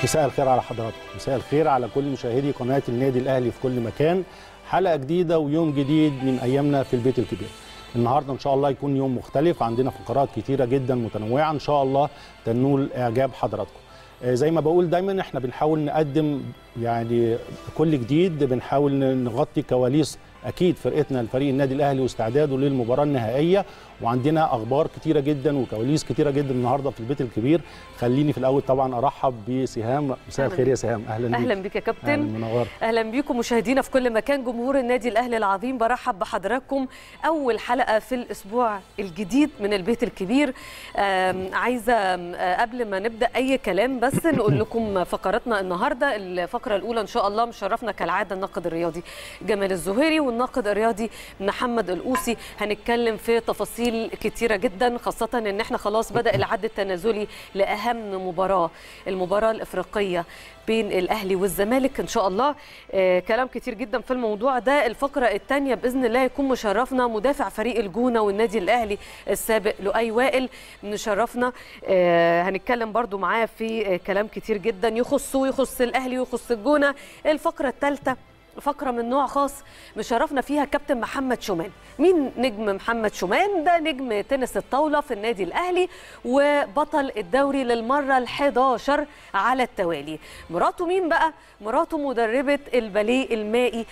مساء الخير على حضراتكم مساء الخير على كل مشاهدي قناة النادي الأهلي في كل مكان حلقة جديدة ويوم جديد من أيامنا في البيت الكبير النهاردة إن شاء الله يكون يوم مختلف عندنا فقرات كتيرة جدا متنوعة إن شاء الله تنول إعجاب حضراتكم آه، زي ما بقول دايما احنا بنحاول نقدم يعني كل جديد بنحاول نغطي كواليس اكيد فرقتنا الفريق النادي الاهلي واستعداده للمباراه النهائيه وعندنا اخبار كتيره جدا وكواليس كتيره جدا النهارده في البيت الكبير خليني في الاول طبعا ارحب بسهام مساء أهلاً الخير يا سهام اهلا بيك اهلا بك يا أهلاً، كابتن منور اهلا بيكم مشاهدينا في كل مكان جمهور النادي الاهلي العظيم برحب بحضراتكم اول حلقه في الاسبوع الجديد من البيت الكبير آم، عايزه آم، آه، قبل ما نبدا اي كلام بس نقول لكم فقراتنا النهارده الفقره الاولى ان شاء الله مشرفنا كالعاده الناقد الرياضي جمال الزهيري والناقد الرياضي محمد القوسي هنتكلم في تفاصيل كتيره جدا خاصه ان احنا خلاص بدا العد التنازلي لاهم مباراه المباراه الافريقيه بين الاهلي والزمالك ان شاء الله آه كلام كتير جدا في الموضوع ده الفقره الثانيه باذن الله يكون مشرفنا مدافع فريق الجونه والنادي الاهلي السابق لؤي وائل مشرفنا آه هنتكلم برضو معاه في آه كلام كتير جدا يخصه يخص الاهلي ويخص الجونه الفقره الثالثه فقره من نوع خاص مشرفنا فيها كابتن محمد شومان مين نجم محمد شومان ده نجم تنس الطاوله في النادي الاهلي وبطل الدوري للمره ال11 على التوالي مراته مين بقى مراته مدربه الباليه المائي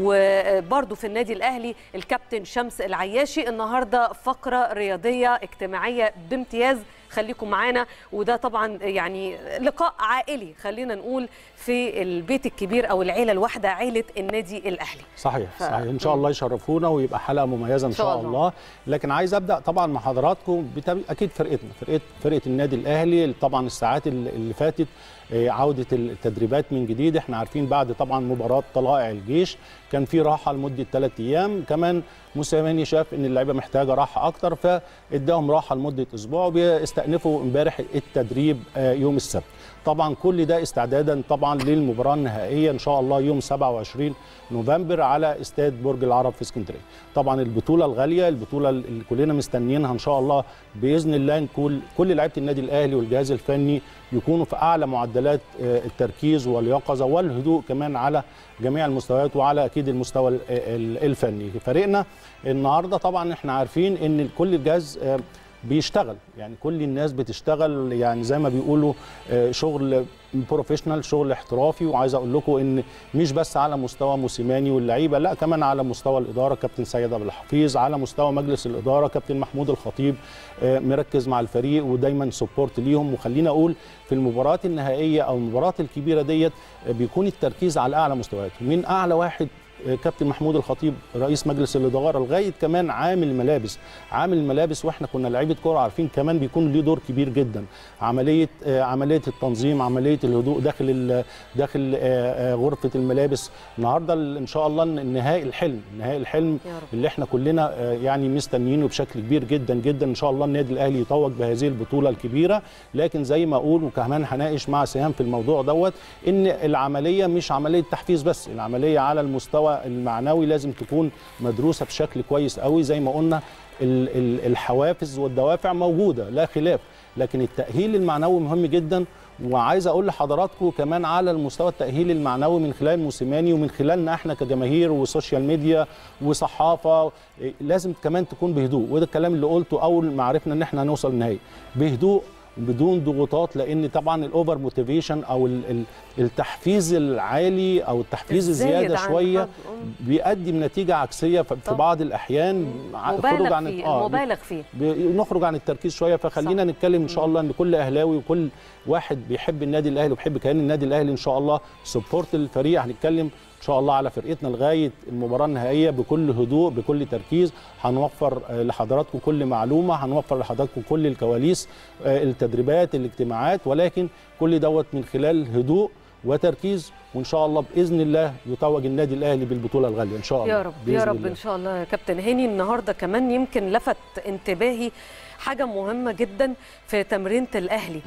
وبرده في النادي الاهلي الكابتن شمس العياشي النهارده فقره رياضيه اجتماعيه بامتياز خليكم معانا وده طبعا يعني لقاء عائلي خلينا نقول في البيت الكبير او العيله الواحده عيله النادي الاهلي صحيح ف- صحيح ان شاء الله يشرفونا ويبقى حلقه مميزه ان شاء شاء الله. الله لكن عايز ابدا طبعا مع حضراتكم بتب... اكيد فرقتنا فرقه فرقه النادي الاهلي طبعا الساعات اللي اللي فاتت آه، عوده التدريبات من جديد احنا عارفين بعد طبعا مباراه طلائع الجيش كان في راحه لمده ثلاث ايام كمان موسيماني شاف ان اللعيبه محتاجه راحه اكتر فاداهم راحه لمده اسبوع وبيستأنفوا امبارح التدريب آه، يوم السبت طبعا كل ده استعدادا طبعا للمباراه النهائيه ان شاء الله يوم 27 نوفمبر على استاد برج العرب في اسكندريه طبعا البطوله الغاليه البطوله اللي كلنا مستنيينها ان شاء الله باذن الله نكون كل لعيبه النادي الاهلي والجهاز الفني يكونوا في اعلى معدلات آه، التركيز واليقظه والهدوء كمان على جميع المستويات وعلى اكيد المستوى ال- ال- الفني فريقنا النهارده طبعا احنا عارفين ان كل الجهاز آه، بيشتغل يعني كل الناس بتشتغل يعني زي ما بيقولوا آه، شغل بروفيشنال شغل احترافي وعايز اقول لكم ان مش بس على مستوى موسيماني واللعيبه لا كمان على مستوى الاداره كابتن سيد عبد الحفيظ على مستوى مجلس الاداره كابتن محمود الخطيب آه، مركز مع الفريق ودايما سبورت ليهم وخلينا اقول في المباريات النهائيه او المباريات الكبيره ديت آه، بيكون التركيز على اعلى مستوياته من اعلى واحد كابتن محمود الخطيب رئيس مجلس الاداره لغايه كمان عامل الملابس عامل الملابس واحنا كنا لعيبه كوره عارفين كمان بيكون ليه دور كبير جدا عمليه آه، عمليه التنظيم عمليه الهدوء داخل ال- داخل آه، آه، غرفه الملابس النهارده ال- ان شاء الله النهائي الحلم نهائي الحلم يا رب. اللي احنا كلنا آه، يعني مستنيينه بشكل كبير جدا جدا ان شاء الله النادي الاهلي يتوج بهذه البطوله الكبيره لكن زي ما اقول وكمان هناقش مع سهام في الموضوع دوت ان العمليه مش عمليه تحفيز بس العمليه على المستوى المعنوي لازم تكون مدروسه بشكل كويس قوي زي ما قلنا ال- ال- الحوافز والدوافع موجوده لا خلاف لكن التاهيل المعنوي مهم جدا وعايز اقول لحضراتكم كمان على المستوى التاهيلي المعنوي من خلال موسيماني ومن خلالنا احنا كجماهير وسوشيال ميديا وصحافه إيه، لازم كمان تكون بهدوء وده الكلام اللي قلته اول ما عرفنا ان احنا هنوصل النهائي بهدوء بدون ضغوطات لان طبعا الاوفر موتيفيشن او ال- ال- التحفيز العالي او التحفيز الزايد الزياده عن شويه الحد. أم. بيؤدي بنتيجه عكسيه ف- في طبعاً. بعض الاحيان ع- مبالغ عن فيه آه، مبالغ فيه نخرج عن التركيز شويه فخلينا صح. نتكلم ان شاء الله ان كل اهلاوي وكل واحد بيحب النادي الاهلي وبيحب كيان النادي الاهلي ان شاء الله سبورت الفريق هنتكلم ان شاء الله على فرقتنا لغايه المباراه النهائيه بكل هدوء بكل تركيز هنوفر آه، لحضراتكم كل معلومه هنوفر لحضراتكم كل الكواليس آه، التدريبات الاجتماعات ولكن كل دوت من خلال هدوء وتركيز وان شاء الله باذن الله يتوج النادي الاهلي بالبطوله الغاليه ان شاء الله يا رب بإذن يا رب الله. ان شاء الله يا كابتن هاني النهارده كمان يمكن لفت انتباهي حاجه مهمه جدا في تمرينه الاهلي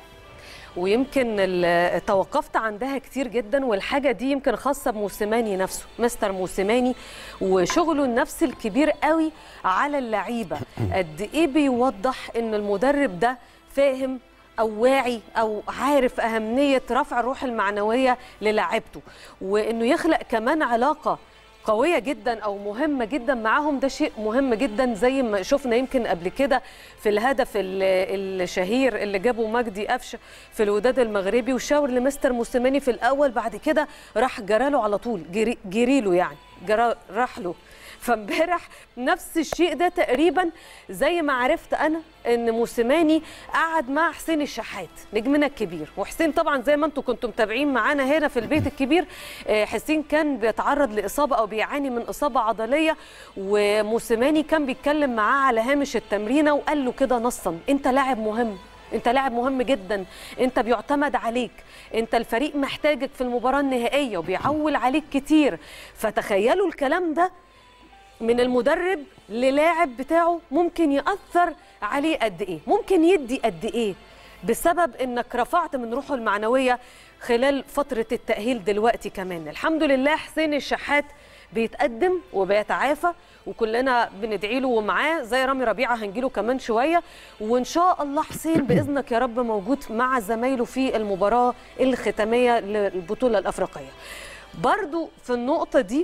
ويمكن ال- توقفت عندها كتير جدا والحاجه دي يمكن خاصه بموسيماني نفسه مستر موسيماني وشغله النفسي الكبير قوي على اللعيبه قد ايه بيوضح ان المدرب ده فاهم او واعي او عارف اهميه رفع الروح المعنويه للاعيبته وانه يخلق كمان علاقه قوية جدا أو مهمة جدا معاهم ده شيء مهم جدا زي ما شفنا يمكن قبل كده في الهدف ال- الشهير اللي جابه مجدي قفشه في الوداد المغربي وشاور لمستر موسيماني في الأول بعد كده راح جراله على طول جري, جري له يعني جرا راح له فامبارح نفس الشيء ده تقريبا زي ما عرفت انا ان موسيماني قعد مع حسين الشحات نجمنا الكبير وحسين طبعا زي ما انتم كنتم متابعين معانا هنا في البيت الكبير آه، حسين كان بيتعرض لاصابه او بيعاني من اصابه عضليه وموسيماني كان بيتكلم معاه على هامش التمرينه وقال له كده نصا انت لاعب مهم انت لاعب مهم جدا انت بيعتمد عليك انت الفريق محتاجك في المباراه النهائيه وبيعول عليك كتير فتخيلوا الكلام ده من المدرب للاعب بتاعه ممكن يأثر عليه قد ايه ممكن يدي قد ايه بسبب انك رفعت من روحه المعنويه خلال فتره التأهيل دلوقتي كمان الحمد لله حسين الشحات بيتقدم وبيتعافى وكلنا بندعي له ومعاه زي رامي ربيعه هنجيله كمان شويه وان شاء الله حسين باذنك يا رب موجود مع زمايله في المباراه الختاميه للبطوله الافريقيه برضو في النقطه دي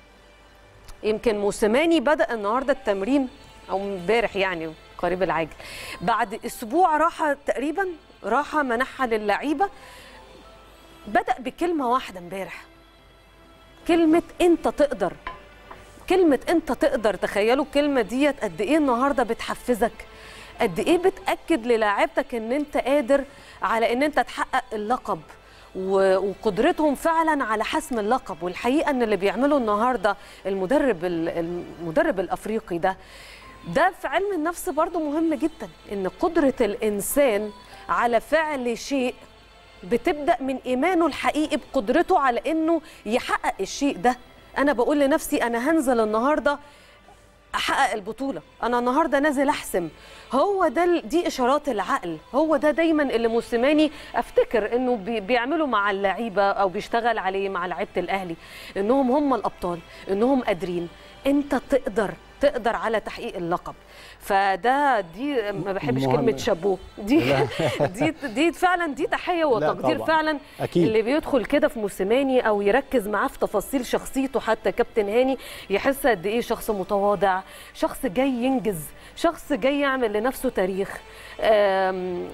يمكن موسيماني بدا النهارده التمرين او امبارح يعني قريب العاجل بعد اسبوع راحه تقريبا راحه منحها للعيبه بدا بكلمه واحده امبارح كلمه انت تقدر كلمه انت تقدر تخيلوا الكلمه ديت قد ايه النهارده بتحفزك قد ايه بتاكد للاعيبتك ان انت قادر على ان انت تحقق اللقب و- وقدرتهم فعلا على حسم اللقب والحقيقه ان اللي بيعمله النهارده المدرب ال- المدرب الافريقي ده ده في علم النفس برضو مهم جدا ان قدره الانسان على فعل شيء بتبدا من ايمانه الحقيقي بقدرته على انه يحقق الشيء ده انا بقول لنفسي انا هنزل النهارده احقق البطوله انا النهارده نازل احسم هو ده ال- دي اشارات العقل هو ده دايما اللي موسيماني افتكر انه بي- بيعمله مع اللعيبه او بيشتغل عليه مع لعيبه الاهلي انهم هم الابطال انهم قادرين انت تقدر تقدر على تحقيق اللقب فده دي ما بحبش مهم. كلمه شابوه دي لا. دي دي فعلا دي تحيه وتقدير طبعاً. فعلا أكيد. اللي بيدخل كده في موسيماني او يركز معاه في تفاصيل شخصيته حتى كابتن هاني يحس قد ايه شخص متواضع شخص جاي ينجز شخص جاي يعمل لنفسه تاريخ آم،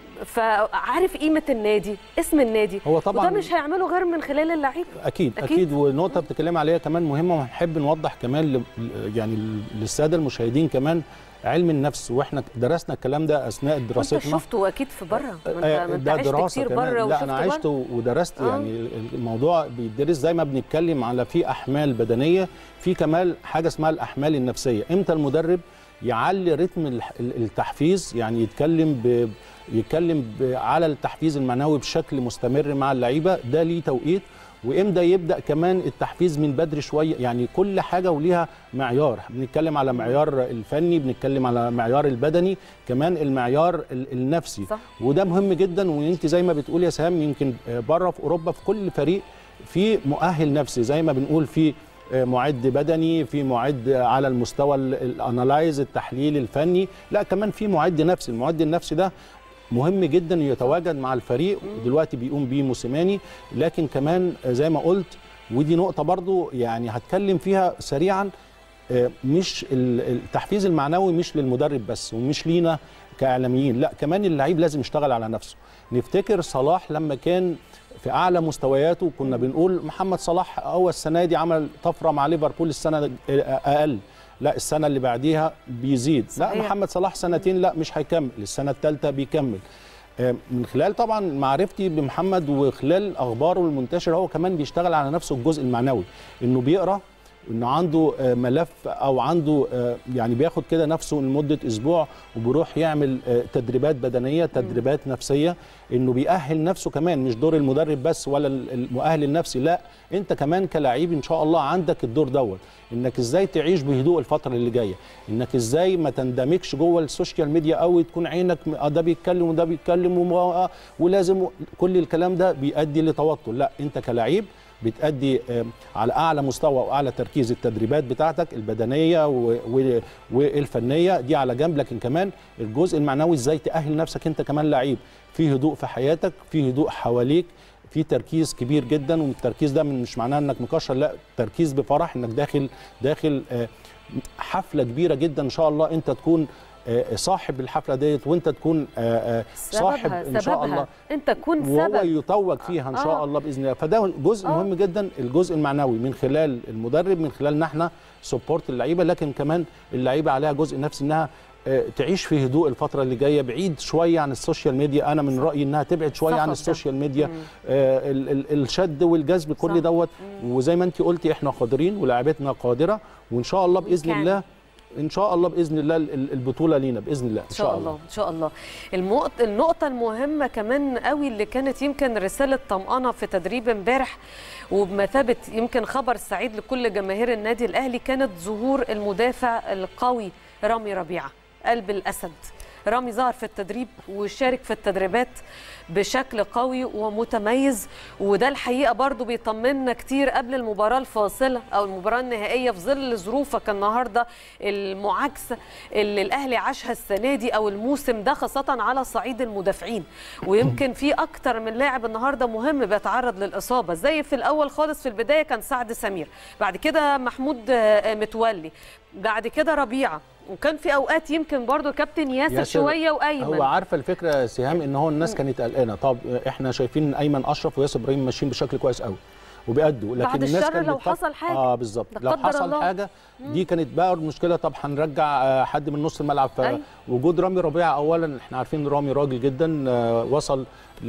فعارف قيمه النادي اسم النادي هو طبعاً- وده مش هيعمله غير من خلال اللعيبه اكيد أكيد. اكيد, ونقطه بتتكلم عليها كمان مهمه وهنحب نوضح كمان ل- يعني للساده المشاهدين كمان علم النفس واحنا درسنا الكلام ده اثناء وانت دراستنا شفته اكيد في بره ما انت آه، ما انت ده عشت دراسه كتير كمان بره لا وشفت انا عشت بره ودرست آه. يعني الموضوع بيدرس زي ما بنتكلم على في احمال بدنيه في كمان حاجه اسمها الاحمال النفسيه امتى المدرب يعلي رتم الح- التحفيز يعني يتكلم ب يتكلم ب- على التحفيز المعنوي بشكل مستمر مع اللعيبه ده ليه توقيت وامتى يبدا كمان التحفيز من بدري شويه يعني كل حاجه وليها معيار بنتكلم على معيار الفني بنتكلم على معيار البدني كمان المعيار ال- النفسي صح. وده مهم جدا وانت زي ما بتقول يا سهام يمكن آه، بره في اوروبا في كل فريق في مؤهل نفسي زي ما بنقول في آه، معد بدني في معد على المستوى ال- الانالايز التحليل الفني لا كمان في معد نفسي المعد النفسي ده مهم جدا يتواجد مع الفريق دلوقتي بيقوم بيه موسيماني لكن كمان آه، زي ما قلت ودي نقطه برضو يعني هتكلم فيها سريعا آه، مش ال- التحفيز المعنوي مش للمدرب بس ومش لينا كاعلاميين لا كمان اللعيب لازم يشتغل على نفسه نفتكر صلاح لما كان في اعلى مستوياته كنا بنقول محمد صلاح هو السنه دي عمل طفره مع ليفربول السنه اقل لا السنه اللي بعديها بيزيد لا صحيح. محمد صلاح سنتين لا مش هيكمل السنه الثالثه بيكمل آه، من خلال طبعا معرفتي بمحمد وخلال اخباره المنتشره هو كمان بيشتغل على نفسه الجزء المعنوي انه بيقرا انه عنده آه، ملف او عنده آه، يعني بياخد كده نفسه لمده اسبوع وبيروح يعمل آه، تدريبات بدنيه تدريبات نفسيه انه بيأهل نفسه كمان مش دور المدرب بس ولا ال- المؤهل النفسي لا انت كمان كلاعب ان شاء الله عندك الدور دوت انك ازاي تعيش بهدوء الفتره اللي جايه انك ازاي ما تندمجش جوه السوشيال ميديا قوي تكون عينك م- آه ده بيتكلم وده بيتكلم وما- آه ولازم كل الكلام ده بيؤدي لتوتر لا انت كلاعب بتأدي آم، على اعلى مستوى واعلى تركيز التدريبات بتاعتك البدنيه و- و- والفنيه دي على جنب لكن كمان الجزء المعنوي ازاي تأهل نفسك انت كمان لعيب في هدوء في حياتك في هدوء حواليك في تركيز كبير جدا والتركيز ده من- مش معناه انك مكشر لا تركيز بفرح انك داخل داخل آه، حفله كبيره جدا ان شاء الله انت تكون آه، صاحب الحفله ديت وانت تكون آه، آه، صاحب سببها ان شاء الله سببها انت تكون وهو سبب يتوج فيها ان شاء آه. الله باذن الله فده جزء آه. مهم جدا الجزء المعنوي من خلال المدرب من خلالنا احنا سبورت اللعيبه لكن كمان اللعيبه عليها جزء نفسي انها آه، تعيش في هدوء الفتره اللي جايه بعيد شويه عن السوشيال ميديا انا من رايي انها تبعد شويه عن صخب ده. السوشيال ميديا مم. آه، ال- ال- الشد والجذب صح. كل دوت وزي ما انت قلتي احنا قادرين ولاعيبتنا قادره وان شاء الله باذن كان. الله ان شاء الله باذن الله ال- ال- البطوله لينا باذن الله ان شاء الله ان شاء الله المقط- النقطه المهمه كمان قوي اللي كانت يمكن رساله طمانه في تدريب امبارح وبمثابه يمكن خبر سعيد لكل جماهير النادي الاهلي كانت ظهور المدافع القوي رامي ربيعه قلب الاسد رامي ظهر في التدريب وشارك في التدريبات بشكل قوي ومتميز وده الحقيقه برضو بيطمنا كتير قبل المباراه الفاصله او المباراه النهائيه في ظل ظروفك النهارده المعاكسه اللي الاهلي عاشها السنه دي او الموسم ده خاصه على صعيد المدافعين ويمكن في اكتر من لاعب النهارده مهم بيتعرض للاصابه زي في الاول خالص في البدايه كان سعد سمير بعد كده محمود آه، متولي بعد كده ربيعه وكان في اوقات يمكن برضو كابتن ياسر, ياسر شويه وايمن هو عارفه الفكره يا سهام ان هو الناس كانت قلقانه طب احنا شايفين ان ايمن اشرف وياسر ابراهيم ماشيين بشكل كويس قوي وبيأدوا لكن بعد الناس الشر كانت لو بتفكر- حصل حاجة. اه بالظبط لا لو قدر حصل الله. حاجه دي كانت بقى المشكله طب هنرجع آه، حد من نص الملعب أيوة. فوجود رامي ربيعه اولا احنا عارفين ان رامي راجل جدا آه، وصل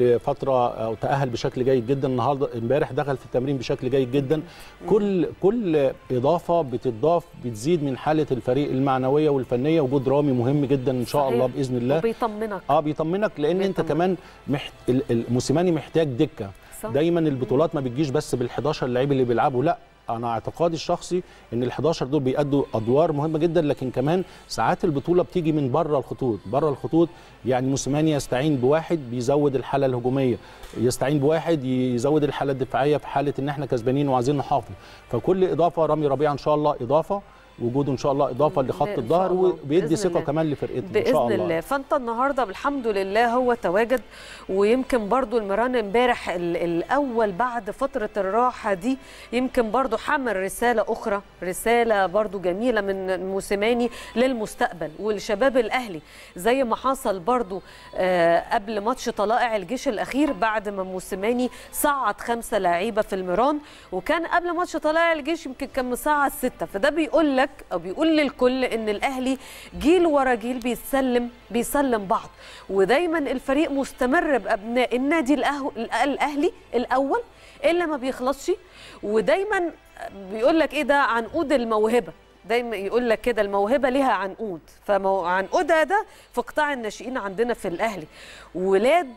لفتره او تاهل بشكل جيد جدا النهارده امبارح دخل في التمرين بشكل جيد جدا كل كل اضافه بتضاف بتزيد من حاله الفريق المعنويه والفنيه وجود رامي مهم جدا ان شاء صحيح. الله باذن الله وبيطمنك اه بيطمنك لان انت بيطمن. كمان محت... ال- ال- موسيماني محتاج دكه صح. دايما البطولات ما بتجيش بس بال11 لعيب اللي بيلعبوا لا انا اعتقادي الشخصي ان ال11 دول بيأدوا ادوار مهمه جدا لكن كمان ساعات البطوله بتيجي من بره الخطوط بره الخطوط يعني موسيماني يستعين بواحد بيزود الحاله الهجوميه يستعين بواحد يزود الحاله الدفاعيه في حاله ان احنا كسبانين وعايزين نحافظ فكل اضافه رامي ربيعه ان شاء الله اضافه وجوده ان شاء الله اضافه لخط إن شاء الظهر الله. وبيدي بإذن ثقه الله. كمان لفرقتنا ان باذن شاء الله الله فانت النهارده الحمد لله هو تواجد ويمكن برضو المران امبارح ال- الاول بعد فتره الراحه دي يمكن برضو حمل رساله اخرى رساله برضو جميله من موسيماني للمستقبل والشباب الاهلي زي ما حصل برضو آه، قبل ماتش طلائع الجيش الاخير بعد ما موسيماني صعد خمسه لعيبه في المران وكان قبل ماتش طلائع الجيش يمكن كان مصعد سته فده بيقول لك او بيقول للكل ان الاهلي جيل ورا جيل بيسلم بيسلم بعض ودايما الفريق مستمر بابناء النادي الأهو الاهلي الاول الا ما بيخلصش ودايما بيقول لك ايه ده عنقود الموهبه دايما يقول لك كده الموهبه ليها عنقود فعنقودها ده في قطاع الناشئين عندنا في الاهلي ولاد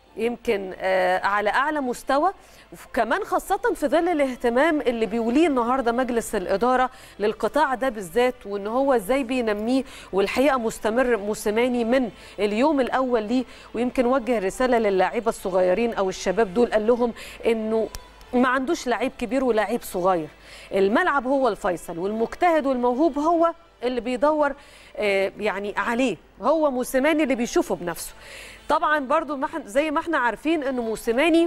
يمكن آه على اعلى مستوى وكمان خاصه في ظل الاهتمام اللي بيوليه النهارده مجلس الاداره للقطاع ده بالذات وان هو ازاي بينميه والحقيقه مستمر موسيماني من اليوم الاول ليه ويمكن وجه رساله للاعيبه الصغيرين او الشباب دول قال لهم انه ما عندوش لعيب كبير ولاعيب صغير الملعب هو الفيصل والمجتهد والموهوب هو اللي بيدور آه، يعني عليه هو موسيماني اللي بيشوفه بنفسه طبعا برضو ما إحنا- زي ما احنا عارفين ان موسيماني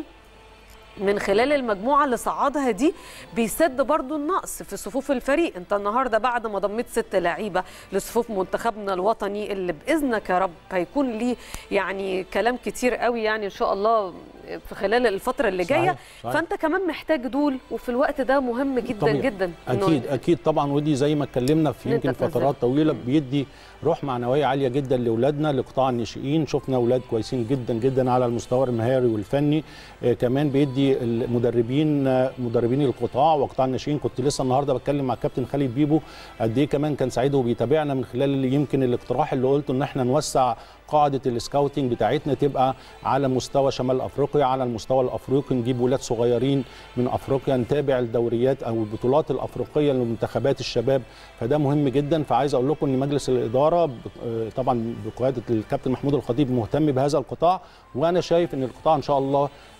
من خلال المجموعة اللي صعدها دي بيسد برضو النقص في صفوف الفريق انت النهاردة بعد ما ضميت ست لعيبة لصفوف منتخبنا الوطني اللي بإذنك يا رب هيكون ليه يعني كلام كتير قوي يعني إن شاء الله في خلال الفترة اللي صحيح، جاية صحيح. فانت كمان محتاج دول وفي الوقت ده مهم جدا طبيعي. جدا إنه- اكيد اكيد طبعا ودي زي ما اتكلمنا في إن أنت يمكن تنزل. فترات طويله بيدي روح معنويه عاليه جدا لاولادنا لقطاع الناشئين شفنا اولاد كويسين جدا جدا على المستوى المهاري والفني آه كمان بيدي المدربين آه مدربين القطاع وقطاع الناشئين كنت لسه النهارده بتكلم مع الكابتن خالد بيبو قد ايه كمان كان سعيد وبيتابعنا من خلال اللي يمكن الاقتراح اللي قلته ان احنا نوسع قاعده السكاوتنج بتاعتنا تبقى على مستوى شمال افريقيا على المستوى الافريقي نجيب ولاد صغيرين من افريقيا نتابع الدوريات او البطولات الافريقيه لمنتخبات الشباب فده مهم جدا فعايز اقول لكم ان مجلس الاداره ب- آه، طبعا بقياده الكابتن محمود الخطيب مهتم بهذا القطاع وانا شايف ان القطاع ان شاء الله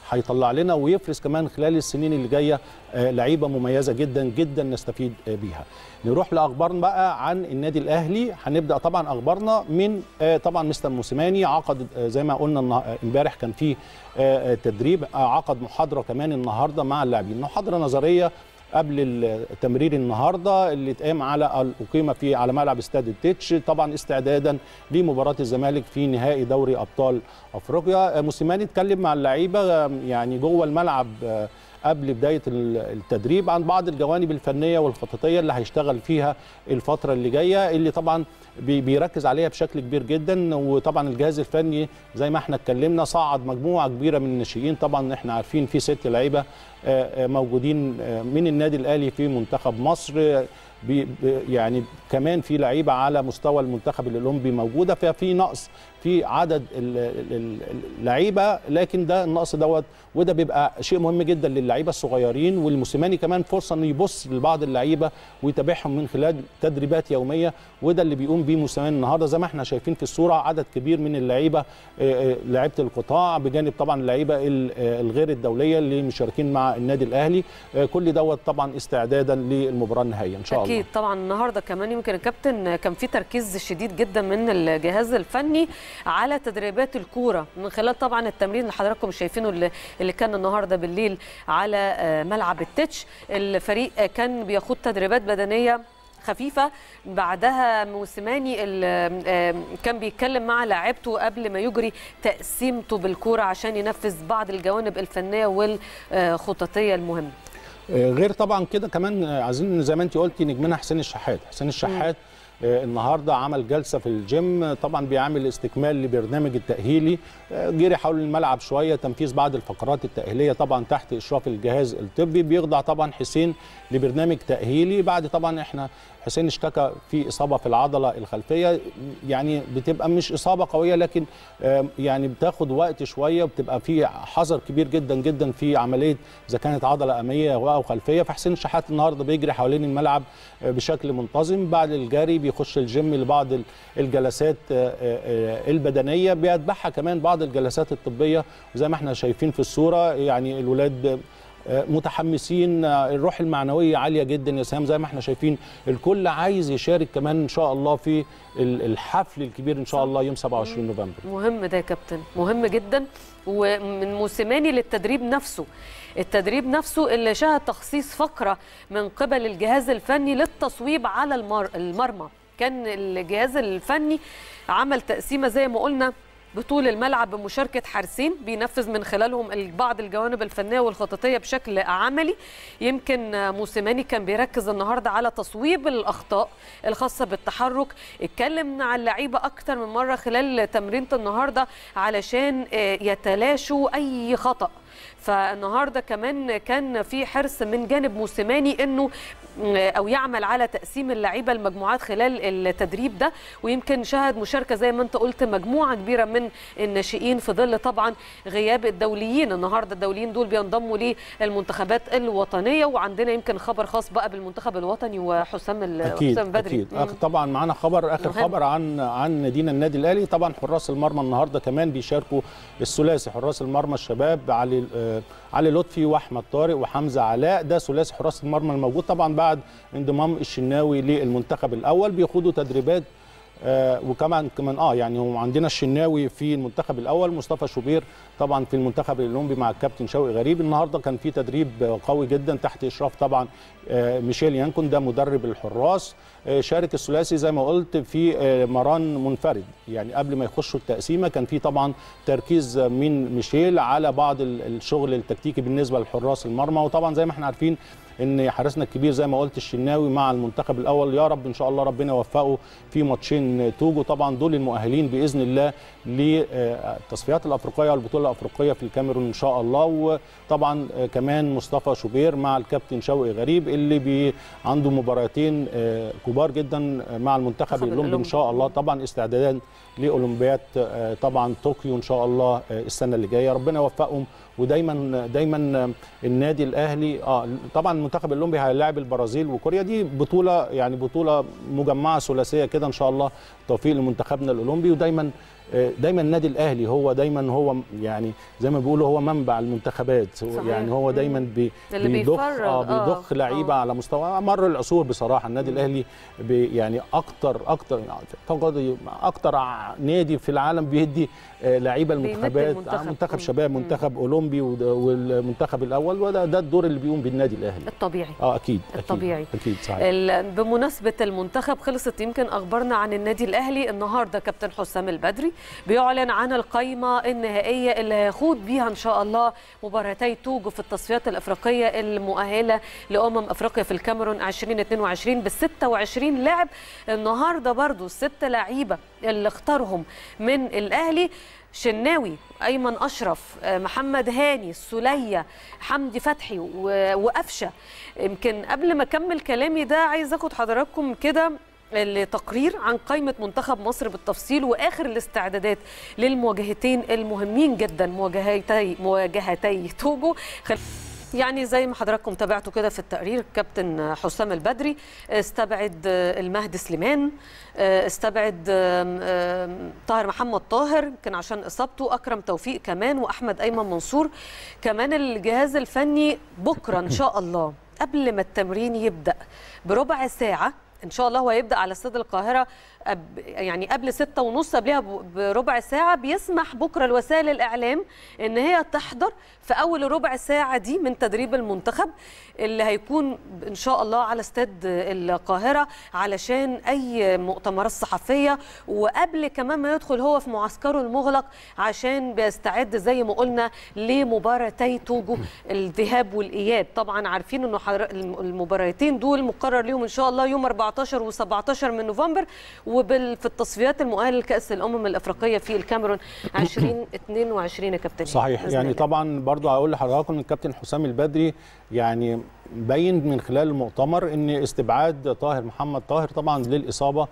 هيطلع لنا ويفرز كمان خلال السنين اللي جايه آه، لعيبه مميزه جدا جدا نستفيد آه، بيها نروح لاخبارنا بقى عن النادي الاهلي هنبدا طبعا اخبارنا من آه، طبعا مستر موسيماني عقد آه، زي ما قلنا النه- آه، امبارح كان في آه، آه، تدريب آه، عقد محاضره كمان النهارده مع اللاعبين محاضره نظريه قبل التمرير النهارده اللي اتقام على اقيم في على ملعب استاد التتش طبعا استعدادا لمباراه الزمالك في نهائي دوري ابطال افريقيا آه، موسيماني اتكلم مع اللعيبه آه، يعني جوه الملعب آه، قبل بدايه ال- التدريب عن بعض الجوانب الفنيه والخططيه اللي هيشتغل فيها الفتره اللي جايه اللي طبعا بي- بيركز عليها بشكل كبير جدا وطبعا الجهاز الفني زي ما احنا اتكلمنا صعد مجموعه كبيره من الناشئين طبعا احنا عارفين في ست لعيبه آه، آه، موجودين آه، من النادي الاهلي في منتخب مصر آه، بي بي- يعني كمان في لعيبه على مستوى المنتخب الاولمبي موجوده ففي نقص في عدد ال- ال- ال- اللعيبه لكن ده النقص دوت وده بيبقى شيء مهم جدا للعيبه الصغيرين والموسيماني كمان فرصه انه يبص لبعض اللعيبه ويتابعهم من خلال تدريبات يوميه وده اللي بيقوم بيه موسيماني النهارده زي ما احنا شايفين في الصوره عدد كبير من اللعيبه آه، آه، لعيبه القطاع بجانب طبعا اللعيبه ال- آه، الغير الدوليه اللي مشاركين مع النادي الاهلي آه، كل دوت طبعا استعدادا للمباراه النهائيه ان شاء الله اكيد طبعا النهارده كمان يمكن الكابتن كان في تركيز شديد جدا من الجهاز الفني على تدريبات الكوره من خلال طبعا التمرين اللي حضراتكم شايفينه اللي, اللي كان النهارده بالليل على آه، ملعب التتش الفريق آه، كان بيخوض تدريبات بدنيه خفيفه بعدها موسيماني ال- آه، كان بيتكلم مع لاعبته قبل ما يجري تقسيمته بالكوره عشان ينفذ بعض الجوانب الفنيه والخططيه المهمه آه، غير طبعا كده كمان آه، عايزين زي ما انت قلتي نجمنا حسين الشحات حسين الشحات آه، النهارده عمل جلسه في الجيم آه، طبعا بيعمل استكمال لبرنامج التاهيلي آه، جري حول الملعب شويه تنفيذ بعض الفقرات التاهيليه طبعا تحت اشراف الجهاز الطبي بيخضع طبعا حسين لبرنامج تاهيلي بعد طبعا احنا حسين اشتكى في اصابه في العضله الخلفيه يعني بتبقى مش اصابه قويه لكن آه، يعني بتاخد وقت شويه وبتبقى في حذر كبير جدا جدا في عمليه اذا كانت عضله اماميه او خلفيه فحسين الشحات النهارده بيجري حوالين الملعب آه، بشكل منتظم بعد الجري بيخش الجيم لبعض ال- الجلسات آه، آه، البدنيه بيتبعها كمان بعض الجلسات الطبيه وزي ما احنا شايفين في الصوره يعني الولاد آه، متحمسين آه، الروح المعنويه عاليه جدا يا سام زي ما احنا شايفين الكل عايز يشارك كمان ان شاء الله في ال- الحفل الكبير ان شاء الله يوم 27 نوفمبر مهم ده يا كابتن مهم جدا ومن موسيماني للتدريب نفسه التدريب نفسه اللي شهد تخصيص فقرة من قبل الجهاز الفني للتصويب على المر... المرمى كان الجهاز الفني عمل تقسيمة زي ما قلنا بطول الملعب بمشاركة حارسين بينفذ من خلالهم ال- بعض الجوانب الفنية والخططية بشكل عملي يمكن موسيماني كان بيركز النهاردة على تصويب الأخطاء الخاصة بالتحرك اتكلم مع اللعيبة أكتر من مرة خلال تمرينة النهاردة علشان آه، يتلاشوا أي خطأ فالنهارده كمان كان في حرص من جانب موسيماني انه او يعمل على تقسيم اللعيبه المجموعات خلال التدريب ده ويمكن شهد مشاركه زي ما انت قلت مجموعه كبيره من الناشئين في ظل طبعا غياب الدوليين النهارده الدوليين دول بينضموا للمنتخبات الوطنيه وعندنا يمكن خبر خاص بقى بالمنتخب الوطني وحسام ال- اكيد حسام بدري اكيد مم. أخ- طبعا معانا خبر اخر مهم. خبر عن عن نادينا النادي الاهلي طبعا حراس المرمى النهارده كمان بيشاركوا الثلاثي حراس المرمى الشباب علي آه، علي لطفي واحمد طارق وحمزه علاء ده ثلاثي حراس المرمى الموجود طبعا بعد انضمام الشناوي للمنتخب الاول بيخوضوا تدريبات آه وكمان كمان اه يعني هو عندنا الشناوي في المنتخب الاول مصطفى شوبير طبعا في المنتخب الاولمبي مع الكابتن شوقي غريب النهارده كان في تدريب آه، قوي جدا تحت اشراف طبعا آه ميشيل يانكون ده مدرب الحراس آه شارك الثلاثي زي ما قلت في آه مران منفرد يعني قبل ما يخشوا التقسيمه كان في طبعا تركيز من ميشيل على بعض ال- الشغل التكتيكي بالنسبه لحراس المرمى وطبعا زي ما احنا عارفين ان حارسنا الكبير زي ما قلت الشناوي مع المنتخب الاول يا رب ان شاء الله ربنا يوفقه في ماتشين توجو طبعا دول المؤهلين باذن الله للتصفيات الافريقيه والبطوله الافريقيه في الكاميرون ان شاء الله وطبعا آه، كمان مصطفى شوبير مع الكابتن شوقي غريب اللي بي عنده مباراتين آه، كبار جدا مع المنتخب المنتخب الاولمبي ان الأولمبي. شاء الله طبعا استعدادا لاولمبياد آه، طبعا طوكيو ان شاء الله آه، السنه اللي جايه ربنا يوفقهم ودايما دايما النادي الاهلي اه طبعا المنتخب الاولمبي هيلاعب البرازيل وكوريا دي بطوله يعني بطوله مجمعه ثلاثيه كده ان شاء الله توفيق لمنتخبنا الاولمبي ودايما آه، دايما النادي الاهلي هو دايما هو يعني زي ما بيقولوا هو منبع المنتخبات صحيح. يعني هو دايما بي اللي بيضخ بيفرغ، اه آه، بيضخ لعيبه آه. على مستوى مر العصور بصراحه النادي الاهلي بي يعني اكتر اكتر اعتقد اكتر ع- نادي في العالم بيدي آه، لعيبه بيمد المنتخبات المنتخب. آه، منتخب مم. شباب مم. منتخب اولمبي وده- والمنتخب الاول وده ده الدور اللي بيقوم بالنادي الاهلي الطبيعي اه اكيد أكيد، الطبيعي. اكيد صحيح ال- بمناسبة المنتخب خلصت يمكن أخبارنا عن النادي الأهلي النهاردة كابتن حسام البدري بيعلن عن القائمة النهائية اللي هيخوض بيها إن شاء الله مباراتي توجو في التصفيات الأفريقية المؤهلة لأمم أفريقيا في الكاميرون 2022 بال 26 لاعب النهاردة برضو الست لعيبة اللي اختارهم من الأهلي شناوي ايمن اشرف آه، محمد هاني السليه حمدي فتحي و- وقفشه يمكن قبل ما اكمل كلامي ده عايز اخد حضراتكم كده التقرير عن قائمة منتخب مصر بالتفصيل وآخر الاستعدادات للمواجهتين المهمين جدا مواجهتي مواجهتي توجو خل... يعني زي ما حضراتكم تابعتوا كده في التقرير كابتن حسام البدري استبعد المهدي سليمان استبعد آم، آم، طاهر محمد طاهر يمكن عشان اصابته اكرم توفيق كمان واحمد ايمن منصور كمان الجهاز الفني بكره ان شاء الله قبل ما التمرين يبدا بربع ساعه ان شاء الله هو هيبدا على استاد القاهره أب يعني قبل ستة ونص قبلها ب- بربع ساعة بيسمح بكرة لوسائل الإعلام إن هي تحضر في أول ربع ساعة دي من تدريب المنتخب اللي هيكون إن شاء الله على استاد القاهرة علشان أي مؤتمرات صحفية وقبل كمان ما يدخل هو في معسكره المغلق عشان بيستعد زي ما قلنا لمباراتي توجو الذهاب والإياب طبعا عارفين إنه حضر- المباراتين دول مقرر ليهم إن شاء الله يوم 14 و17 من نوفمبر وفي التصفيات المؤهله لكاس الامم الافريقيه في الكاميرون 2022 يا كابتن صحيح بإذن يعني الله. طبعا برضو هقول لحضراتكم ان الكابتن حسام البدري يعني بين من خلال المؤتمر ان استبعاد طاهر محمد طاهر طبعا للاصابه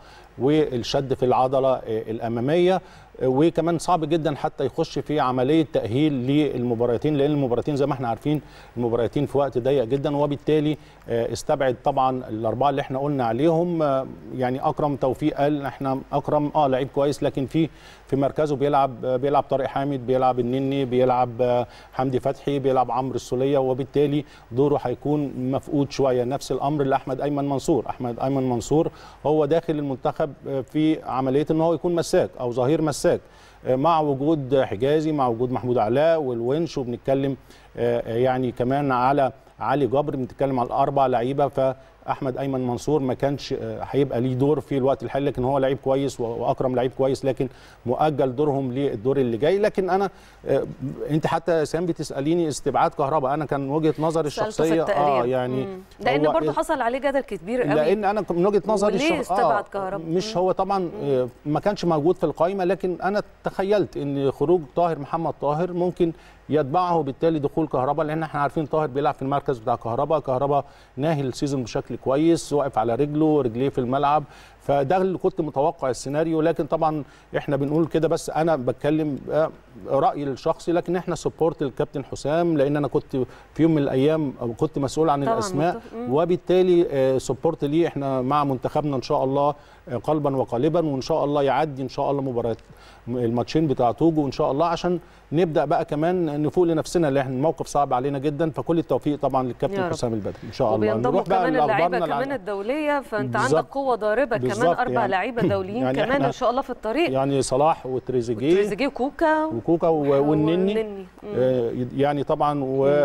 والشد في العضله آه، الاماميه آه، وكمان صعب جدا حتى يخش في عمليه تاهيل للمباراتين لان المباراتين زي ما احنا عارفين المباراتين في وقت ضيق جدا وبالتالي آه، استبعد طبعا الاربعه اللي احنا قلنا عليهم آه، يعني اكرم توفيق قال احنا اكرم اه لعيب كويس لكن في في مركزه بيلعب آه، بيلعب طارق حامد بيلعب النني بيلعب آه، حمدي فتحي بيلعب عمرو السوليه وبالتالي دوره هيكون مفقود شويه نفس الامر لاحمد ايمن منصور احمد ايمن منصور هو داخل المنتخب آه، في عمليه ان هو يكون مساك او ظهير مساك آه، مع وجود حجازي مع وجود محمود علاء والونش وبنتكلم آه، يعني كمان على علي جبر بنتكلم على الاربع لعيبه فاحمد ايمن منصور ما كانش آه، هيبقى ليه دور في الوقت الحالي لكن هو لعيب كويس و- واكرم لعيب كويس لكن مؤجل دورهم للدور اللي جاي لكن انا آه، انت حتى يا سام بتساليني استبعاد كهرباء انا كان وجهه نظري سألته في الشخصيه التقرير. اه يعني مم. لان هو برضه حصل عليه جدل كبير قوي لان انا من وجهه نظري وليه الشخ- استبعد كهربا؟ مش مم. هو طبعا آه، ما كانش موجود في القائمه لكن انا تخيلت ان خروج طاهر محمد طاهر ممكن يتبعه بالتالي دخول كهربا لان احنا عارفين طاهر بيلعب في المركز بتاع كهربا كهربا ناهي السيزون بشكل كويس واقف على رجله رجليه في الملعب فده اللي كنت متوقع السيناريو لكن طبعا احنا بنقول كده بس انا بتكلم آه، رايي الشخصي لكن احنا سبورت الكابتن حسام لان انا كنت في يوم من الايام أو كنت مسؤول عن طبعاً الاسماء متفق. مم. وبالتالي سبورت ليه احنا مع منتخبنا ان شاء الله آه، قلبا وقالبا وان شاء الله يعدي ان شاء الله مباراه الماتشين بتاع توجو ان شاء الله عشان نبدا بقى كمان نفوق لنفسنا لان احنا الموقف صعب علينا جدا فكل التوفيق طبعا يا للكابتن رب. حسام البدري ان شاء الله وبينضموا كمان اللعيبه لأخبارنا كمان الع- الدوليه فانت بالظبط. عندك قوه ضاربه كمان بالظبط اربع يعني. لعيبه دوليين يعني كمان إحنا- ان شاء الله في الطريق يعني صلاح وتريزيجيه تريزيجيه وكوكا وكوكا و- والنني مم. آه، يعني طبعا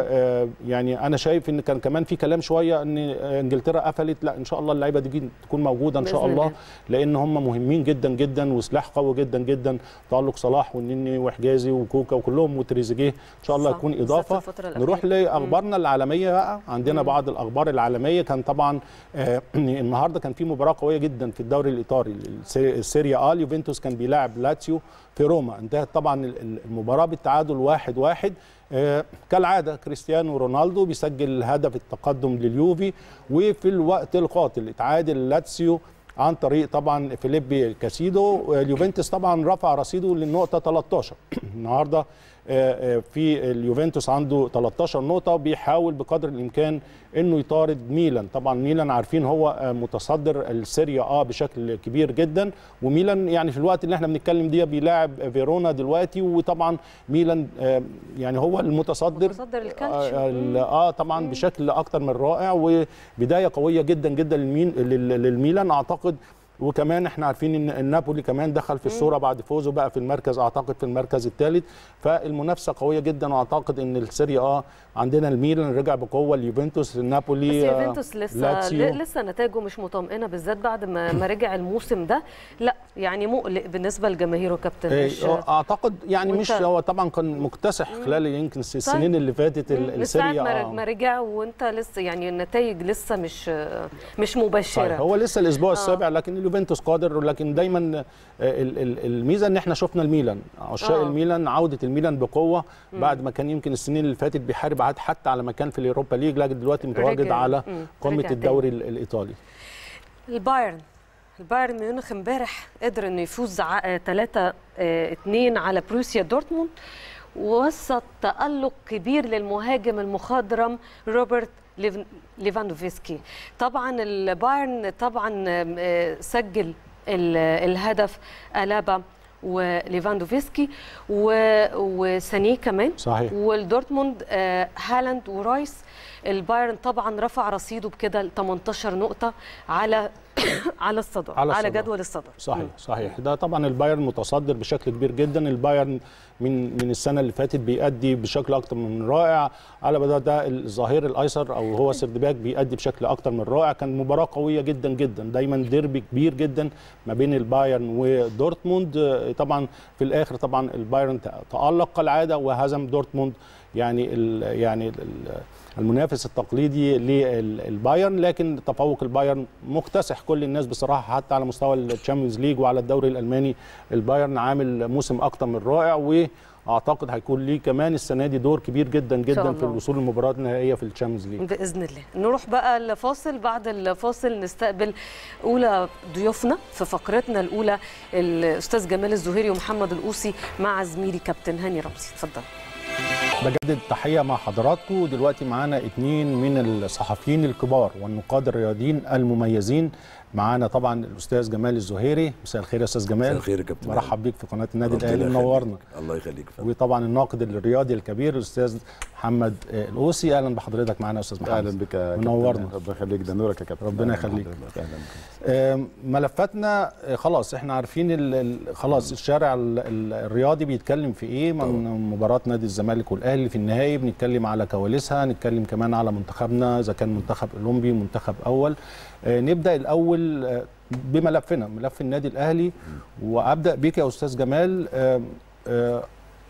ويعني انا شايف ان كان كمان في كلام شويه ان آه، انجلترا قفلت لا ان شاء الله اللعيبه دي تكون موجوده ان شاء بإذن الله الله. لان هم مهمين جدا جدا وسلاح قوي جدا جدا تالق صلاح والنني وحجازي وكوكا وكلهم وتريزيجيه ان شاء الله صح، يكون بالذات اضافه في الفترة الأخيرة. نروح لاخبارنا العالميه بقى عندنا بعض الاخبار العالميه كان طبعا آه، النهارده كان في مباراه قويه جدا في الدوري الايطالي السيري- السيريا اه اليوفنتوس كان بيلاعب لاتسيو في روما انتهت طبعا ال- ال- المباراه بالتعادل واحد واحد آه، كالعاده كريستيانو رونالدو بيسجل هدف التقدم لليوفي وفي الوقت القاتل اتعادل لاتسيو عن طريق طبعا فيليبي كاسيدو اليوفنتوس طبعا رفع رصيده للنقطه 13 النهارده آه، آه، في اليوفنتوس عنده 13 نقطه بيحاول بقدر الامكان انه يطارد ميلان طبعا ميلان عارفين هو آه، متصدر السيريا اه بشكل كبير جدا وميلان يعني في الوقت اللي احنا بنتكلم دي بيلاعب فيرونا دلوقتي وطبعا ميلان آه، يعني هو المتصدر متصدر الكالتشيو. اه, ال- آه طبعا بشكل اكتر من رائع وبدايه قويه جدا جدا للمين لل- للميلان اعتقد وكمان احنا عارفين ان النابولي كمان دخل في الصوره بعد فوزه بقى في المركز اعتقد في المركز الثالث فالمنافسه قويه جدا واعتقد ان السيريا اه عندنا الميلان رجع بقوه اليوفنتوس النابولي بس آه، يوفنتوس لسه لاتسيو. ل- لسه نتائجه مش مطمئنه بالذات بعد ما ما رجع الموسم ده لا يعني مقلق بالنسبه لجماهيره كابتن إيه، مش آه، اعتقد يعني وأنت- مش هو طبعا كان مكتسح خلال يمكن السنين اللي فاتت ال- من ساعه السيريا ما آه. ما رجع وانت لسه يعني النتائج لسه مش مش مبشره صحيح هو لسه الاسبوع السابع لكن اليوفنتوس قادر لكن دايما آه، ال- ال- الميزه ان احنا شفنا الميلان عشاق آه. الميلان عوده الميلان بقوه بعد ما كان يمكن السنين اللي فاتت بيحارب عاد حتى على مكان في اليوروبا ليج لكن دلوقتي متواجد رجع. على مم. قمه رجع الدوري ال- الايطالي البايرن البايرن ميونخ امبارح قدر انه يفوز 3 2 على بروسيا دورتموند وسط تألق كبير للمهاجم المخضرم روبرت ليف- ليفاندوفسكي طبعا البايرن طبعا آه، سجل ال- الهدف ألابا وليفاندوفسكي و- وسانيه كمان صحيح والدورتموند آه، هالاند ورايس البايرن طبعا رفع رصيده بكده ل 18 نقطه على على الصدر على على, الصدر. جدول الصدر صحيح مم. صحيح ده طبعا البايرن متصدر بشكل كبير جدا البايرن من من السنه اللي فاتت بيأدي بشكل اكتر من رائع على بدأ ده الظهير الايسر او هو سيردباك بيأدي بشكل اكتر من رائع كان مباراه قويه جدا جدا دايما ديربي كبير جدا ما بين البايرن ودورتموند آه، طبعا في الاخر طبعا البايرن تألق كالعاده وهزم دورتموند يعني ال يعني ال المنافس التقليدي للبايرن لكن تفوق البايرن مكتسح كل الناس بصراحه حتى على مستوى الشامبيونز ليج وعلى الدوري الالماني البايرن عامل موسم اكتر من رائع واعتقد هيكون ليه كمان السنه دي دور كبير جدا جدا في الله. الوصول للمباريات النهائيه في الشامبيونز ليج باذن الله نروح بقى لفاصل بعد الفاصل نستقبل اولى ضيوفنا في فقرتنا الاولى الاستاذ جمال الزهيري ومحمد القوسي مع زميلي كابتن هاني رمزي اتفضل بجدد التحية مع حضراتكم دلوقتي معانا اتنين من الصحفيين الكبار والنقاد الرياضيين المميزين معانا طبعا الأستاذ جمال الزهيري مساء الخير يا أستاذ جمال مساء الخير يا كابتن مرحب بيك في قناة النادي ربنا الأهلي يخليك. منورنا الله يخليك يا فندم. وطبعا الناقد الرياضي الكبير الأستاذ محمد آه، القوسي أهلا بحضرتك معانا يا أستاذ محمد اهلا بك يا كابتن. منورنا. ربنا يخليك ده نورك يا كابتن ربنا أهلاً يخليك. بحضرتك. اهلا بك آم، ملفاتنا آه، خلاص احنا عارفين ال- ال- خلاص الشارع ال- ال- الرياضي بيتكلم في ايه من مباراه نادي الزمالك والاهلي في النهائي بنتكلم على كواليسها نتكلم كمان على منتخبنا اذا كان منتخب اولمبي منتخب اول آه، نبدا الاول آه، بملفنا ملف النادي الاهلي وابدا بيك يا استاذ جمال آم، آه،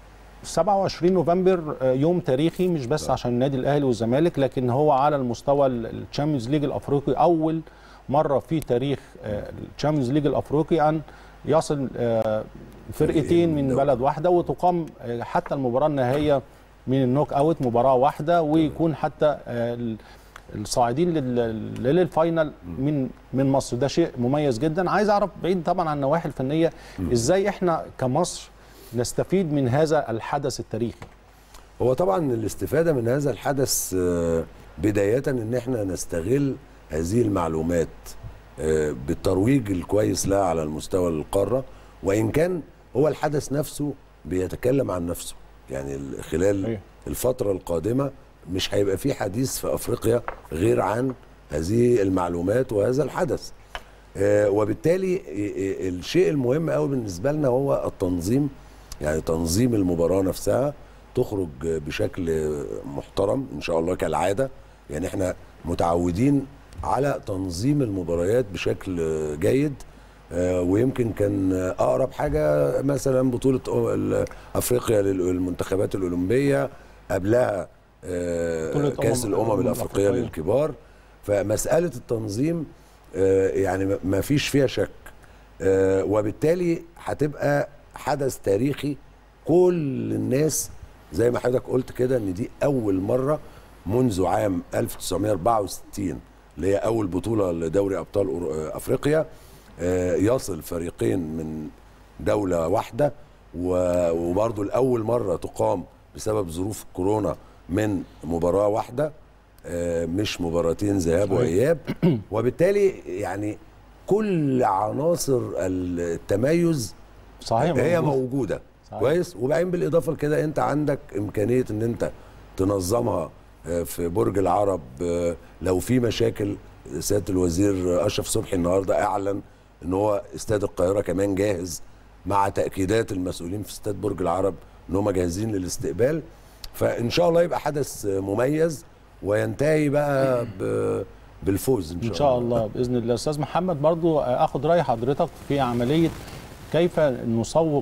27 نوفمبر آه، يوم تاريخي مش بس عشان النادي الاهلي والزمالك لكن هو على المستوى الشامبيونز ليج الافريقي اول مره في تاريخ الشامبيونز ليج الافريقي ان يصل آه، فرقتين من دولة. بلد واحده وتقام آه، حتى المباراه النهائيه من النوك اوت مباراه واحده ويكون حتى آه، ال- الصاعدين لل- للفاينل من من مصر ده شيء مميز جدا عايز اعرف بعيد طبعا عن النواحي الفنيه ازاي احنا كمصر نستفيد من هذا الحدث التاريخي هو طبعا الاستفاده من هذا الحدث آه، بدايه ان احنا نستغل هذه المعلومات آه، بالترويج الكويس لها على المستوى القاره وان كان هو الحدث نفسه بيتكلم عن نفسه يعني ال- خلال أيوة. الفتره القادمه مش هيبقى في حديث في افريقيا غير عن هذه المعلومات وهذا الحدث آه، وبالتالي آه، آه، الشيء المهم قوي بالنسبه لنا هو التنظيم يعني تنظيم المباراه نفسها تخرج بشكل محترم ان شاء الله كالعاده يعني احنا متعودين على تنظيم المباريات بشكل جيد آه، ويمكن كان اقرب حاجه مثلا بطوله أو- افريقيا للمنتخبات الاولمبيه قبلها آه، بطولة كاس أمم- الامم الأمم الافريقيه الأفريقية. للكبار فمساله التنظيم آه، يعني ما فيش فيها شك آه، وبالتالي هتبقى حدث تاريخي كل الناس زي ما حضرتك قلت كده ان دي اول مره منذ عام 1964 اللي هي اول بطوله لدوري ابطال أور- افريقيا آه، يصل فريقين من دوله واحده و- وبرضو لاول مره تقام بسبب ظروف كورونا من مباراه واحده آه، مش مباراتين ذهاب صحيح. واياب وبالتالي يعني كل عناصر التميز صحيح هي موجود. موجوده صحيح. كويس وبعدين بالاضافه لكده انت عندك امكانيه ان انت تنظمها آه، في برج العرب آه، لو في مشاكل سياده الوزير اشرف صبحي النهارده اعلن ان هو استاد القاهره كمان جاهز مع تاكيدات المسؤولين في استاد برج العرب ان هم جاهزين للاستقبال فان شاء الله يبقى حدث آه، مميز وينتهي بقى ب- بالفوز ان شاء, ان شاء الله باذن الله استاذ محمد برضو اخد راي حضرتك في عمليه كيف نسوق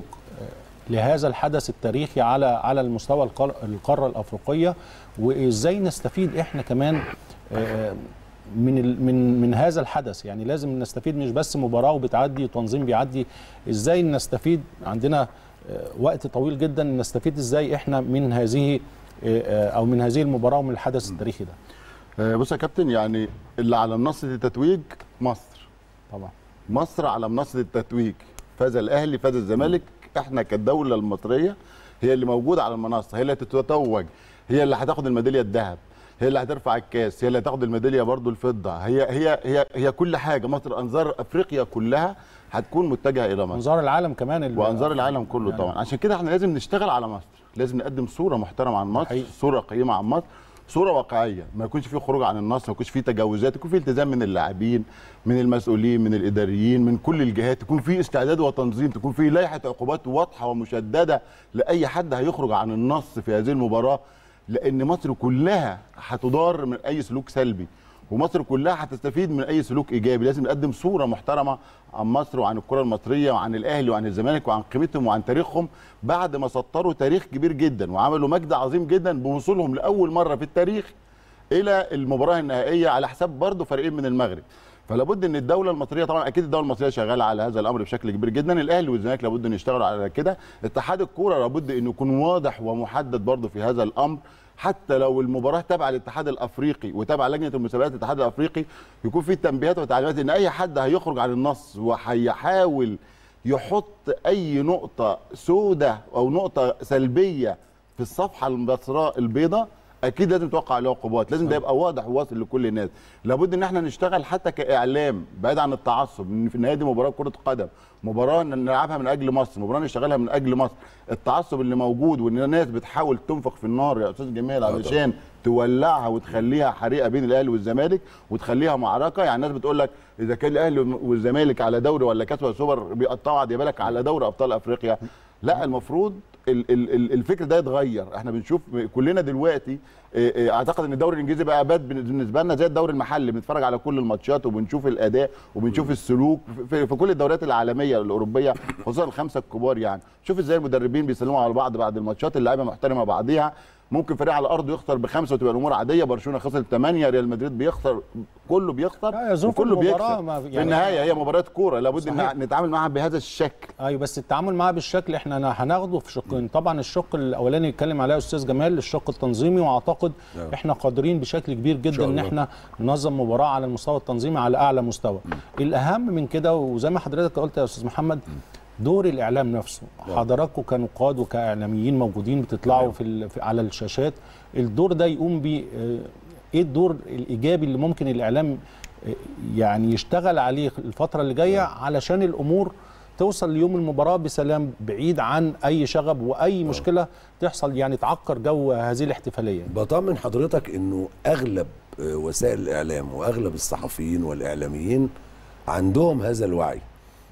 لهذا الحدث التاريخي على على المستوى القار- القاره الافريقيه وازاي نستفيد احنا كمان آه، من ال- من من هذا الحدث يعني لازم نستفيد مش بس مباراه وبتعدي وتنظيم بيعدي ازاي نستفيد عندنا آه، وقت طويل جدا نستفيد ازاي احنا من هذه آه، آه، او من هذه المباراه ومن الحدث التاريخي ده آه، بص يا كابتن يعني اللي على منصه التتويج مصر طبعا مصر على منصه التتويج فاز الاهلي فاز الزمالك احنا كالدوله المصريه هي اللي موجوده على المنصه هي اللي هتتوج هي اللي هتاخد الميداليه الذهب هي اللي هترفع الكاس هي اللي هتاخد الميداليه برضو الفضه هي هي هي هي كل حاجه مصر انظار افريقيا كلها هتكون متجهه الى مصر انظار العالم كمان ال- وانظار العالم كله يعني- طبعا عشان كده احنا لازم نشتغل على مصر لازم نقدم صوره محترمه عن مصر حقيقي. صوره قيمه عن مصر صوره واقعيه ما يكونش في خروج عن النص ما يكونش في تجاوزات يكون في التزام من اللاعبين من المسؤولين من الاداريين من كل الجهات يكون في استعداد وتنظيم تكون في لائحه عقوبات واضحه ومشدده لاي حد هيخرج عن النص في هذه المباراه لان مصر كلها هتضار من اي سلوك سلبي ومصر كلها هتستفيد من اي سلوك ايجابي لازم نقدم صوره محترمه عن مصر وعن الكره المصريه وعن الاهلي وعن الزمالك وعن قيمتهم وعن تاريخهم بعد ما سطروا تاريخ كبير جدا وعملوا مجد عظيم جدا بوصولهم لاول مره في التاريخ الى المباراه النهائيه على حساب برضه فريقين من المغرب فلابد ان الدوله المصريه طبعا اكيد الدوله المصريه شغاله على هذا الامر بشكل كبير جدا الاهلي والزمالك لابد ان يشتغلوا على كده اتحاد الكوره لابد انه يكون واضح ومحدد برضه في هذا الامر حتى لو المباراه تابعه للاتحاد الافريقي وتابعه لجنه المسابقات الاتحاد الافريقي يكون في تنبيهات وتعليمات ان اي حد هيخرج عن النص وهيحاول يحط اي نقطه سوداء او نقطه سلبيه في الصفحه البصراء البيضاء اكيد لازم توقع عليه عقوبات لازم ده يبقى واضح وواصل لكل الناس لابد ان احنا نشتغل حتى كاعلام بعيد عن التعصب ان في النهايه دي مباراه كره قدم مباراه نلعبها من اجل مصر مباراه نشتغلها من اجل مصر التعصب اللي موجود وان الناس بتحاول تنفخ في النار يا استاذ جمال طبعا. علشان تولعها وتخليها حريقه بين الاهلي والزمالك وتخليها معركه يعني الناس بتقول لك اذا كان الاهلي والزمالك على دوري ولا كاس ولا سوبر بيقطعوا عاد بالك على دوري ابطال افريقيا لا المفروض ال- ال- ال- الفكر ده يتغير احنا بنشوف كلنا دلوقتي اه، اه، اعتقد ان الدوري الانجليزي بقى باد بالنسبه لنا زي الدوري المحلي بنتفرج على كل الماتشات وبنشوف الاداء وبنشوف السلوك في, في كل الدوريات العالميه الاوروبيه خصوصا الخمسه الكبار يعني شوف ازاي المدربين بيسلموا على بعض بعد الماتشات اللعيبه محترمه بعضيها ممكن فريق على ارضه يخسر بخمسه وتبقى الامور عاديه برشلونه خسر ثمانيه ريال مدريد بيخسر كله بيخسر لا، يا ظروف وكله المباراة بيكسب ما- في يعني- النهايه هي مباراه كوره لابد صحيح. ان نتعامل معها بهذا الشكل ايوه بس التعامل معاه بالشكل احنا هناخده في شقين طبعا الشق الاولاني يتكلم عليه استاذ جمال الشق التنظيمي واعتقد نعم. احنا قادرين بشكل كبير جدا شاء ان الله. احنا ننظم مباراه على المستوى التنظيمي على اعلى مستوى الاهم من كده وزي ما حضرتك قلت يا استاذ محمد دور الاعلام نفسه حضراتكم كنقاد وكاعلاميين موجودين بتطلعوا تمام. في, ال- في على الشاشات الدور ده يقوم ب ايه الدور الايجابي اللي ممكن الاعلام آه، يعني يشتغل عليه الفتره اللي جايه علشان الامور توصل ليوم المباراه بسلام بعيد عن اي شغب واي مشكله تحصل يعني تعكر جو هذه الاحتفاليه بطمن حضرتك انه اغلب آه، وسائل الاعلام واغلب الصحفيين والاعلاميين عندهم هذا الوعي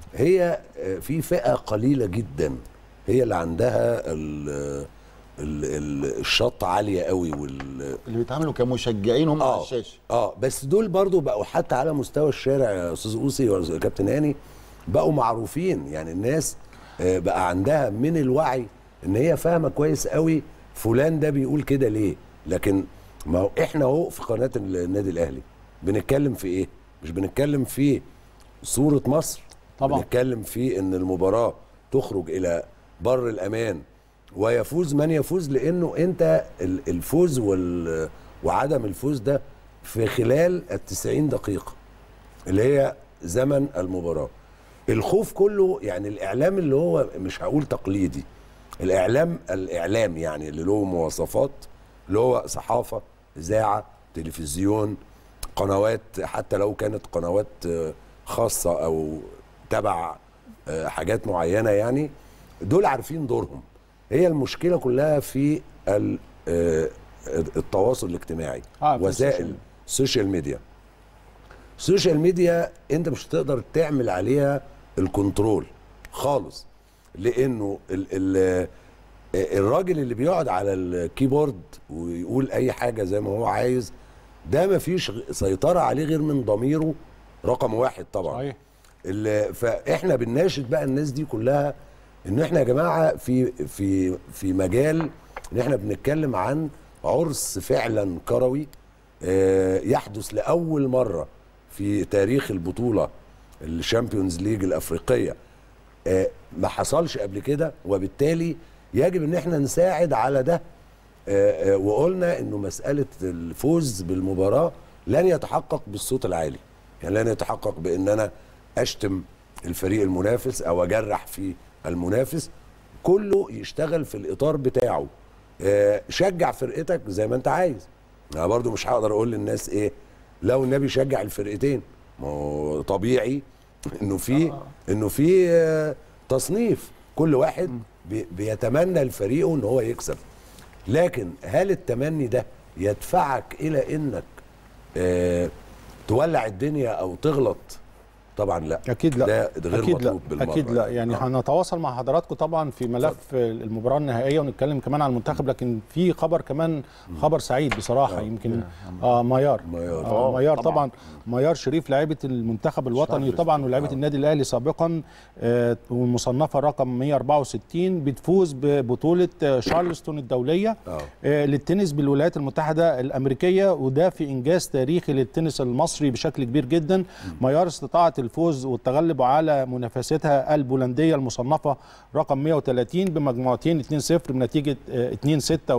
هي آه، في فئه قليله جدا هي اللي عندها ال ال ال الشط عاليه قوي وال اللي بيتعاملوا كمشجعين هم على اه الشاشه اه بس دول برضو بقوا حتى على مستوى الشارع يا استاذ اوسي ويا كابتن هاني بقوا معروفين يعني الناس آه، بقى عندها من الوعي ان هي فاهمه كويس قوي فلان ده بيقول كده ليه لكن ما هو احنا اهو في قناه النادي الاهلي بنتكلم في ايه مش بنتكلم في صوره مصر طبعا. بنتكلم في ان المباراه تخرج الى بر الامان ويفوز من يفوز لانه انت ال- الفوز وال وعدم الفوز ده في خلال التسعين دقيقه اللي هي زمن المباراه الخوف كله يعني الاعلام اللي هو مش هقول تقليدي الاعلام الاعلام يعني اللي له مواصفات اللي هو صحافه اذاعه تلفزيون قنوات حتى لو كانت قنوات آه، خاصه او تبع آه، حاجات معينه يعني دول عارفين دورهم هي المشكله كلها في ال- آه، التواصل الاجتماعي آه، في وسائل السوشيال السوشيال ميديا السوشيال ميديا انت مش هتقدر تعمل عليها الكنترول خالص لانه ال ال الراجل اللي بيقعد على الكيبورد ويقول اي حاجه زي ما هو عايز ده مفيش سيطره عليه غير من ضميره رقم واحد طبعا صحيح ال- فاحنا بنناشد بقى الناس دي كلها ان احنا يا جماعه في في في مجال ان احنا بنتكلم عن عرس فعلا كروي آه، يحدث لاول مره في تاريخ البطوله الشامبيونز ليج الافريقيه آه، ما حصلش قبل كده وبالتالي يجب ان احنا نساعد على ده آه، آه، وقلنا انه مساله الفوز بالمباراه لن يتحقق بالصوت العالي يعني لن يتحقق بان انا اشتم الفريق المنافس او اجرح في المنافس كله يشتغل في الاطار بتاعه آه، شجع فرقتك زي ما انت عايز انا برضو مش هقدر اقول للناس ايه لو النبي شجع الفرقتين ما هو طبيعي انه في انه في آه، تصنيف كل واحد بي- بيتمنى لفريقه ان هو يكسب لكن هل التمني ده يدفعك الى انك آه تولع الدنيا او تغلط طبعا لا اكيد لا ده ده غير اكيد لا مطلوب بالمره اكيد لا يعني آه. هنتواصل مع حضراتكم طبعا في ملف المباراه النهائيه ونتكلم كمان عن المنتخب لكن في خبر كمان خبر سعيد بصراحه يمكن اه مايار مايار. آه آه، مايار طبعاً. طبعا مايار شريف لاعيبه المنتخب الوطني طبعا ولاعيبه النادي الاهلي سابقا آه والمصنفه رقم 164 بتفوز ببطوله آه، شارلستون الدوليه آه. آه، للتنس بالولايات المتحدة الأمريكية وده في إنجاز تاريخي للتنس المصري بشكل كبير جدا ميار استطاعت الفوز والتغلب على منافستها البولندية المصنفة رقم 130 بمجموعتين 2-0 بنتيجة 2-6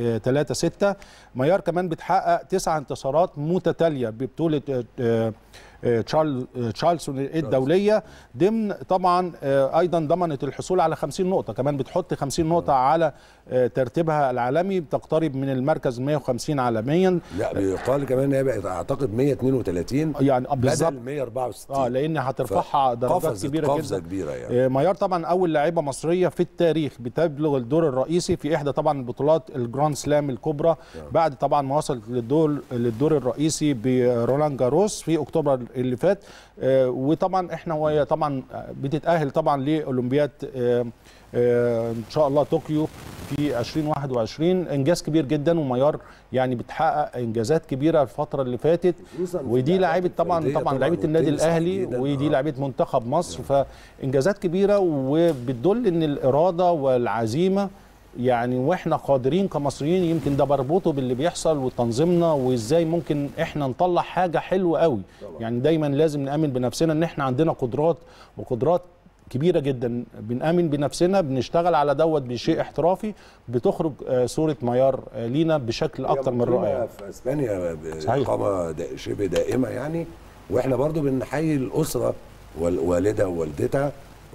و3-6 ميار كمان بتحقق تسع انتصارات متتالية ببطولة آه، آه، آه، تشارل آه، تشارلسون الدوليه ضمن طبعا آه، ايضا ضمنت الحصول على 50 نقطه كمان بتحط 50 نقطه على آه، ترتيبها العالمي بتقترب من المركز 150 عالميا لا بيقال كمان ان هي بقت اعتقد 132 يعني آه، بالظبط بدل 164 اه لان هترفعها درجات قفزت كبيره قفزه جدا كبيره يعني آه، ميار طبعا اول لاعبه مصريه في التاريخ بتبلغ الدور الرئيسي في احدى طبعا البطولات الجراند سلام الكبرى بعد طبعا ما وصلت للدور للدور الرئيسي برولان جاروس في اكتوبر اللي فات آه، وطبعا احنا وهي طبعا بتتاهل طبعا لاولمبياد آه، آه، ان شاء الله طوكيو في 2021 انجاز كبير جدا وميار يعني بتحقق انجازات كبيره الفتره اللي فاتت خصوصاً في ودي اللعبات لاعيبه طبعا الفردية طبعا طبعاً لعيبه النادي والتنس الاهلي تحديداً. ودي آه. لعيبه منتخب مصر فانجازات كبيره وبتدل ان الاراده والعزيمه يعني واحنا قادرين كمصريين يمكن ده بربطه باللي بيحصل وتنظيمنا وازاي ممكن احنا نطلع حاجه حلوه قوي يعني دايما لازم نامن بنفسنا ان احنا عندنا قدرات وقدرات كبيره جدا بنامن بنفسنا بنشتغل على دوت بشيء احترافي بتخرج آه، صوره ميار آه، لينا بشكل اكتر من مقيمة رائع في اسبانيا صحيح. باقامه دا- شبه دائمه يعني واحنا برضو بنحيي الاسره والوالده ووالدتها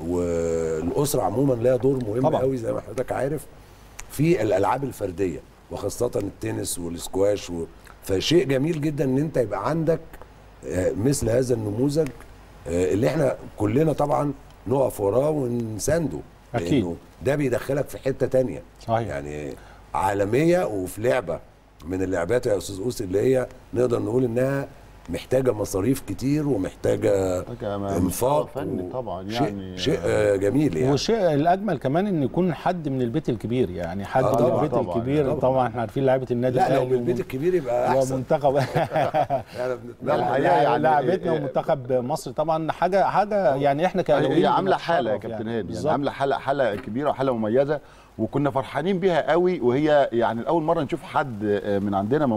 والاسره عموما لها دور مهم طبعاً. قوي زي ما حضرتك عارف في الالعاب الفرديه وخاصه التنس والسكواش و... فشيء جميل جدا ان انت يبقى عندك آه، مثل هذا النموذج آه، اللي احنا كلنا طبعا نقف وراه ونسانده أكيد. لأنه ده بيدخلك في حته تانية صحيح. يعني عالميه وفي لعبه من اللعبات يا استاذ اوس اللي هي نقدر نقول انها محتاجه مصاريف كتير ومحتاجه محتاجة انفاق مستوى فني و- طبعا شيء يعني شيء آه، جميل يعني والشيء الاجمل كمان ان يكون حد من البيت الكبير يعني حد آه، من طبعاً، البيت طبعاً، الكبير طبعاً. طبعا, احنا عارفين لعيبه النادي لا لو الاهلي من البيت ومن- الكبير يبقى احسن ومنتخب يعني بنتمنى لا، الحقيقة لا- يعني لعبتنا إيه- ومنتخب مصر طبعا حاجه حاجه يعني احنا كاهلاويين هي عامله بنتشرف حاله يا كابتن هاني يعني بالظبط. عامله حاله حاله كبيره وحاله مميزه وكنا فرحانين بيها قوي وهي يعني الاول مره نشوف حد آه، من عندنا من مصر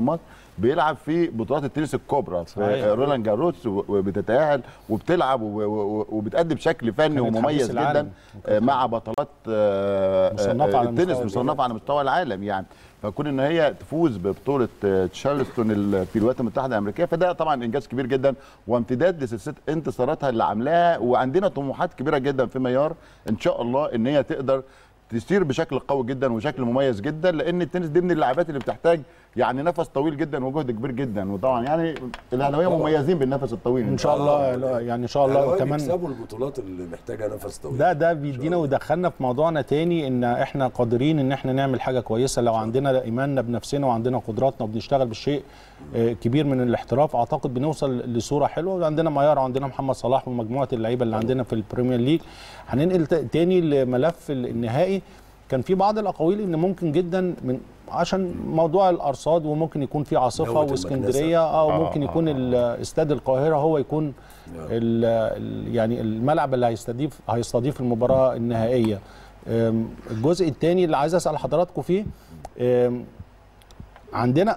بيلعب في بطولات التنس الكبرى في صحيح. رولان جاروس و- وبتتاهل وبتلعب و- و- وبتأدي بشكل فني كانت ومميز حديث العالم. جدا آه، مع بطولات آه، مصنفة آه، على التنس مستوى مصنفه على مستوى العالم يعني فكون ان هي تفوز ببطوله آه، تشارلستون ال- في الولايات المتحده الامريكيه فده طبعا انجاز كبير جدا وامتداد لسلسله انتصاراتها اللي عاملاها وعندنا طموحات كبيره جدا في ميار ان شاء الله ان هي تقدر تسير بشكل قوي جدا وشكل مميز جدا لان التنس دي من اللعبات اللي بتحتاج يعني نفس طويل جدا وجهد كبير جدا وطبعا يعني الاهلاويه مميزين بالنفس الطويل ان شاء الله لا، يعني ان شاء الله كمان كمان يكسبوا البطولات اللي محتاجه نفس طويل ده ده بيدينا ويدخلنا في موضوعنا تاني ان احنا قادرين ان احنا نعمل حاجه كويسه لو عندنا ايماننا بنفسنا وعندنا قدراتنا وبنشتغل بالشيء آه، كبير من الاحتراف اعتقد بنوصل لصوره حلوه وعندنا ميار وعندنا محمد صلاح ومجموعه اللعيبه اللي عندنا في البريمير ليج هننقل ت- تاني لملف النهائي كان في بعض الاقاويل ان ممكن جدا من عشان موضوع الارصاد وممكن يكون في عاصفه نوة واسكندريه او آه، ممكن آه، يكون ال- استاد القاهره هو يكون ال- ال- يعني الملعب اللي هيستضيف هيستضيف المباراه النهائيه أم، الجزء الثاني اللي عايز اسال حضراتكم فيه أم، عندنا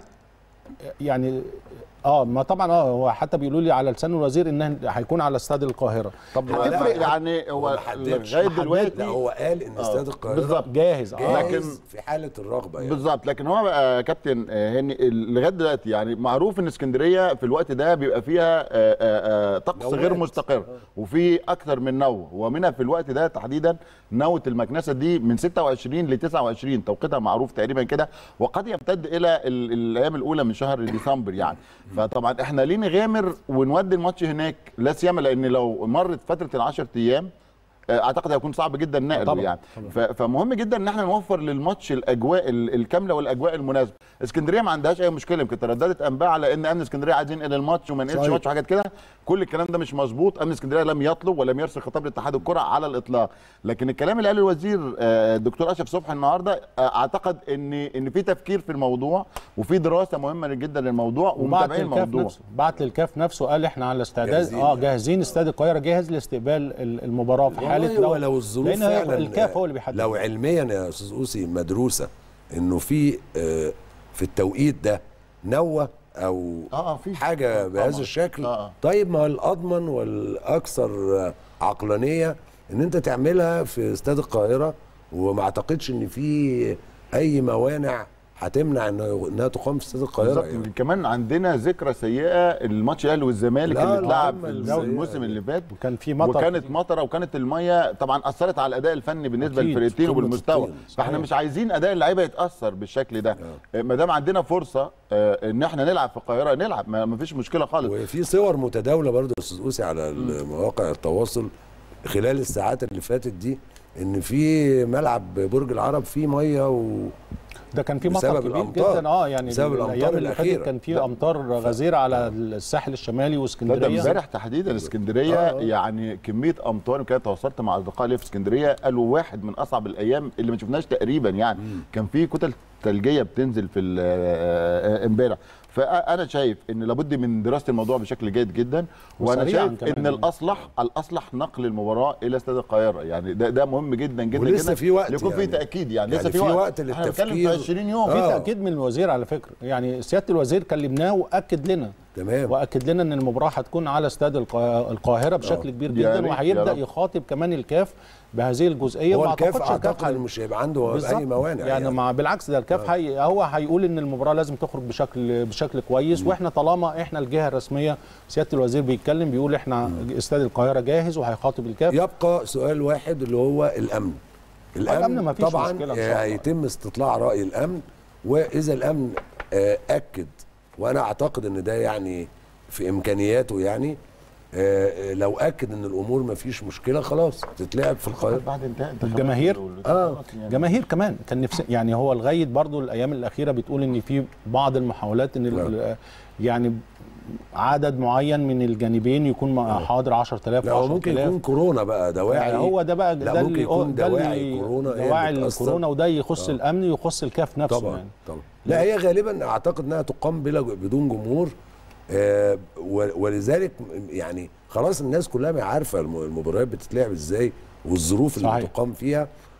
يعني اه ما طبعا اه هو حتى بيقولوا لي على لسان الوزير ان هيكون على استاد القاهره طب هو هتفرق لا، يعني هو هو ما حددش. لغايه ما دلوقتي لا هو قال ان استاد القاهره بالظبط جاهز اه جاهز لكن- في حاله الرغبه يعني بالظبط لكن هو بقى كابتن آه، هاني ال- لغايه دلوقتي يعني معروف ان اسكندريه في الوقت ده بيبقى فيها آه، آه، آه، طقس نوات. غير مستقر وفي اكثر من نوه ومنها في الوقت ده تحديدا نوه المكنسه دي من 26 ل 29 توقيتها معروف تقريبا كده وقد يمتد الى ال- الايام الاولى من شهر ديسمبر يعني فطبعا احنا ليه نغامر ونودي الماتش هناك لا سيما لان لو مرت فتره ال 10 ايام آه، اعتقد هيكون صعب جدا نقله طبعاً، يعني ف- فمهم جدا ان احنا نوفر للماتش الاجواء ال- الكامله والاجواء المناسبه اسكندريه ما عندهاش اي مشكله يمكن ترددت انباء على ان امن اسكندريه عايز ينقل الماتش وما ينقلش صحيح. ماتش وحاجات كده كل الكلام ده مش مظبوط امن اسكندريه لم يطلب ولم يرسل خطاب لاتحاد الكره على الاطلاق لكن الكلام اللي قاله الوزير آه، الدكتور اشرف صبحي النهارده آه، اعتقد ان ان في تفكير في الموضوع وفي دراسه مهمه جدا للموضوع وبعت ومتابعين للكاف الموضوع نفسه بعت للكاف نفسه قال احنا على استعداد جاهزين اه يعني. جاهزين استاد القاهره جاهز لاستقبال ال- المباراه في حاله والله هو لو الظروف لان فعلا الكاف هو اللي بيحدد لو علميا يا استاذ اوسي مدروسه انه في آه، في التوقيت ده نوه او اه اه في حاجه آه، بهذا طبعاً. الشكل آه، آه. طيب ما الاضمن والاكثر آه، عقلانيه ان انت تعملها في استاد القاهره وما اعتقدش ان في اي موانع هتمنع إن- انها تقام في استاد القاهره بالظبط يعني. كمان عندنا ذكرى سيئه الماتش الاهلي والزمالك لا، اللي لا، اتلعب هم في السيئة الموسم دي. اللي فات وكان في مطر وكانت كتير. مطره وكانت الميه طبعا اثرت على الاداء الفني بالنسبه أكيد، للفرقتين قمة وبالمستوى الطين، فاحنا صحيح. مش عايزين اداء اللعيبه يتاثر بالشكل ده ما دام عندنا فرصه آه، ان احنا نلعب في القاهره نلعب ما ما فيش مشكله خالص وفي صور متداوله برضه يا استاذ اوسي على مواقع التواصل خلال الساعات اللي فاتت دي ان في ملعب برج العرب فيه ميه و ده كان في مطر بسبب كبير الأمطار. جدا اه يعني بسبب الأمطار الايام اللي فاتت الأخيرة. كان في لا. امطار غزيره على الساحل الشمالي لا ده واسكندريه امبارح تحديدا اسكندريه آه، آه. يعني كميه امطار يمكن أنا تواصلت مع اصدقائي لي في اسكندريه قالوا واحد من اصعب الايام اللي ما شفناش تقريبا يعني كان في كتل ثلجيه بتنزل في ال- آه، آه، امبارح فانا شايف ان لابد من دراسه الموضوع بشكل جيد جدا وانا وسريعاً شايف كمان ان يعني. الاصلح الاصلح نقل المباراه الى استاد القاهره يعني ده ده مهم جدا جدا ولسه جدا في وقت يكون في يعني. تاكيد يعني, يعني لسه في في وقت احنا بنتكلم في للتفكير. 20 يوم في آه. تاكيد من الوزير على فكره يعني سياده الوزير كلمناه واكد لنا تمام واكد لنا ان المباراه هتكون على استاد القا- القاهره بشكل كبير يا جدا ريت، وهيبدا يا رب. يخاطب كمان الكاف بهذه الجزئيه هو وما الكاف اعتقدش اعتقد هي- إن مش هيبقى عنده بالظبط. اي موانع يعني, مع بالعكس ده الكاف هي هو هيقول ان المباراه لازم تخرج بشكل بشكل كويس واحنا طالما احنا الجهه الرسميه سياده الوزير بيتكلم بيقول احنا استاد القاهره جاهز وهيخاطب الكاف يبقى سؤال واحد اللي هو الامن الأمن مفيش طبعا مشكلة إن شاء الله. هيتم استطلاع راي الامن واذا الامن آه، اكد وانا اعتقد ان ده يعني في امكانياته يعني آه، آه، لو اكد ان الامور ما فيش مشكله خلاص تتلعب في القاهره بعد انتهاء الجماهير؟ اه جماهير كمان كان نفسي يعني هو لغايه برضو الايام الاخيره بتقول ان في بعض المحاولات ان ال- يعني عدد معين من الجانبين يكون مع- حاضر 10000 لا هو ممكن 10000 يكون كورونا بقى دواعي يعني هو ده بقى لا ده ممكن اللي يكون ده اللي- دواعي كورونا هي اللي دواعي بتأثر. الكورونا وده يخص الامن ويخص الكاف نفسه طبعا يعني طبعا لا هي غالبا اعتقد انها تقام بلا بدون جمهور آه و- ولذلك يعني خلاص الناس كلها ما عارفه الم- المباريات بتتلعب ازاي والظروف اللي صحيح. بتقام فيها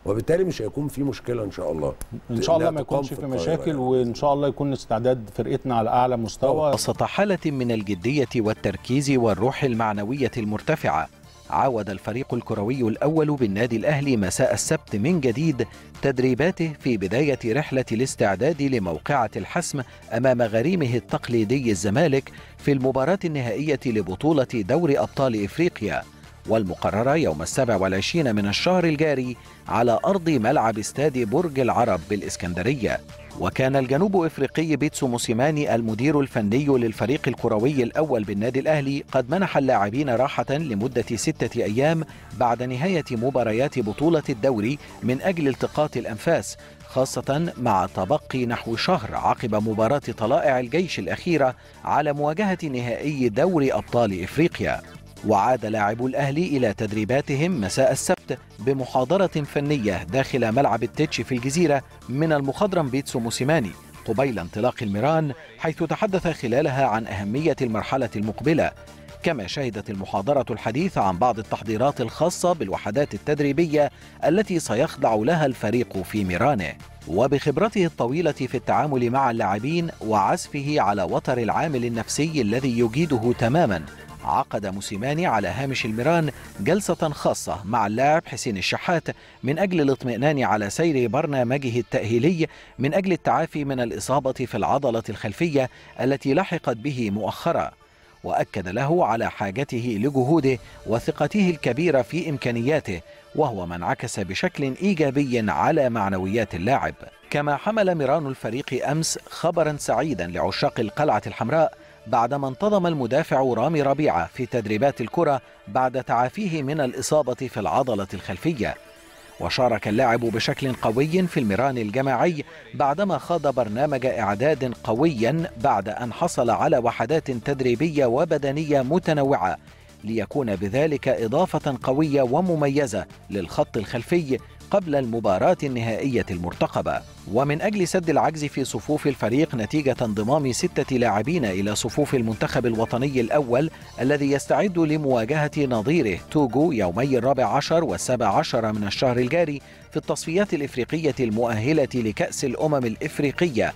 وبالتالي مش هيكون في مشكله ان شاء الله ان شاء الله إنها ما تقام يكونش في القاهرة مشاكل يعني. وان شاء الله يكون استعداد فرقتنا على اعلى مستوى وسط حالة من الجدية والتركيز والروح المعنوية المرتفعة عاود الفريق الكروي الأول بالنادي الأهلي مساء السبت من جديد تدريباته في بداية رحلة الاستعداد لموقعة الحسم أمام غريمه التقليدي الزمالك في المباراة النهائية لبطولة دور أبطال إفريقيا والمقررة يوم السابع والعشرين من الشهر الجاري على أرض ملعب استاد برج العرب بالإسكندرية وكان الجنوب افريقي بيتسو موسيماني المدير الفني للفريق الكروي الاول بالنادي الاهلي قد منح اللاعبين راحه لمده سته ايام بعد نهايه مباريات بطوله الدوري من اجل التقاط الانفاس خاصة مع تبقي نحو شهر عقب مباراة طلائع الجيش الأخيرة على مواجهة نهائي دوري أبطال إفريقيا وعاد لاعبو الأهلي إلى تدريباتهم مساء السبت بمحاضرة فنية داخل ملعب التتش في الجزيرة من المخضرم بيتسو موسيماني قبيل انطلاق الميران حيث تحدث خلالها عن أهمية المرحلة المقبلة كما شهدت المحاضرة الحديث عن بعض التحضيرات الخاصة بالوحدات التدريبية التي سيخضع لها الفريق في ميرانه وبخبرته الطويلة في التعامل مع اللاعبين وعزفه على وتر العامل النفسي الذي يجيده تماما عقد موسيماني على هامش الميران جلسة خاصة مع اللاعب حسين الشحات من أجل الاطمئنان على سير برنامجه التأهيلي من أجل التعافي من الإصابة في العضلة الخلفية التي لحقت به مؤخرا وأكد له على حاجته لجهوده وثقته الكبيرة في إمكانياته وهو ما انعكس بشكل إيجابي على معنويات اللاعب كما حمل ميران الفريق أمس خبرا سعيدا لعشاق القلعة الحمراء بعدما انتظم المدافع رامي ربيعة في تدريبات الكرة بعد تعافيه من الإصابة في العضلة الخلفية وشارك اللاعب بشكل قوي في الميران الجماعي بعدما خاض برنامج إعداد قويا بعد أن حصل على وحدات تدريبية وبدنية متنوعة ليكون بذلك إضافة قوية ومميزة للخط الخلفي قبل المباراة النهائية المرتقبة ومن أجل سد العجز في صفوف الفريق نتيجة انضمام ستة لاعبين إلى صفوف المنتخب الوطني الأول الذي يستعد لمواجهة نظيره توغو يومي الرابع عشر والسابع عشر من الشهر الجاري في التصفيات الإفريقية المؤهلة لكأس الأمم الإفريقية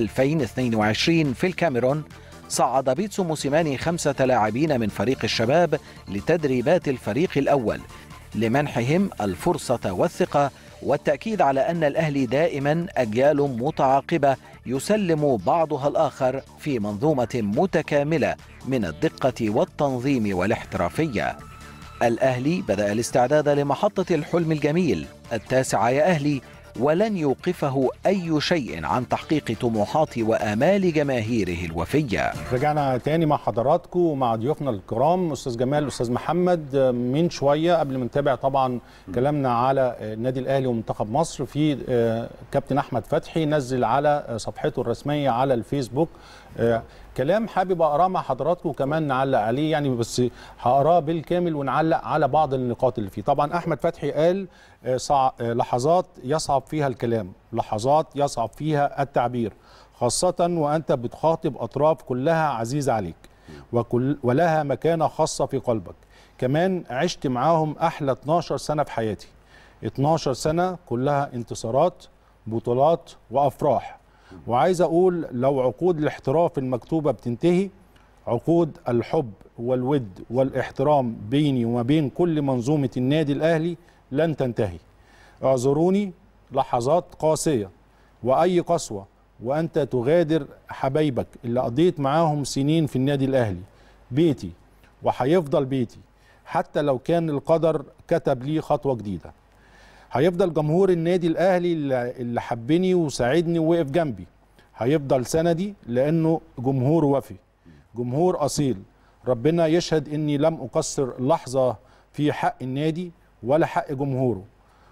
2022 في الكاميرون صعد بيتسو موسيماني خمسة لاعبين من فريق الشباب لتدريبات الفريق الأول لمنحهم الفرصة والثقة والتأكيد على أن الأهلي دائما أجيال متعاقبة يسلم بعضها الآخر في منظومة متكاملة من الدقة والتنظيم والاحترافية الأهلي بدأ الاستعداد لمحطة الحلم الجميل التاسعة يا أهلي ولن يوقفه أي شيء عن تحقيق طموحات وآمال جماهيره الوفية رجعنا تاني مع حضراتكم ومع ضيوفنا الكرام استاذ جمال استاذ محمد من شويه قبل ما نتابع طبعا كلامنا على النادي الاهلي ومنتخب مصر في كابتن احمد فتحي نزل على صفحته الرسميه على الفيسبوك كلام حابب اقراه مع حضراتكم وكمان نعلق عليه يعني بس هقراه بالكامل ونعلق على بعض النقاط اللي فيه طبعا احمد فتحي قال صع... لحظات يصعب فيها الكلام لحظات يصعب فيها التعبير خاصة وأنت بتخاطب أطراف كلها عزيزة عليك وكل ولها مكانة خاصة في قلبك كمان عشت معاهم أحلى 12 سنة في حياتي 12 سنة كلها انتصارات بطولات وأفراح وعايز أقول لو عقود الاحتراف المكتوبة بتنتهي عقود الحب والود والاحترام بيني وما بين كل منظومة النادي الأهلي لن تنتهي اعذروني لحظات قاسية وأي قسوة وأنت تغادر حبايبك اللي قضيت معاهم سنين في النادي الأهلي بيتي وهيفضل بيتي حتى لو كان القدر كتب لي خطوة جديدة هيفضل جمهور النادي الأهلي اللي حبني وساعدني ووقف جنبي هيفضل سندي لأنه جمهور وفي جمهور أصيل ربنا يشهد إني لم أقصر لحظة في حق النادي ولا حق جمهوره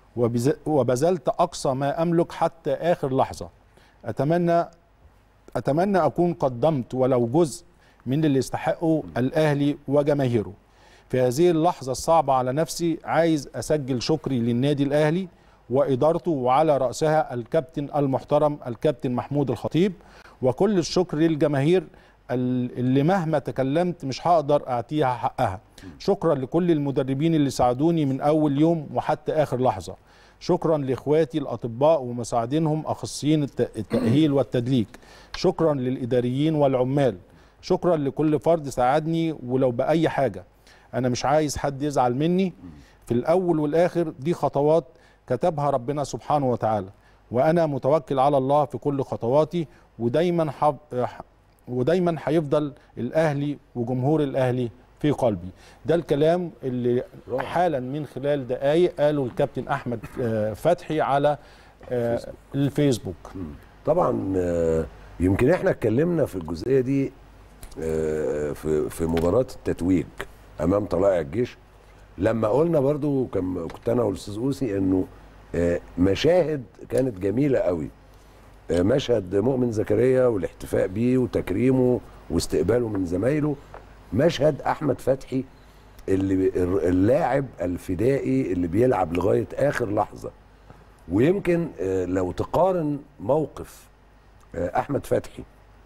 وبذلت أقصى ما أملك حتى آخر لحظة أتمنى أتمنى أكون قدمت ولو جزء من اللي يستحقه الأهلي وجماهيره في هذه اللحظة الصعبة على نفسي عايز أسجل شكري للنادي الأهلي وإدارته وعلى رأسها الكابتن المحترم الكابتن محمود الخطيب وكل الشكر للجماهير اللي مهما تكلمت مش هقدر أعطيها حقها شكرا لكل المدربين اللي ساعدوني من أول يوم وحتى آخر لحظة شكرا لاخواتي الاطباء ومساعدينهم اخصائيين الت- التاهيل والتدليك شكرا للاداريين والعمال شكرا لكل فرد ساعدني ولو باي حاجه انا مش عايز حد يزعل مني في الاول والاخر دي خطوات كتبها ربنا سبحانه وتعالى وانا متوكل على الله في كل خطواتي ودايما حب ودايما هيفضل الاهلي وجمهور الاهلي في قلبي ده الكلام اللي رائع. حالا من خلال دقائق قاله الكابتن احمد آه، فتحي على آه، الفيسبوك طبعا آه، يمكن احنا اتكلمنا في الجزئيه دي آه، في في مباراه التتويج امام طلائع الجيش لما قلنا برضو كان كنت انا والاستاذ اوسي انه آه، مشاهد كانت جميله قوي آه، مشهد مؤمن زكريا والاحتفاء بيه وتكريمه واستقباله من زمايله مشهد احمد فتحي اللي اللاعب الفدائي اللي بيلعب لغايه اخر لحظه ويمكن آه، لو تقارن موقف آه، احمد فتحي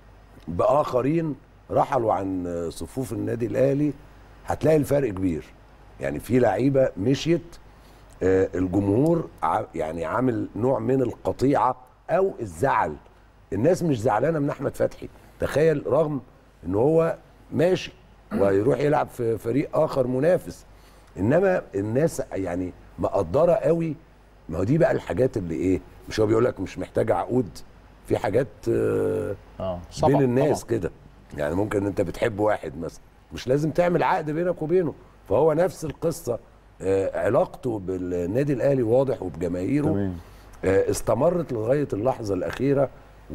باخرين رحلوا عن آه، صفوف النادي الاهلي هتلاقي الفرق كبير يعني في لعيبه مشيت آه، الجمهور ع- يعني عامل نوع من القطيعه او الزعل الناس مش زعلانه من احمد فتحي تخيل رغم ان هو ماشي ويروح يلعب في فريق اخر منافس انما الناس يعني مقدره قوي ما هو دي بقى الحاجات اللي ايه مش هو بيقول لك مش محتاج عقود في حاجات آه، اه بين طبعاً، الناس طبعاً. كده يعني ممكن انت بتحب واحد مثلا مش لازم تعمل عقد بينك وبينه فهو نفس القصه آه، علاقته بالنادي الاهلي واضح وبجماهيره تمام آه، استمرت لغايه اللحظه الاخيره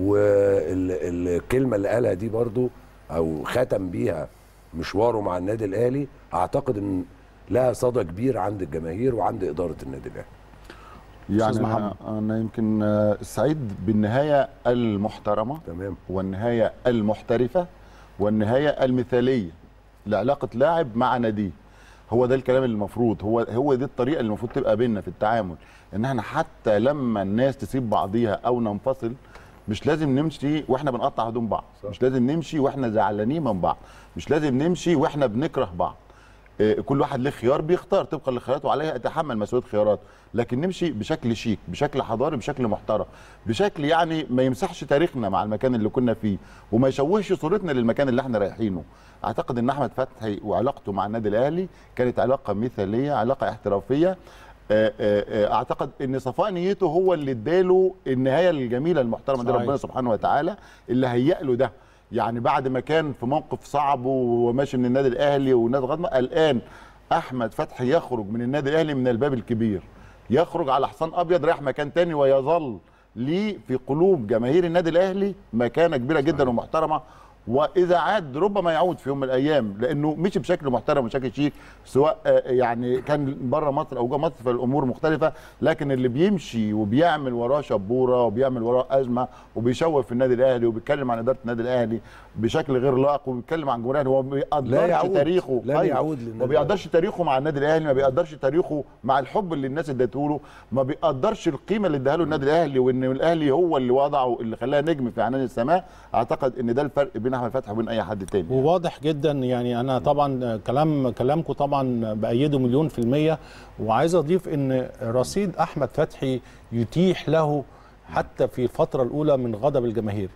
والكلمه اللي قالها دي برضو او ختم بيها مشواره مع النادي الاهلي اعتقد ان لها صدى كبير عند الجماهير وعند اداره النادي الاهلي يعني أستاذ أنا, انا يمكن آه، سعيد بالنهايه المحترمه تمام والنهايه المحترفه والنهايه المثاليه لعلاقه لاعب مع ناديه هو ده الكلام اللي المفروض هو هو دي الطريقه اللي المفروض تبقى بيننا في التعامل ان احنا حتى لما الناس تسيب بعضيها او ننفصل مش لازم نمشي واحنا بنقطع هدوم بعض صح. مش لازم نمشي واحنا زعلانين من بعض مش لازم نمشي واحنا بنكره بعض آه، كل واحد له خيار بيختار طبقا لخياراته وعليه يتحمل مسؤوليه خياراته لكن نمشي بشكل شيك بشكل حضاري بشكل محترم بشكل يعني ما يمسحش تاريخنا مع المكان اللي كنا فيه وما يشوهش صورتنا للمكان اللي احنا رايحينه اعتقد ان احمد فتحي وعلاقته مع النادي الاهلي كانت علاقه مثاليه علاقه احترافيه آه، آه، آه، اعتقد ان صفاء نيته هو اللي اداله النهايه الجميله المحترمه دي صحيح. ربنا سبحانه وتعالى اللي هيأ له ده يعني بعد ما كان في موقف صعب وماشي من النادي الاهلي والناس غضمه الان احمد فتحي يخرج من النادي الاهلي من الباب الكبير يخرج على حصان ابيض رايح مكان تاني ويظل ليه في قلوب جماهير النادي الاهلي مكانه كبيره جدا ومحترمه واذا عاد ربما يعود في يوم من الايام لانه مشي بشكل محترم وبشكل شيك سواء آه، يعني كان بره مصر او جوه مصر فالامور مختلفه لكن اللي بيمشي وبيعمل وراه شبوره وبيعمل وراه ازمه وبيشوه في النادي الاهلي وبيتكلم عن اداره النادي الاهلي بشكل غير لائق وبيتكلم عن جمهور الأهلي، هو ما بيقدرش يعود. تاريخه لن أيوة. يعود للنادي ما بيقدرش تاريخه مع النادي الاهلي ما بيقدرش تاريخه مع الحب اللي الناس ادته له ما بيقدرش القيمه اللي اداها له النادي الاهلي وان الاهلي هو اللي وضعه اللي خلاه نجم في عنان السماء اعتقد ان ده الفرق بين احمد فتحي وبين اي حد تاني وواضح جدا يعني انا طبعا كلام كلامكم طبعا بايده مليون في الميه وعايز اضيف ان رصيد احمد فتحي يتيح له حتى في الفتره الاولى من غضب الجماهير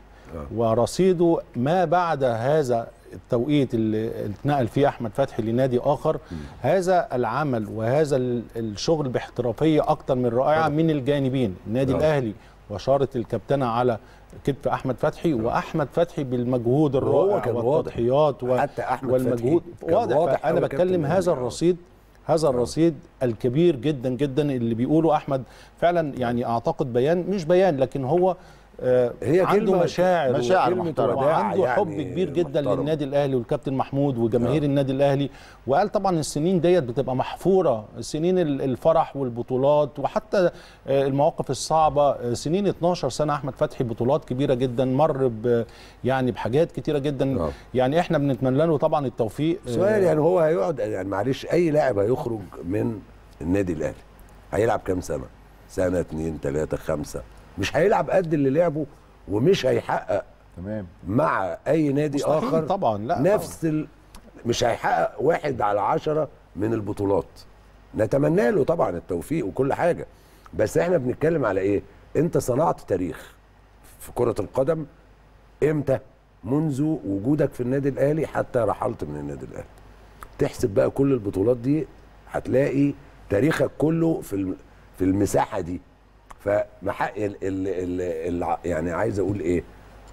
ورصيده ما بعد هذا التوقيت اللي اتنقل فيه احمد فتحي لنادي اخر هذا العمل وهذا ال- الشغل باحترافيه اكتر من رائعه من الجانبين النادي آه. الاهلي وشاره الكابتنه على كتف احمد فتحي واحمد فتحي بالمجهود وهو الرائع كان واضح. والتضحيات و... حتى أحمد والمجهود فتحي كان واضح واضح انا أوي بتكلم كابتن هذا يعني. الرصيد هذا الرصيد الكبير جدا جدا اللي بيقوله احمد فعلا يعني اعتقد بيان مش بيان لكن هو آه هي عنده كلمة- مشاعر مشاعر كلمة محترمة. وداع وعنده يعني حب كبير جدا محترم. للنادي الاهلي والكابتن محمود وجماهير آه. النادي الاهلي وقال طبعا السنين ديت بتبقى محفوره سنين ال- الفرح والبطولات وحتى آه، المواقف الصعبه آه، سنين 12 سنه احمد فتحي بطولات كبيره جدا مر ب يعني بحاجات كتيره جدا آه. يعني احنا بنتمنى له طبعا التوفيق آه، سؤال يعني هو هيقعد يعني معلش اي لاعب هيخرج من النادي الاهلي هيلعب كام سنه؟ سنه اتنين تلاته خمسه مش هيلعب قد اللي لعبه ومش هيحقق تمام مع اي نادي مستحيل اخر طبعا لا نفس ال... مش هيحقق واحد على عشرة من البطولات نتمنى له طبعا التوفيق وكل حاجه بس احنا بنتكلم على ايه انت صنعت تاريخ في كره القدم امتى منذ وجودك في النادي الاهلي حتى رحلت من النادي الاهلي تحسب بقى كل البطولات دي هتلاقي تاريخك كله في الم- في المساحه دي فمحق ال ال ال ال يعني عايز اقول ايه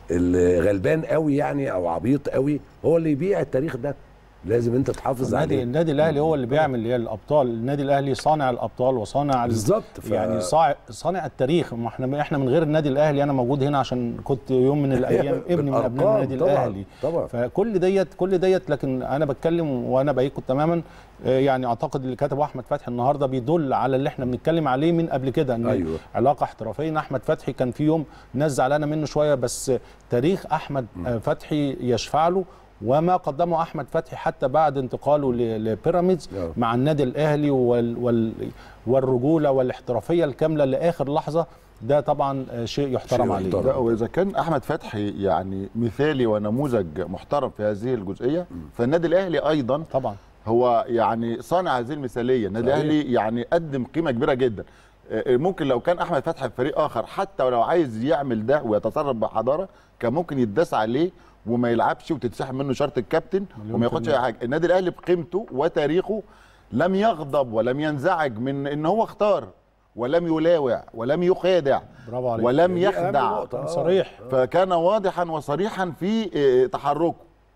الغلبان قوي يعني او عبيط قوي هو اللي يبيع التاريخ ده لازم انت تحافظ النادي عليه النادي الاهلي هو اللي بيعمل اللي هي الابطال النادي الاهلي صانع الابطال وصانع ال- بالظبط، ف- يعني صاع- صانع التاريخ ما احنا احنا من غير النادي الاهلي انا موجود هنا عشان كنت يوم من الايام ابني من ابناء بالأرقام النادي طبعاً، الاهلي طبعاً. فكل ديت كل ديت لكن انا بتكلم وانا بايدكم تماما آه، يعني اعتقد اللي كتبه احمد فتحي النهارده بيدل على اللي احنا بنتكلم عليه من قبل كده ان أيوة. علاقه احترافيه إن احمد فتحي كان في يوم ناس زعلانه منه شويه بس تاريخ احمد آه، فتحي يشفع له وما قدمه احمد فتحي حتى بعد انتقاله ل- لبيراميدز آه. مع النادي الاهلي وال وال والرجوله والاحترافيه الكامله لاخر لحظه ده طبعا آه، شيء يحترم شيء عليه يحترم. لا واذا كان احمد فتحي يعني مثالي ونموذج محترم في هذه الجزئيه فالنادي الاهلي ايضا طبعا هو يعني صانع هذه المثاليه النادي صحيح. الاهلي يعني قدم قيمه كبيره جدا آه، ممكن لو كان احمد فتحي في فريق اخر حتى ولو عايز يعمل ده ويتصرف بحضاره كان ممكن يتداس عليه وما يلعبش وتتسحب منه شرط الكابتن مليون وما في ياخدش المية. اي حاجه النادي الاهلي بقيمته وتاريخه لم يغضب ولم ينزعج من ان هو اختار ولم يلاوع ولم يخادع برافو عليك. ولم دي أهم يخدع نقطة. آه. صريح فكان واضحا وصريحا في آه، تحركه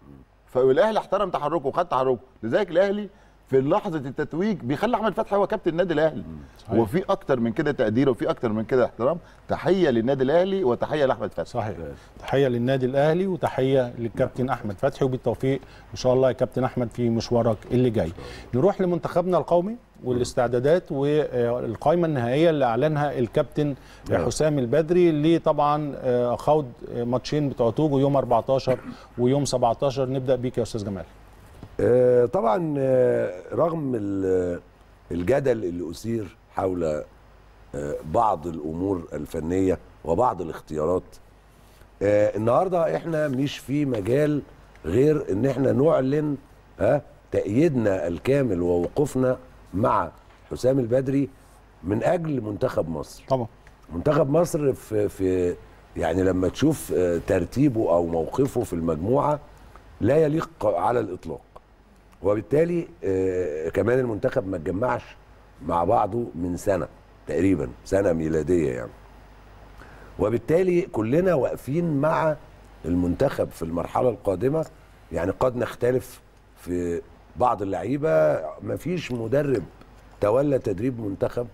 فالاهلي احترم تحركه وخد تحركه لذلك الاهلي في لحظه التتويج بيخلي احمد فتحي هو كابتن النادي الاهلي صحيح. وفي اكتر من كده تقدير وفي اكتر من كده احترام تحيه للنادي الاهلي وتحيه لاحمد فتحي صحيح تحيه للنادي الاهلي وتحيه للكابتن احمد فتحي وبالتوفيق ان شاء الله يا كابتن احمد في مشوارك اللي جاي نروح لمنتخبنا القومي والاستعدادات والقائمه النهائيه اللي اعلنها الكابتن نعم. حسام البدري اللي طبعا آه، خوض ماتشين بتوع توجو يوم 14 ويوم 17 نبدا بيك يا استاذ جمال آه، طبعا آه، رغم ال- الجدل اللي أثير حول آه، بعض الأمور الفنية وبعض الاختيارات آه، النهاردة احنا مش في مجال غير ان احنا نعلن ها تأييدنا الكامل ووقوفنا مع حسام البدري من أجل منتخب مصر طبعا منتخب مصر في في يعني لما تشوف آه، ترتيبه او موقفه في المجموعه لا يليق على الاطلاق وبالتالي آه، كمان المنتخب ما اتجمعش مع بعضه من سنه تقريبا سنه ميلاديه يعني وبالتالي كلنا واقفين مع المنتخب في المرحله القادمه يعني قد نختلف في بعض اللعيبه مفيش مدرب تولى تدريب منتخب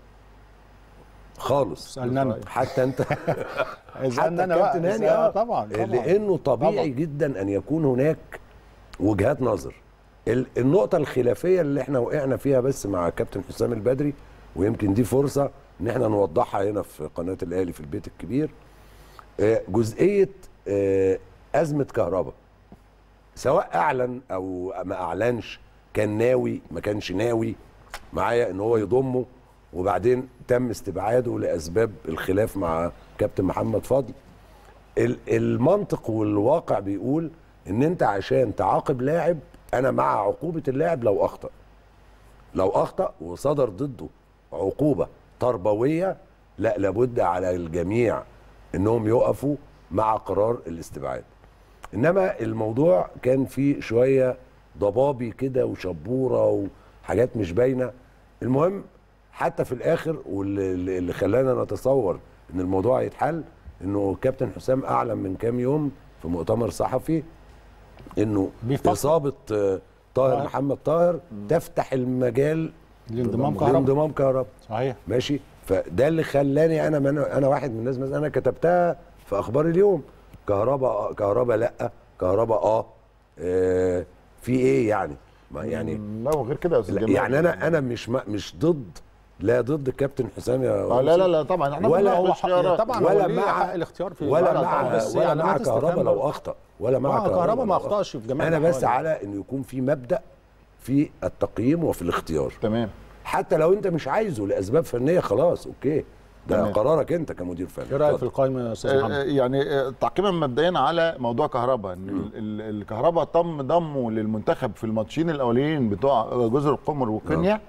خالص اسالنا انا حتى انت اسالنا انا الكابتن بقى هاني آه، آه، طبعا طبعا لانه طبيعي طبعاً. جدا ان يكون هناك وجهات نظر ال- النقطه الخلافيه اللي احنا وقعنا فيها بس مع كابتن حسام البدري ويمكن دي فرصه ان احنا نوضحها هنا في قناه الاهلي في البيت الكبير آه، جزئيه آه، ازمه كهرباء سواء اعلن او ما اعلنش كان ناوي ما كانش ناوي معايا ان هو يضمه وبعدين تم استبعاده لاسباب الخلاف مع كابتن محمد فضل ال- المنطق والواقع بيقول ان انت عشان تعاقب لاعب انا مع عقوبه اللاعب لو اخطا لو اخطا وصدر ضده عقوبه تربويه لا لابد على الجميع انهم يقفوا مع قرار الاستبعاد انما الموضوع كان فيه شويه ضبابي كده وشبوره وحاجات مش باينه المهم حتى في الاخر واللي اللي خلانا نتصور ان الموضوع هيتحل انه كابتن حسام اعلن من كام يوم في مؤتمر صحفي انه بيفكر. اصابه آه، طاهر طاهر. محمد طاهر تفتح المجال الانضمام كهرباء لانضمام كهرباء صحيح ماشي فده اللي خلاني انا من انا واحد من الناس مثلا انا كتبتها في اخبار اليوم كهرباء كهرباء لا كهرباء اه, آه في ايه يعني ما يعني لا وغير كده يا استاذ لا جمال يعني انا انا مش ما مش ضد لا ضد كابتن حسام يا آه لا لا لا طبعا احنا ولا بناخد هو حق اختيارات. طبعا ولا هو ليه مع- حق الاختيار في ولا الوضع مع ده، بس ولا علامات مع استفهام كهرباء لو برضه. اخطا ولا مع آه، كهرباء ما لو أخطأش في جميع انا بس الأحوال. على انه يكون في مبدا في التقييم وفي الاختيار تمام حتى لو انت مش عايزه لاسباب فنيه خلاص اوكي ده تمام. قرارك انت كمدير فني ايه رايك في اتفضل. القائمه يا استاذ آه، محمد آه، يعني آه، تعقيبا مبدئيا على موضوع كهرباء ان ال- ال- الكهرباء تم ضمه للمنتخب في الماتشين الاولين بتوع جزر القمر وكينيا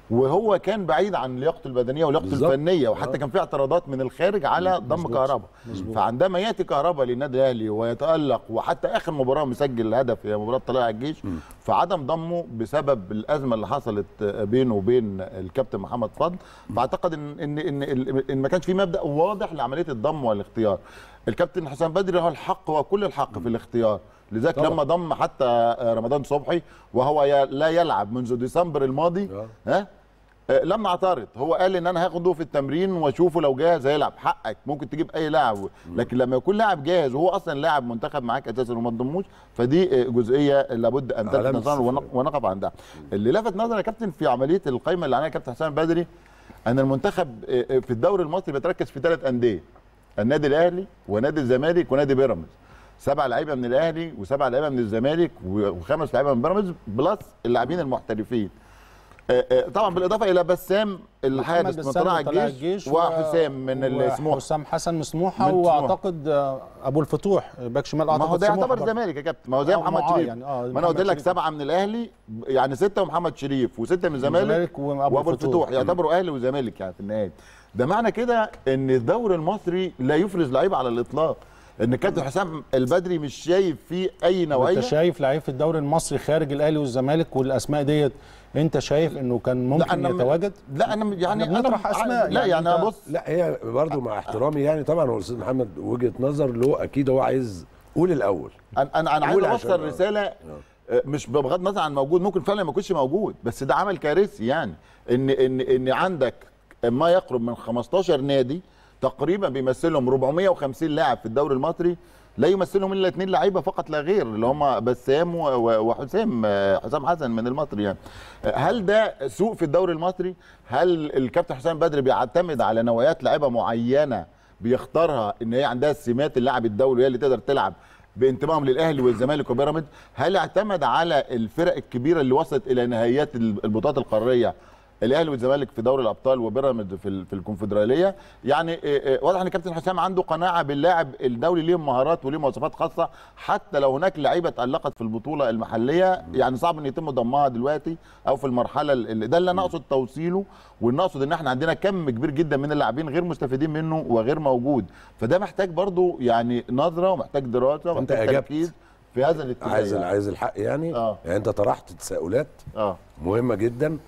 وهو كان بعيد عن لياقته البدنيه ولياقته بالظبط. الفنيه وحتى آه. كان في اعتراضات من الخارج على ضم مظبوط. كهربا مظبوط. فعندما ياتي كهربا للنادي الاهلي ويتالق وحتى اخر مباراه مسجل الهدف هي مباراه طلائع الجيش فعدم ضمه بسبب الازمه اللي حصلت بينه وبين الكابتن محمد فضل فاعتقد ان ان ان, إن ما كانش في مبدا واضح لعمليه الضم والاختيار الكابتن حسام بدري هو الحق وكل الحق في الاختيار لذلك طبعا. لما ضم حتى رمضان صبحي وهو ي- لا يلعب منذ ديسمبر الماضي آه. ها آه، لم نعترض هو قال ان انا هاخده في التمرين واشوفه لو جاهز هيلعب حقك ممكن تجيب اي لاعب لكن لما يكون لاعب جاهز وهو اصلا لاعب منتخب معاك اساسا وما تضموش فدي آه، جزئيه لابد ان تلفت علامة نظرنا ونق- ونقف عندها اللي لفت نظري يا كابتن في عمليه القائمه اللي عملها كابتن حسام بدري ان المنتخب آه، آه، في الدوري المصري بيتركز في ثلاث انديه النادي الاهلي ونادي الزمالك ونادي بيراميدز سبع لعيبه من الاهلي وسبع لعيبه من الزمالك وخمس لعيبه من بيراميدز بلس اللاعبين المحترفين آه، آه، طبعا بالاضافه الى بسام الحارس من بسام طلائع وطلائع الجيش و- وحسام من السموحه وحسام حسن من سموحه من سموحة. واعتقد آه، ابو الفتوح باك شمال ما اعتقد هو ده سموحة يعتبر برضه. زمالك يا كابتن ما هو زي آه، محمد ما- آه، شريف يعني، آه، ما انا محمد قلت لك شريف. سبعه من الاهلي يعني سته ومحمد شريف وسته من الزمالك الزمالك وأبو وابو الفتوح. الفتوح يعتبروا اهلي وزمالك يعني في النهايه ده معنى كده ان الدوري المصري لا يفرز لعيبه على الاطلاق ان الكابتن حسام البدري مش شايف فيه اي نوعيه انت شايف لعيب في الدوري المصري خارج الاهلي والزمالك والاسماء ديت انت شايف انه كان ممكن أنا م- يتواجد لا انا يعني إحنا بنطرح أسماء، لا يعني يعني أنت- بص لا هي برضو مع احترامي يعني طبعا هو الاستاذ محمد وجهه نظر له اكيد هو عايز قول الاول انا انا انا عايز قول عشان- اوصل رساله آه، مش بغض النظر عن موجود ممكن فعلا ما يكونش موجود بس ده عمل كارثي يعني ان ان ان عندك ما يقرب من 15 نادي تقريبا بيمثلهم 450 لاعب في الدوري المصري لا يمثلهم الا اثنين لعيبه فقط لا غير اللي هم بسام و- و- وحسام آه، حسام حسن من المصري يعني آه، هل ده سوء في الدوري المصري هل الكابتن حسام بدري بيعتمد على نوعيات لعيبه معينه بيختارها ان هي عندها سمات اللاعب الدولي وهي اللي تقدر تلعب بانتمائهم للاهلي والزمالك وبيراميدز هل اعتمد على الفرق الكبيره اللي وصلت الى نهائيات البطولات القاريه الاهلي والزمالك في دوري الابطال وبيراميدز في ال- في الكونفدراليه يعني إيه إيه واضح ان كابتن حسام عنده قناعه باللاعب الدولي ليه مهارات وليه مواصفات خاصه حتى لو هناك لعيبه تالقت في البطوله المحليه يعني صعب ان يتم ضمها دلوقتي او في المرحله اللي ده اللي انا اقصد توصيله وان اقصد ان احنا عندنا كم كبير جدا من اللاعبين غير مستفيدين منه وغير موجود فده محتاج برضو يعني نظره ومحتاج دراسه فأنت ومحتاج أجبت. تركيز في هذا الاتجاه عايز يعني. عايز الحق يعني آه. يعني انت طرحت تساؤلات اه مهمه جدا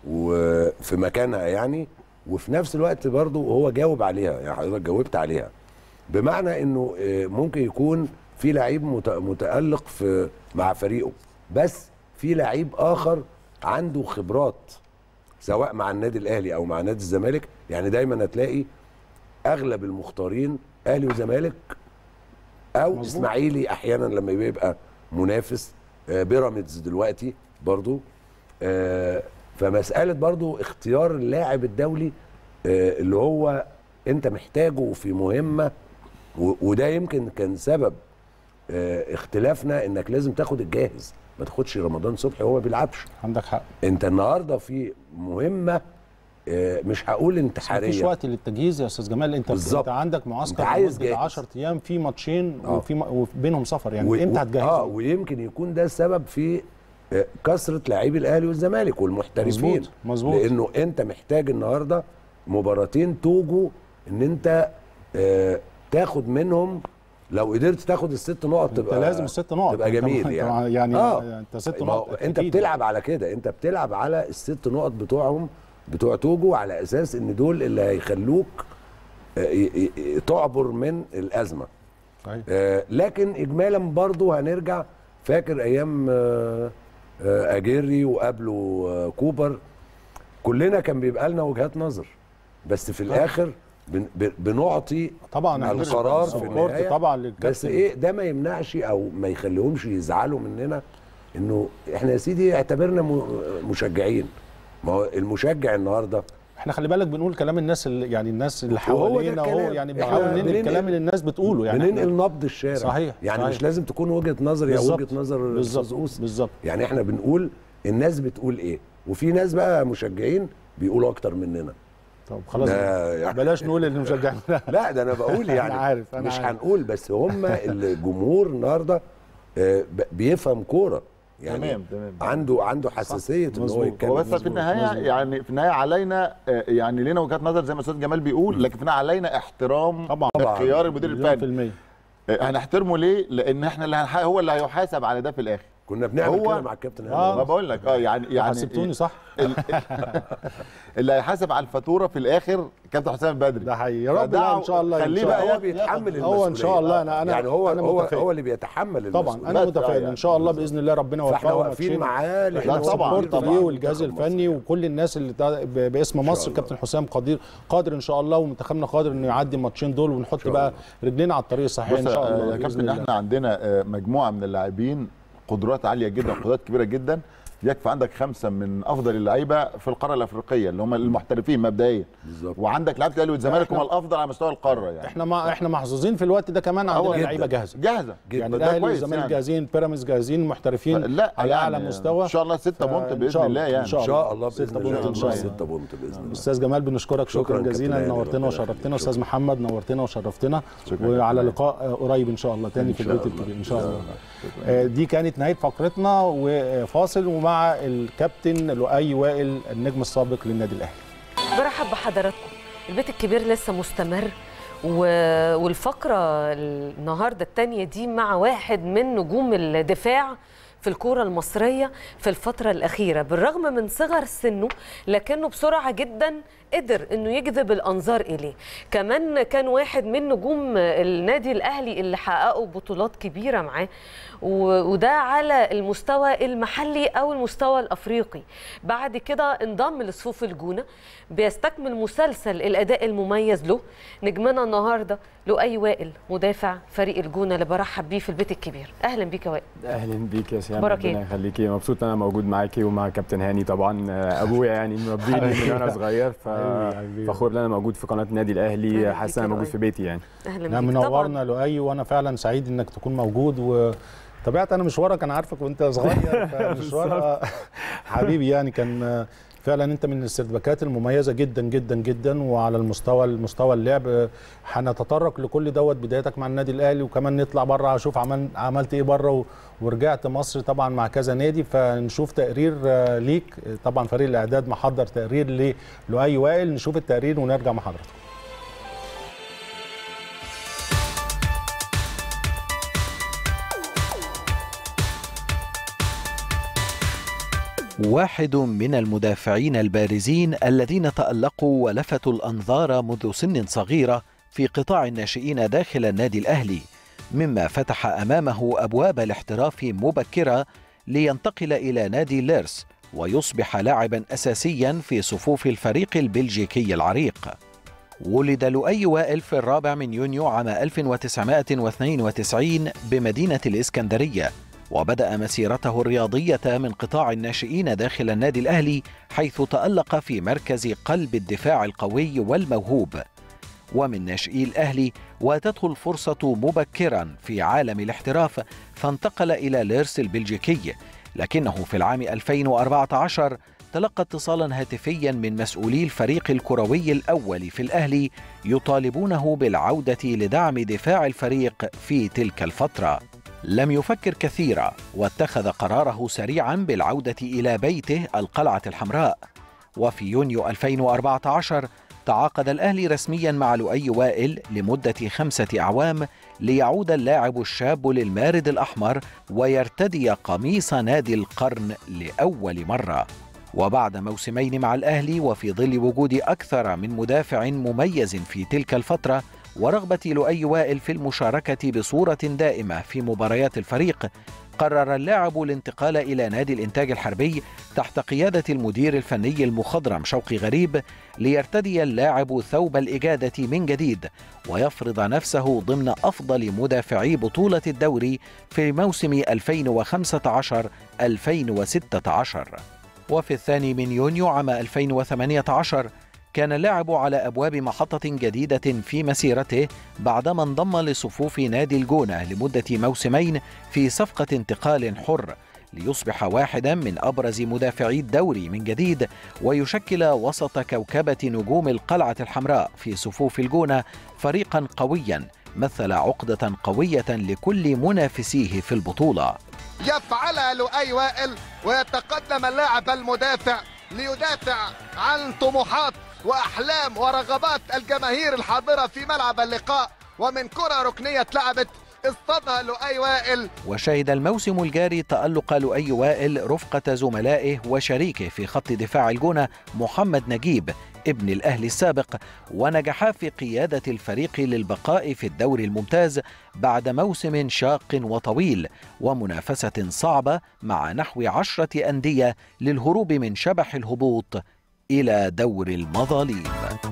وفي مكانها يعني وفي نفس الوقت برضو هو جاوب عليها يعني حضرتك جاوبت عليها بمعنى انه آه، ممكن يكون في لعيب مت- متالق في مع فريقه بس في لعيب اخر عنده خبرات سواء مع النادي الاهلي او مع نادي الزمالك يعني دايما هتلاقي اغلب المختارين اهلي وزمالك او مظبوط. اسماعيلي احيانا لما بيبقى منافس آه، بيراميدز دلوقتي برضو آه، فمساله برضو اختيار اللاعب الدولي آه، اللي هو انت محتاجه في مهمه و- وده يمكن كان سبب آه، اختلافنا انك لازم تاخد الجاهز ما تاخدش رمضان صبحي وهو ما بيلعبش عندك حق انت النهارده في مهمه آه، مش هقول مفيش انتحاريه وقت للتجهيز يا استاذ جمال انت بالظبط. انت عندك معسكر انت عايز لمدة جاهز. 10 ايام في ماتشين آه. وفي م- وبينهم سفر يعني و- امتى و- هتجهز اه ويمكن يكون ده السبب في آه، كثره لاعبي الاهلي والزمالك والمحترفين مظبوط، مظبوط. لانه انت محتاج النهارده مباراتين توجوا ان انت آه، تاخد منهم لو قدرت تاخد الست نقط انت تبقى لازم الست نقط تبقى انت- جميل انت يعني يعني آه. انت ست ما هو نقط انت أكيد. بتلعب على كده انت بتلعب على الست نقط بتوعهم بتوع توجو على اساس ان دول اللي هيخلوك آه، ي- ي- تعبر من الازمه صحيح. آه، لكن اجمالا برضو هنرجع فاكر ايام آه، آه، اجيري وقبله آه، كوبر كلنا كان بيبقى لنا وجهات نظر بس في الاخر بن- ب- بنعطي طبعا احنا القرار في سبورت النهايه طبعا للكابتن بس ايه ده ما يمنعش او ما يخليهمش يزعلوا مننا انه احنا يا سيدي اعتبرنا م- مشجعين ما هو المشجع النهارده احنا خلي بالك بنقول كلام الناس اللي يعني الناس اللي وهو ده حوالينا اهو الكلام. يعني احنا بنحاول ننقل بننقل- الكلام اللي الناس بتقوله يعني بننقل احنا- نبض الشارع صحيح، يعني صحيح. مش لازم تكون وجهه نظري او بالظبط، وجهه نظر بالظبط، الاستاذ اوس بالظبط. يعني احنا بنقول الناس بتقول ايه وفي ناس بقى مشجعين بيقولوا اكتر مننا طب خلاص ده يعني- بلاش نقول اللي مشجعين لا ده انا بقول يعني أنا عارف، أنا مش عارف. هنقول بس هم الجمهور النهارده آه، ب- بيفهم كوره تمام تمام عنده عنده حساسيه ان هو مظبوط. يتكلم هو بس في النهايه يعني في النهايه علينا آه، يعني لنا وجهات نظر زي ما استاذ جمال بيقول لكن في النهايه علينا احترام طبعا. اختيار المدير مليون في الفني المية آه، هنحترمه ليه؟ لان احنا اللي هنح... هو اللي هيحاسب على ده في الاخر كنا بنعمل هو- كده مع الكابتن آه. هاني ما بقول لك اه يعني يعني حسبتوني صح ال- اللي هيحاسب على الفاتوره في الاخر كابتن حسام البدري ده حقيقي يا رب فدعوا- لا ان شاء الله إن خليه شاء بقى الله. هو بيتحمل هو ان شاء المسؤولية. الله انا انا يعني هو أنا هو متفائل. هو اللي بيتحمل طبعا المسؤولية. انا بس متفائل يعني ان شاء الله باذن الله ربنا فاحنا يوفقه واقفين معاه لا لأن طبعاً، هو طبعا طبعاً. والجهاز الفني وكل الناس اللي تا- ب- باسم مصر الله. كابتن حسام قدير قادر ان شاء الله ومنتخبنا قادر انه يعدي الماتشين دول ونحط بقى رجلينا على الطريق الصحيح بص ان شاء آه، الله يا بإذن كابتن الله. احنا عندنا آه، مجموعه من اللاعبين قدرات عاليه جدا قدرات كبيره جدا يكفي عندك خمسه من افضل اللعيبه في القاره الافريقيه اللي هم المحترفين مبدئيا بالظبط. وعندك لعيبه الاهلي والزمالك هم الافضل على مستوى القاره يعني احنا ما احنا محظوظين في الوقت ده كمان هو عندنا جداً. لعيبه جاهزه جاهزه يعني ده الاهلي كويس والزمالك يعني. جاهزين بيراميدز جاهزين محترفين لا على يعني اعلى مستوى ان شاء الله 6 بونت فإن باذن شاء الله يعني إن شاء ان شاء الله باذن ستة الله بونت إن شاء الله. 6 بونت باذن الله استاذ جمال بنشكرك شكرا, شكراً جزيلا كابتن هاني، نورتنا ربنا وشرفتنا يخليك. استاذ محمد نورتنا وشرفتنا شكراً وعلى كابتن لقاء آه، قريب ان شاء الله تاني إن في شاء البيت الله. الكبير ان شاء الله آه، دي كانت نهايه فقرتنا وفاصل ومع الكابتن لؤي وائل النجم السابق للنادي الاهلي برحب بحضراتكم البيت الكبير لسه مستمر و... والفقرة النهاردة التانية دي مع واحد من نجوم الدفاع في الكورة المصرية في الفترة الأخيرة بالرغم من صغر سنه لكنه بسرعة جدا قدر انه يجذب الانظار اليه كمان كان واحد من نجوم النادي الاهلي اللي حققوا بطولات كبيره معاه و- وده على المستوى المحلي او المستوى الافريقي بعد كده انضم لصفوف الجونه بيستكمل مسلسل الاداء المميز له نجمنا النهارده لؤي وائل مدافع فريق الجونه اللي برحب بيه في البيت الكبير اهلا بيك يا وائل اهلا بيك يا سيام أخبارك ربنا إيه؟ يخليكي مبسوط ان انا موجود معاكي ومع كابتن هاني طبعا آه، ابويا يعني مربيني من وانا صغير حبيبي، حبيبي. فخور ان انا موجود في قناه النادي أهلا الاهلي بيك حاسس ان يا انا موجود لؤي. في بيتي يعني اهلا نعم بيك منورنا لؤي وانا فعلا سعيد انك تكون موجود و طبيعة انا مشوارك انا عارفك وانت صغير فمشوار حبيبي يعني كان فعلا انت من الاستدباكات المميزه جدا جدا جدا وعلى المستوى المستوى اللعب هنتطرق لكل دوت بدايتك مع النادي الاهلي وكمان نطلع بره اشوف عمل عملت ايه بره و- ورجعت مصر طبعا مع كذا نادي فنشوف تقرير آه، ليك طبعا فريق الاعداد محضر تقرير لؤي وائل نشوف التقرير ونرجع مع حضرتك واحد من المدافعين البارزين الذين تألقوا ولفتوا الأنظار منذ سن صغيرة في قطاع الناشئين داخل النادي الأهلي مما فتح أمامه أبواب الاحتراف مبكرة لينتقل إلى نادي ليرس ويصبح لاعبا أساسيا في صفوف الفريق البلجيكي العريق ولد لؤي وائل في الرابع من يونيو عام 1992 بمدينة الإسكندرية وبدأ مسيرته الرياضية من قطاع الناشئين داخل النادي الأهلي حيث تألق في مركز قلب الدفاع القوي والموهوب ومن ناشئي الأهلي وتدخل فرصة مبكرا في عالم الاحتراف فانتقل إلى ليرس البلجيكي لكنه في العام 2014 تلقى اتصالا هاتفيا من مسؤولي الفريق الكروي الأول في الأهلي يطالبونه بالعودة لدعم دفاع الفريق في تلك الفترة لم يفكر كثيرا واتخذ قراره سريعا بالعودة إلى بيته القلعة الحمراء وفي يونيو 2014 تعاقد الأهلي رسميا مع لؤي وائل لمدة خمسة أعوام ليعود اللاعب الشاب للمارد الأحمر ويرتدي قميص نادي القرن لأول مرة وبعد موسمين مع الأهلي وفي ظل وجود أكثر من مدافع مميز في تلك الفترة ورغبة لؤي وائل في المشاركة بصورة دائمة في مباريات الفريق قرر اللاعب الانتقال إلى نادي الإنتاج الحربي تحت قيادة المدير الفني المخضرم شوقي غريب ليرتدي اللاعب ثوب الإجادة من جديد ويفرض نفسه ضمن أفضل مدافعي بطولة الدوري في موسم 2015-2016 وفي الثاني من يونيو عام 2018 كان اللاعب على أبواب محطة جديدة في مسيرته بعدما انضم لصفوف نادي الجونة لمدة موسمين في صفقة انتقال حر ليصبح واحدا من أبرز مدافعي الدوري من جديد ويشكل وسط كوكبة نجوم القلعة الحمراء في صفوف الجونة فريقا قويا مثل عقدة قوية لكل منافسيه في البطولة يفعلها لؤي وائل ويتقدم اللاعب المدافع ليدافع عن طموحات واحلام ورغبات الجماهير الحاضره في ملعب اللقاء ومن كره ركنيه اتلعبت اصطادها لؤي وائل وشهد الموسم الجاري تألق لؤي وائل رفقة زملائه وشريكه في خط دفاع الجونة محمد نجيب ابن الأهلي السابق ونجحا في قيادة الفريق للبقاء في الدوري الممتاز بعد موسم شاق وطويل ومنافسة صعبة مع نحو عشرة أندية للهروب من شبح الهبوط إلى دور المظالم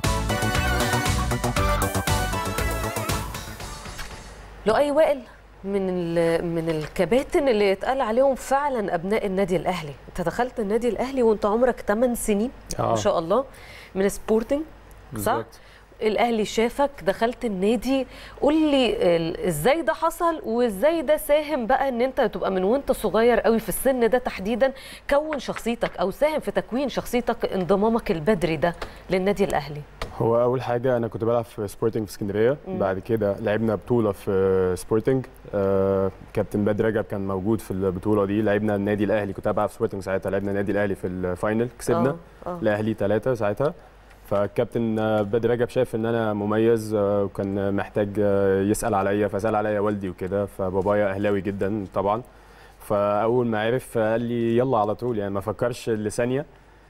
لؤي وائل من ال- من الكباتن اللي يتقال عليهم فعلا ابناء النادي الاهلي انت دخلت النادي الاهلي وانت عمرك 8 سنين آه. ما شاء الله من سبورتنج صح بالظبط. الاهلي شافك دخلت النادي قول لي ال- ازاي ده حصل وازاي ده ساهم بقى ان انت تبقى من وانت صغير قوي في السن ده تحديدا كون شخصيتك او ساهم في تكوين شخصيتك انضمامك البدري ده للنادي الاهلي هو اول حاجه انا كنت بلعب في سبورتنج في اسكندريه بعد كده لعبنا بطوله في سبورتنج آه كابتن بدر رجب كان موجود في البطوله دي لعبنا النادي الاهلي كنت بلعب في سبورتنج ساعتها لعبنا النادي الاهلي في الفاينل كسبنا آه، آه. الاهلي ثلاثه ساعتها فالكابتن آه، بدر رجب شاف ان انا مميز آه، وكان محتاج آه، يسال عليا فسال عليا والدي وكده فبابايا اهلاوي جدا طبعا فاول ما عرف قال لي يلا على طول يعني ما فكرش لثانيه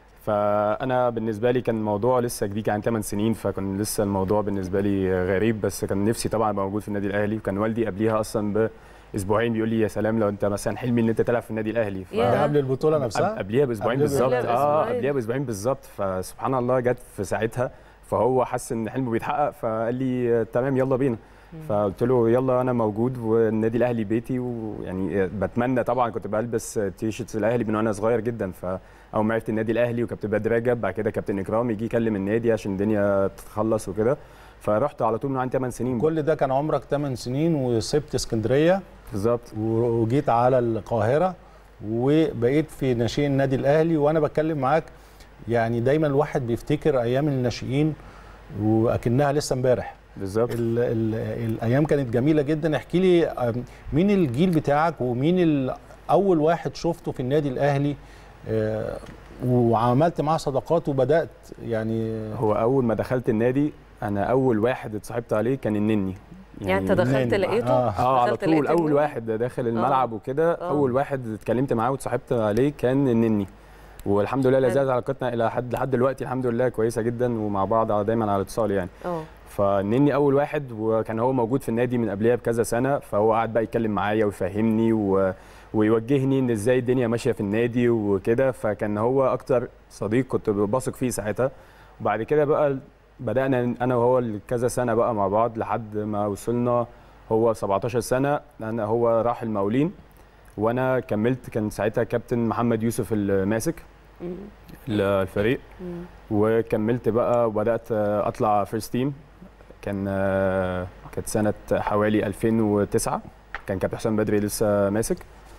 فانا بالنسبه لي كان الموضوع لسه جديد يعني 8 سنين فكان لسه الموضوع بالنسبه لي غريب بس كان نفسي طبعا ابقى موجود في النادي الاهلي وكان والدي قبليها اصلا باسبوعين بيقول لي يا سلام لو انت مثلا حلمي ان انت تلعب في النادي الاهلي ف... يا. ده قبل البطوله قبل- نفسها قبليها باسبوعين قبل- بالظبط قبلها اه بأسبوعين. قبليها باسبوعين بالظبط فسبحان الله جت في ساعتها فهو حس ان حلمه بيتحقق فقال لي تمام يلا بينا فقلت له يلا انا موجود والنادي الاهلي بيتي ويعني بتمنى طبعا كنت بلبس تيشيرتس الاهلي من وانا صغير جدا فاول ما عرفت النادي الاهلي وكابتن بدر رجب بعد كده كابتن اكرام يجي يكلم النادي عشان الدنيا تتخلص وكده فرحت على طول من عندي 8 سنين كل ده كان عمرك 8 سنين وسبت اسكندريه بالظبط وجيت على القاهره وبقيت في ناشئين النادي الاهلي وانا بتكلم معاك يعني دايما الواحد بيفتكر ايام الناشئين واكنها لسه امبارح بالظبط ال ال الايام كانت جميله جدا احكي لي أم، مين الجيل بتاعك ومين ال- اول واحد شفته في النادي الاهلي آه، وعملت معاه صداقات وبدات يعني هو اول ما دخلت النادي انا اول واحد اتصاحبت عليه كان النني يعني انت دخلت ناني. لقيته آه. اه على دخلت طول لقيت اول النني؟ واحد داخل الملعب وكده آه. اول واحد اتكلمت معاه واتصاحبت عليه كان النني والحمد لله لا حلو. زالت علاقتنا الى حد لحد دلوقتي الحمد لله كويسه جدا ومع بعض دايما على اتصال يعني اه فالنني اول واحد وكان هو موجود في النادي من قبلها بكذا سنه فهو قعد بقى يتكلم معايا ويفهمني و... ويوجهني ان ازاي الدنيا ماشيه في النادي وكده فكان هو اكتر صديق كنت بثق فيه ساعتها وبعد كده بقى بدانا انا وهو كذا سنه بقى مع بعض لحد ما وصلنا هو 17 سنه انا هو راح المقاولين وانا كملت كان ساعتها كابتن محمد يوسف الماسك مم. الفريق مم. وكملت بقى وبدات اطلع فيرست تيم كان كانت سنه حوالي 2009 كان كابتن حسام بدري لسه ماسك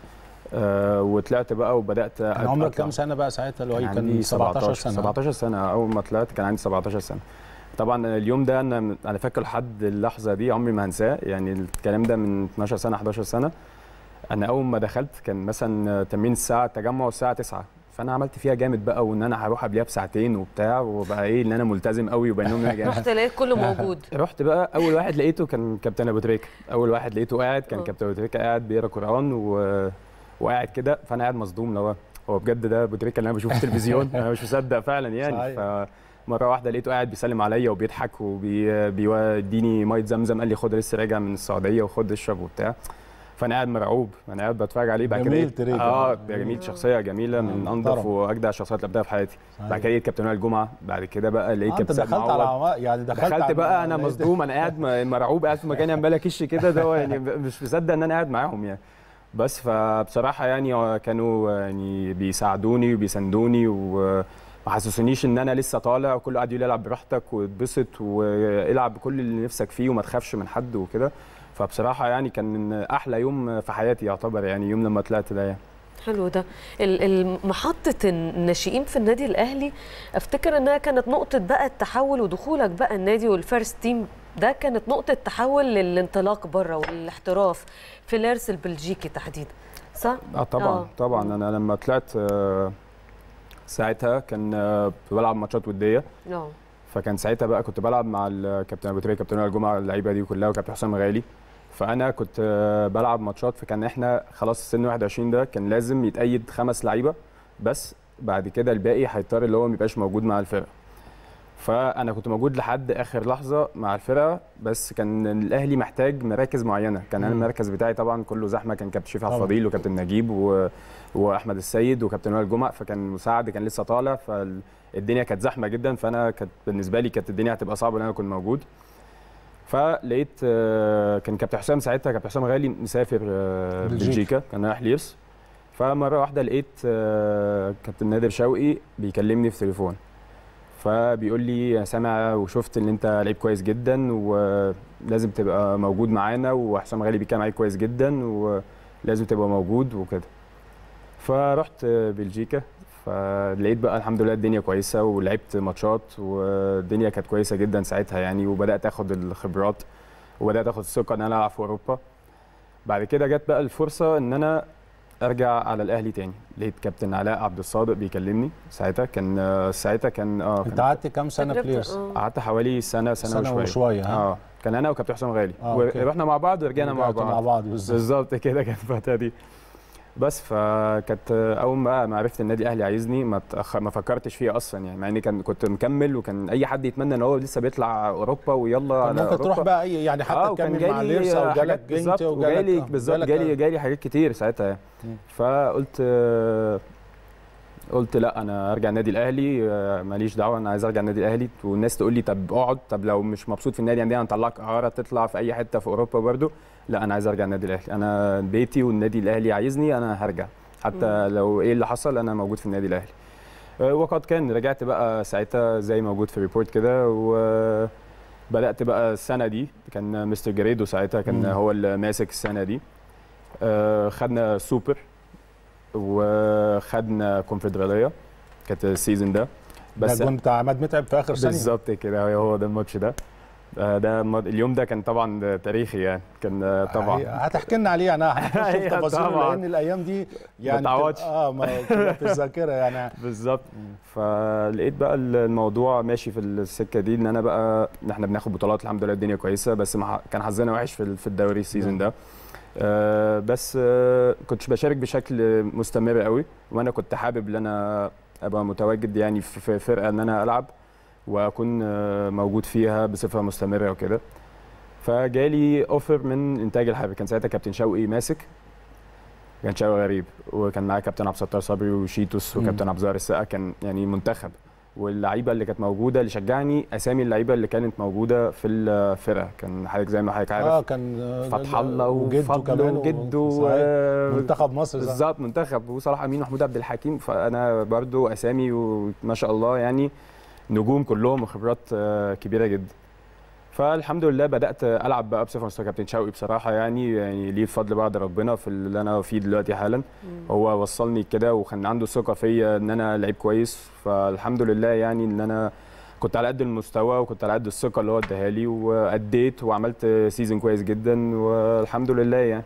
آه، وطلعت بقى وبدات كان عمرك أطلع. كام سنه بقى ساعتها اللي هو كان كان عندي 17 سنه 17 سنه اول ما طلعت كان عندي 17 سنه طبعا اليوم ده انا انا فاكر لحد اللحظه دي عمري ما هنساه يعني الكلام ده من 12 سنه 11 سنه انا اول ما دخلت كان مثلا تمرين الساعه التجمع الساعه 9 فانا عملت فيها جامد بقى وان انا هروح قبلها بساعتين وبتاع وبقى ايه ان انا ملتزم قوي وبينهم إن أنا جامد رحت لقيت كله موجود رحت بقى اول واحد لقيته كان كابتن ابو تريكه اول واحد لقيته قاعد كان آه. كابتن ابو تريكه قاعد بيقرا قران و... وقاعد كده فانا قاعد مصدوم لو هو بجد ده ابو تريكه اللي انا بشوفه في التلفزيون انا مش مصدق فعلا يعني صحيح. فمره واحده لقيته قاعد بيسلم عليا وبيضحك وبيديني ميه زمزم قال لي خد لسه راجع من السعوديه وخد اشرب وبتاع فانا قاعد مرعوب انا قاعد بتفرج عليه بعد كده جميل لقيت- تريكة. اه جميل شخصيه جميله من آه، انظف محترم. واجدع الشخصيات اللي قابلتها في حياتي صحيح. بعد كده لقيت كابتن وائل جمعه بعد كده بقى لقيت آه، انت كابتن سيد دخلت على معوض عما- يعني دخلت, دخلت على- بقى انا لقيت- مصدوم انا قاعد م- مرعوب قاعد في مكاني عمال اكش كده ده هو يعني مش مصدق ان انا قاعد معاهم يعني بس فبصراحه يعني هو كانوا يعني بيساعدوني وبيساندوني وما حسسونيش ان انا لسه طالع وكل قاعد يقول لي العب براحتك واتبسط والعب بكل اللي نفسك فيه وما تخافش من حد وكده فبصراحه يعني كان احلى يوم في حياتي يعتبر يعني يوم لما طلعت ده يعني. حلو ده ال- ال- محطة الناشئين في النادي الأهلي أفتكر إنها كانت نقطة بقى التحول ودخولك بقى النادي والفيرست تيم ده كانت نقطة تحول للانطلاق بره والاحتراف في لارس البلجيكي تحديدا صح؟ اه طبعا آه. آه. طبعا انا لما طلعت آه، ساعتها كان آه، بلعب ماتشات وديه اه فكان ساعتها بقى كنت بلعب مع الكابتن ابو تريكه كابتن وائل الجمعه اللعيبه دي كلها وكابتن حسام غالي فانا كنت آه، بلعب ماتشات فكان احنا خلاص سن 21 ده كان لازم يتأيد خمس لعيبه بس بعد كده الباقي هيضطر اللي هو ما يبقاش موجود مع الفرقه فانا كنت موجود لحد اخر لحظه مع الفرقه بس كان الاهلي محتاج مراكز معينه كان انا مم. المركز بتاعي طبعا كله زحمه كان كابتن شريف عبد طبعاً. الفضيل وكابتن نجيب و... واحمد السيد وكابتن وائل الجمعه فكان مساعد كان لسه طالع فالدنيا كانت زحمه جدا فانا كانت بالنسبه لي كانت الدنيا هتبقى صعبه ان انا اكون موجود فلقيت آه، كان كابتن حسام ساعتها كابتن حسام غالي مسافر آه، بلجيكا. بلجيكا كان رايح ليبس فمره واحده لقيت آه، كابتن نادر شوقي بيكلمني في تليفون فبيقول لي أنا سامع وشفت ان انت لعيب كويس جدا ولازم تبقى موجود معانا وحسام غالي بيتكلم عليك كويس جدا ولازم تبقى موجود وكده فرحت بلجيكا فلقيت بقى الحمد لله الدنيا كويسه ولعبت ماتشات والدنيا كانت كويسه جدا ساعتها يعني وبدات اخد الخبرات وبدات اخد الثقه ان انا العب في اوروبا بعد كده جت بقى الفرصه ان انا ارجع على الاهلي تاني لقيت كابتن علاء عبد الصادق بيكلمني ساعتها كان آه، ساعتها كان اه انت كان قعدت كام سنه تجربة- بليرز آه. قعدت حوالي سنه سنه, سنه وشويه وشويه ها اه كان انا وكابتن حسام غالي آه، أوكي. ورحنا مع بعض ورجعنا مع رجعتوا بعض مع بعض بالظبط بالظبط كده كانت الفتره دي بس فكانت اول ما ما عرفت النادي الاهلي عايزني ما تأخر ما فكرتش فيه اصلا يعني مع اني كان كنت مكمل وكان اي حد يتمنى ان هو لسه بيطلع اوروبا ويلا طب على ممكن تروح أوروبا. بقى اي يعني حتى اه وكان تكمل مع جالي ليرسا وجالك حاجات جنت بالظبط وجالك وجالي آه، بالظبط جالك- جالي جالي حاجات كتير ساعتها يعني مم. فقلت آه، قلت لا انا ارجع النادي الاهلي آه، ماليش دعوه انا عايز ارجع النادي الاهلي والناس تقول لي طب اقعد طب لو مش مبسوط في النادي عندنا هنطلعك اعاره تطلع في اي حته في اوروبا برضو لا انا عايز ارجع النادي الاهلي انا بيتي والنادي الاهلي عايزني انا هرجع حتى لو ايه اللي حصل انا موجود في النادي الاهلي آه، وقد كان رجعت بقى ساعتها زي موجود في ريبورت كده وبدات بقى السنه دي كان مستر جريدو ساعتها كان مم. هو اللي ماسك السنه دي آه، خدنا سوبر وخدنا كونفدراليه كانت السيزون ده بس بس ده الجون بتاع عماد متعب في اخر ثانيه بالظبط كده هو ده الماتش ده آه، ده الم- اليوم ده كان طبعا ده تاريخي يعني كان آه، طبعا هتحكي لنا عليه انا هنشوف أيوة تفاصيله طبعا. لان الايام دي يعني تعوضش. بتبقى- اه ما بتبقى في الذاكره يعني بالظبط فلقيت بقى الموضوع ماشي في السكه دي ان انا بقى ان احنا بناخد بطولات الحمد لله الدنيا كويسه بس مع كان حظنا وحش في ال- في الدوري السيزون ده آه بس آه كنتش بشارك بشكل مستمر قوي وانا كنت حابب ان انا ابقى متواجد يعني في في فرقه ان انا العب واكون آه موجود فيها بصفه مستمره وكده فجالي اوفر من انتاج الحربي كان ساعتها كابتن شوقي ماسك كان شوقي غريب وكان معاه كابتن عبد الستار صبري وشيتوس مم. وكابتن عبد الظاهر السقا كان يعني منتخب واللعيبه اللي كانت موجوده اللي شجعني اسامي اللعيبه اللي كانت موجوده في الفرقه كان حضرتك زي ما حضرتك عارف اه كان آه، فتح الله وجده وفضل كمان وجده صحيح. و- منتخب مصر صح. بالظبط منتخب وصلاح امين ومحمود عبد الحكيم فانا برضو اسامي وما شاء الله يعني نجوم كلهم وخبرات آه، كبيره جدا فالحمد لله بدات العب بقى بصفه مستوى كابتن شوقي بصراحه يعني يعني ليه الفضل بعد ربنا في اللي انا فيه دلوقتي حالا هو وصلني كده وكان عنده ثقه فيا ان انا لعيب كويس فالحمد لله يعني ان انا كنت على قد المستوى وكنت على قد الثقه اللي هو اداها لي واديت وعملت سيزون كويس جدا والحمد لله يعني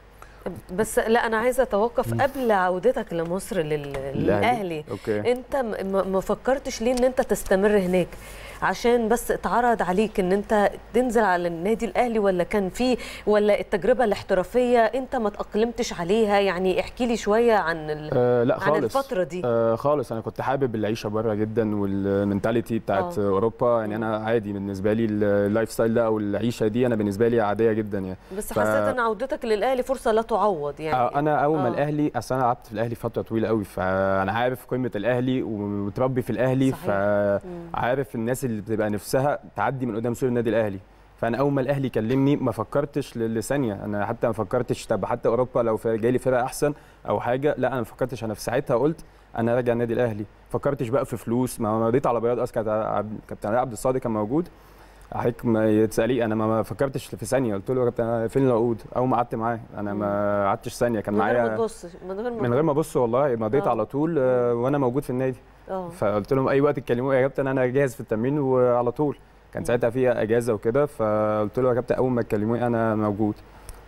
بس لا انا عايزه اتوقف قبل عودتك لمصر لل- للاهلي اوكي انت م- م- ما فكرتش ليه ان انت تستمر هناك عشان بس اتعرض عليك ان انت تنزل على النادي الاهلي ولا كان في ولا التجربه الاحترافيه انت ما تاقلمتش عليها يعني احكي لي شويه عن ال... آه لا عن خالص الفتره دي آه خالص انا كنت حابب العيشه بره جدا والمنتاليتي بتاعت آه. آه. اوروبا يعني انا عادي بالنسبه لي اللايف ستايل ده او العيشه دي انا بالنسبه لي عاديه جدا يعني بس ف- حسيت ان عودتك للاهلي فرصه لا تعوض يعني آه انا اول ما آه. الاهلي اصل انا لعبت في الاهلي فتره طويله قوي فانا عارف قيمه الاهلي ومتربي في الاهلي صحيح. مم. فعارف الناس اللي بتبقى نفسها تعدي من قدام سور النادي الاهلي فانا اول ما الاهلي كلمني ما فكرتش ل- لثانيه انا حتى ما فكرتش طب حتى اوروبا لو في- جاي لي فرقه احسن او حاجه لا انا ما فكرتش انا في ساعتها قلت انا راجع النادي الاهلي فكرتش بقى في فلوس ما ما رضيت على بياض اصلا كانت عبد- كابتن علي عبد الصادق كان موجود حضرتك ما تساليه انا ما ما فكرتش في ثانيه قلت له يا كابتن فين العقود اول ما قعدت معاه انا ما قعدتش ثانيه كان من غير ما معايا تبص من غير ما من غير ما ابص والله مضيت آه. على طول آه، وانا موجود في النادي اه فقلت لهم اي وقت تكلموني يا كابتن انا جاهز في التمرين وعلى طول كان ساعتها فيها اجازه وكده فقلت له يا كابتن اول ما تكلموني انا موجود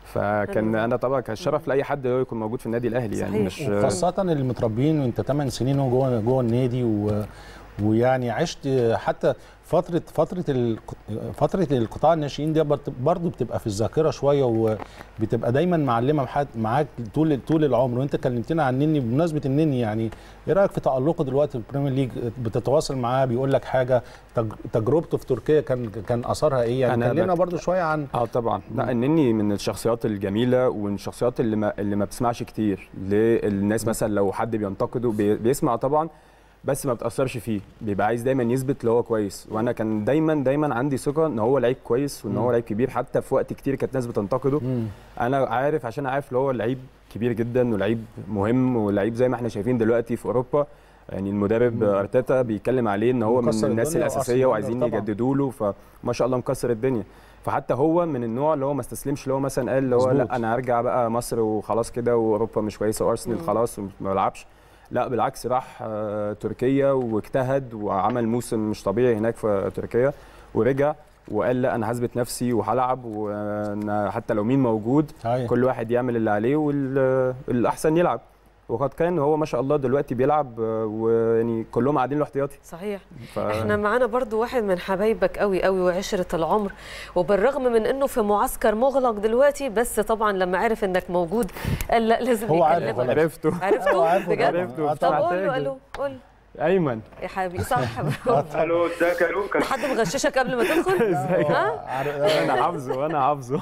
فكان انا طبعا كان شرف لاي حد هو يكون موجود في النادي الاهلي يعني صحيح. مش وخاصة اللي متربيين وانت 8 سنين جوه جوه النادي و ويعني عشت حتى فترة فترة ال- فترة القطاع الناشئين دي برضه- برضه بتبقى في الذاكرة شوية وبتبقى دايما معلمة محد- معاك طول طول العمر وانت كلمتنا عن النني بمناسبة النني يعني ايه رأيك في تألقه دلوقتي في البريمير ليج بتتواصل معاه بيقول لك حاجة تج- تجربته في تركيا كان كان أثرها ايه يعني أنا كلمنا بك- برضه شوية عن اه طبعا لا انني من الشخصيات الجميله ومن الشخصيات اللي ما اللي ما بتسمعش كتير للناس مثلا لو حد بينتقده بي- بيسمع طبعا بس ما بتاثرش فيه بيبقى عايز دايما يثبت اللي هو كويس وانا كان دايما دايما عندي ثقه ان هو لعيب كويس وان هو لعيب كبير حتى في وقت كتير كانت ناس بتنتقده انا عارف عشان عارف اللي هو لعيب كبير جدا ولعيب مهم ولعيب زي ما احنا شايفين دلوقتي في اوروبا يعني المدرب ارتيتا بيتكلم عليه ان هو من مكسر الناس الدنيا الاساسيه وأرسنال وعايزين طبعاً. يجددوا له فما شاء الله مكسر الدنيا فحتى هو من النوع اللي هو ما استسلمش اللي هو مثلا قال اللي هو مظبوط. لا انا هرجع بقى مصر وخلاص كده واوروبا مش كويسه وارسنال خلاص وما بلعبش لا بالعكس راح آه، تركيا واجتهد وعمل موسم مش طبيعي هناك في تركيا ورجع وقال لا انا هثبت نفسي وهلعب وانا حتى لو مين موجود صحيح. كل واحد يعمل اللي عليه والاحسن يلعب وقد كان هو ما شاء الله دلوقتي بيلعب آه، ويعني كلهم قاعدين له احتياطي صحيح ف... احنا معانا برضو واحد من حبايبك قوي قوي وعشرة العمر وبالرغم من انه في معسكر مغلق دلوقتي بس طبعا لما عرف انك موجود قال لا لازم هو عارف يكلمك. ولا- عرفته هو عرفته عارفه بجد طبعاً. عرفته. آه طب طبعاً. قول له قول له قول ايمن يا حبيبي صح الو ازيك يا لوكا حد مغششك قبل ما تدخل ها عارف- انا حافظه انا حافظه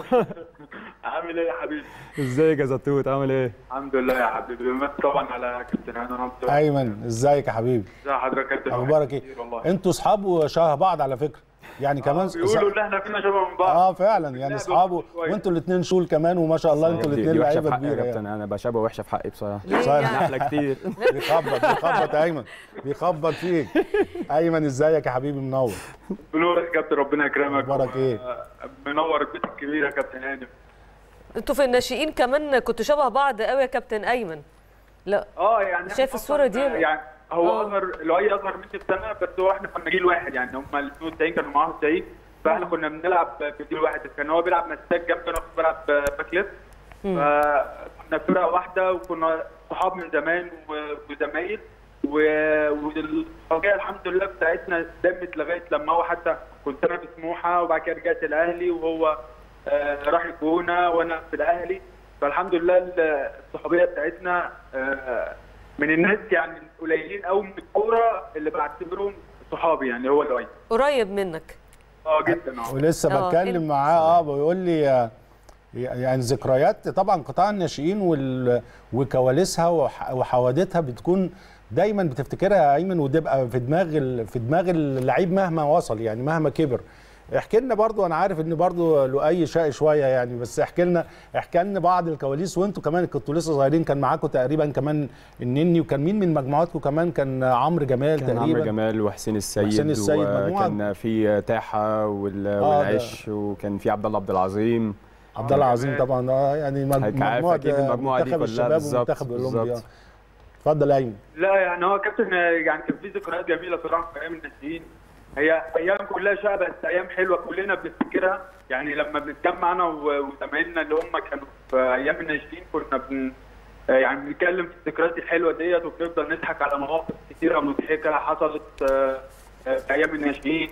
عامل ايه يا حبيبي ازيك يا زتوت عامل ايه الحمد لله يا حبيبي بمس طبعا على كابتن هاني رمزي ايمن ازيك يا حبيبي ازي حضرتك يا كابتن اخبارك ايه كتير والله انتوا اصحاب وشبه بعض على فكره يعني كمان بيقولوا ان احنا فينا شبه من بعض اه فعلا يعني اللعب اصحابه شوية. وانتوا الاثنين شول كمان وما شاء الله انتوا دي- الاثنين دي وحشه لعيبه في حقي يا كبيره كابتن يعني. انا بشابه وحشه في حقي بصراحه ليه صحيح. يعني؟ احلى كتير بيخبط بيخبط يا ايمن بيخبط فيك ايمن ازيك يا حبيبي منور بنورك يا كابتن ربنا يكرمك أخبارك إيه؟ آه، منور البيت الكبير يا كابتن هاني انتوا في الناشئين كمان كنتوا شبه بعض قوي يا كابتن ايمن لا اه يعني شايف إحنا الصورة أصلاً، دي؟ يعني هو آه. اصغر لؤي اصغر مني بسنه بس هو احنا كنا جيل واحد يعني هم ال 92 كانوا معاهم 90 فاحنا كنا بنلعب في جيل واحد كان هو بيلعب مساك جنبي وانا كنت بلعب باك ليفت فكنا فرقه واحده وكنا صحاب من زمان و- وزمايل و- والحاجه الحمد لله بتاعتنا دمت لغايه لما هو حتى كنت انا في سموحه وبعد كده رجعت الاهلي وهو آه، راح الجونه وانا في الاهلي فالحمد لله ال- الصحوبيه بتاعتنا آه، من الناس يعني قليلين قوي من الكوره اللي بعتبرهم صحابي يعني هو لؤي قريب منك اه جدا اه ولسه آه، بتكلم إنت- معاه اه بيقول لي آه، يعني ذكريات طبعا قطاع الناشئين وال- وكواليسها وح- وحوادثها بتكون دايما بتفتكرها يا ايمن وتبقى في دماغ ال- في دماغ اللعيب مهما وصل يعني مهما كبر احكي لنا برضو انا عارف ان برضو لؤي شقي شويه يعني بس احكي لنا احكي لنا بعض الكواليس وانتوا كمان كنتوا لسه صغيرين كان معاكم تقريبا كمان النني وكان مين من مجموعاتكم كمان كان عمرو جمال كان عمرو تقريبا جمال وحسين السيد وحسين السيد، مجموعة- وكان في تاحه وال- ده- والعش وكان في عبد الله عبد العظيم عبد الله العظيم طبعا اه يعني مج- هيك عارف مجموعه أكيد المجموعة دي منتخب كلها الشباب بالظبط، ومنتخب الاولمبي بالظبط. آه. اتفضل يا ايمن لا يعني هو كابتن يعني كان في ذكريات جميله صراحه في ايام الناشئين هي ايام كلها شقه بس ايام حلوه كلنا بنفتكرها يعني لما بنتجمع انا و- وزمايلنا اللي هم كانوا في ايام الناشئين كنا بن يعني بنتكلم في الذكريات الحلوه ديت وبنفضل نضحك على مواقف كتيره مضحكه حصلت آه، آه، في ايام الناشئين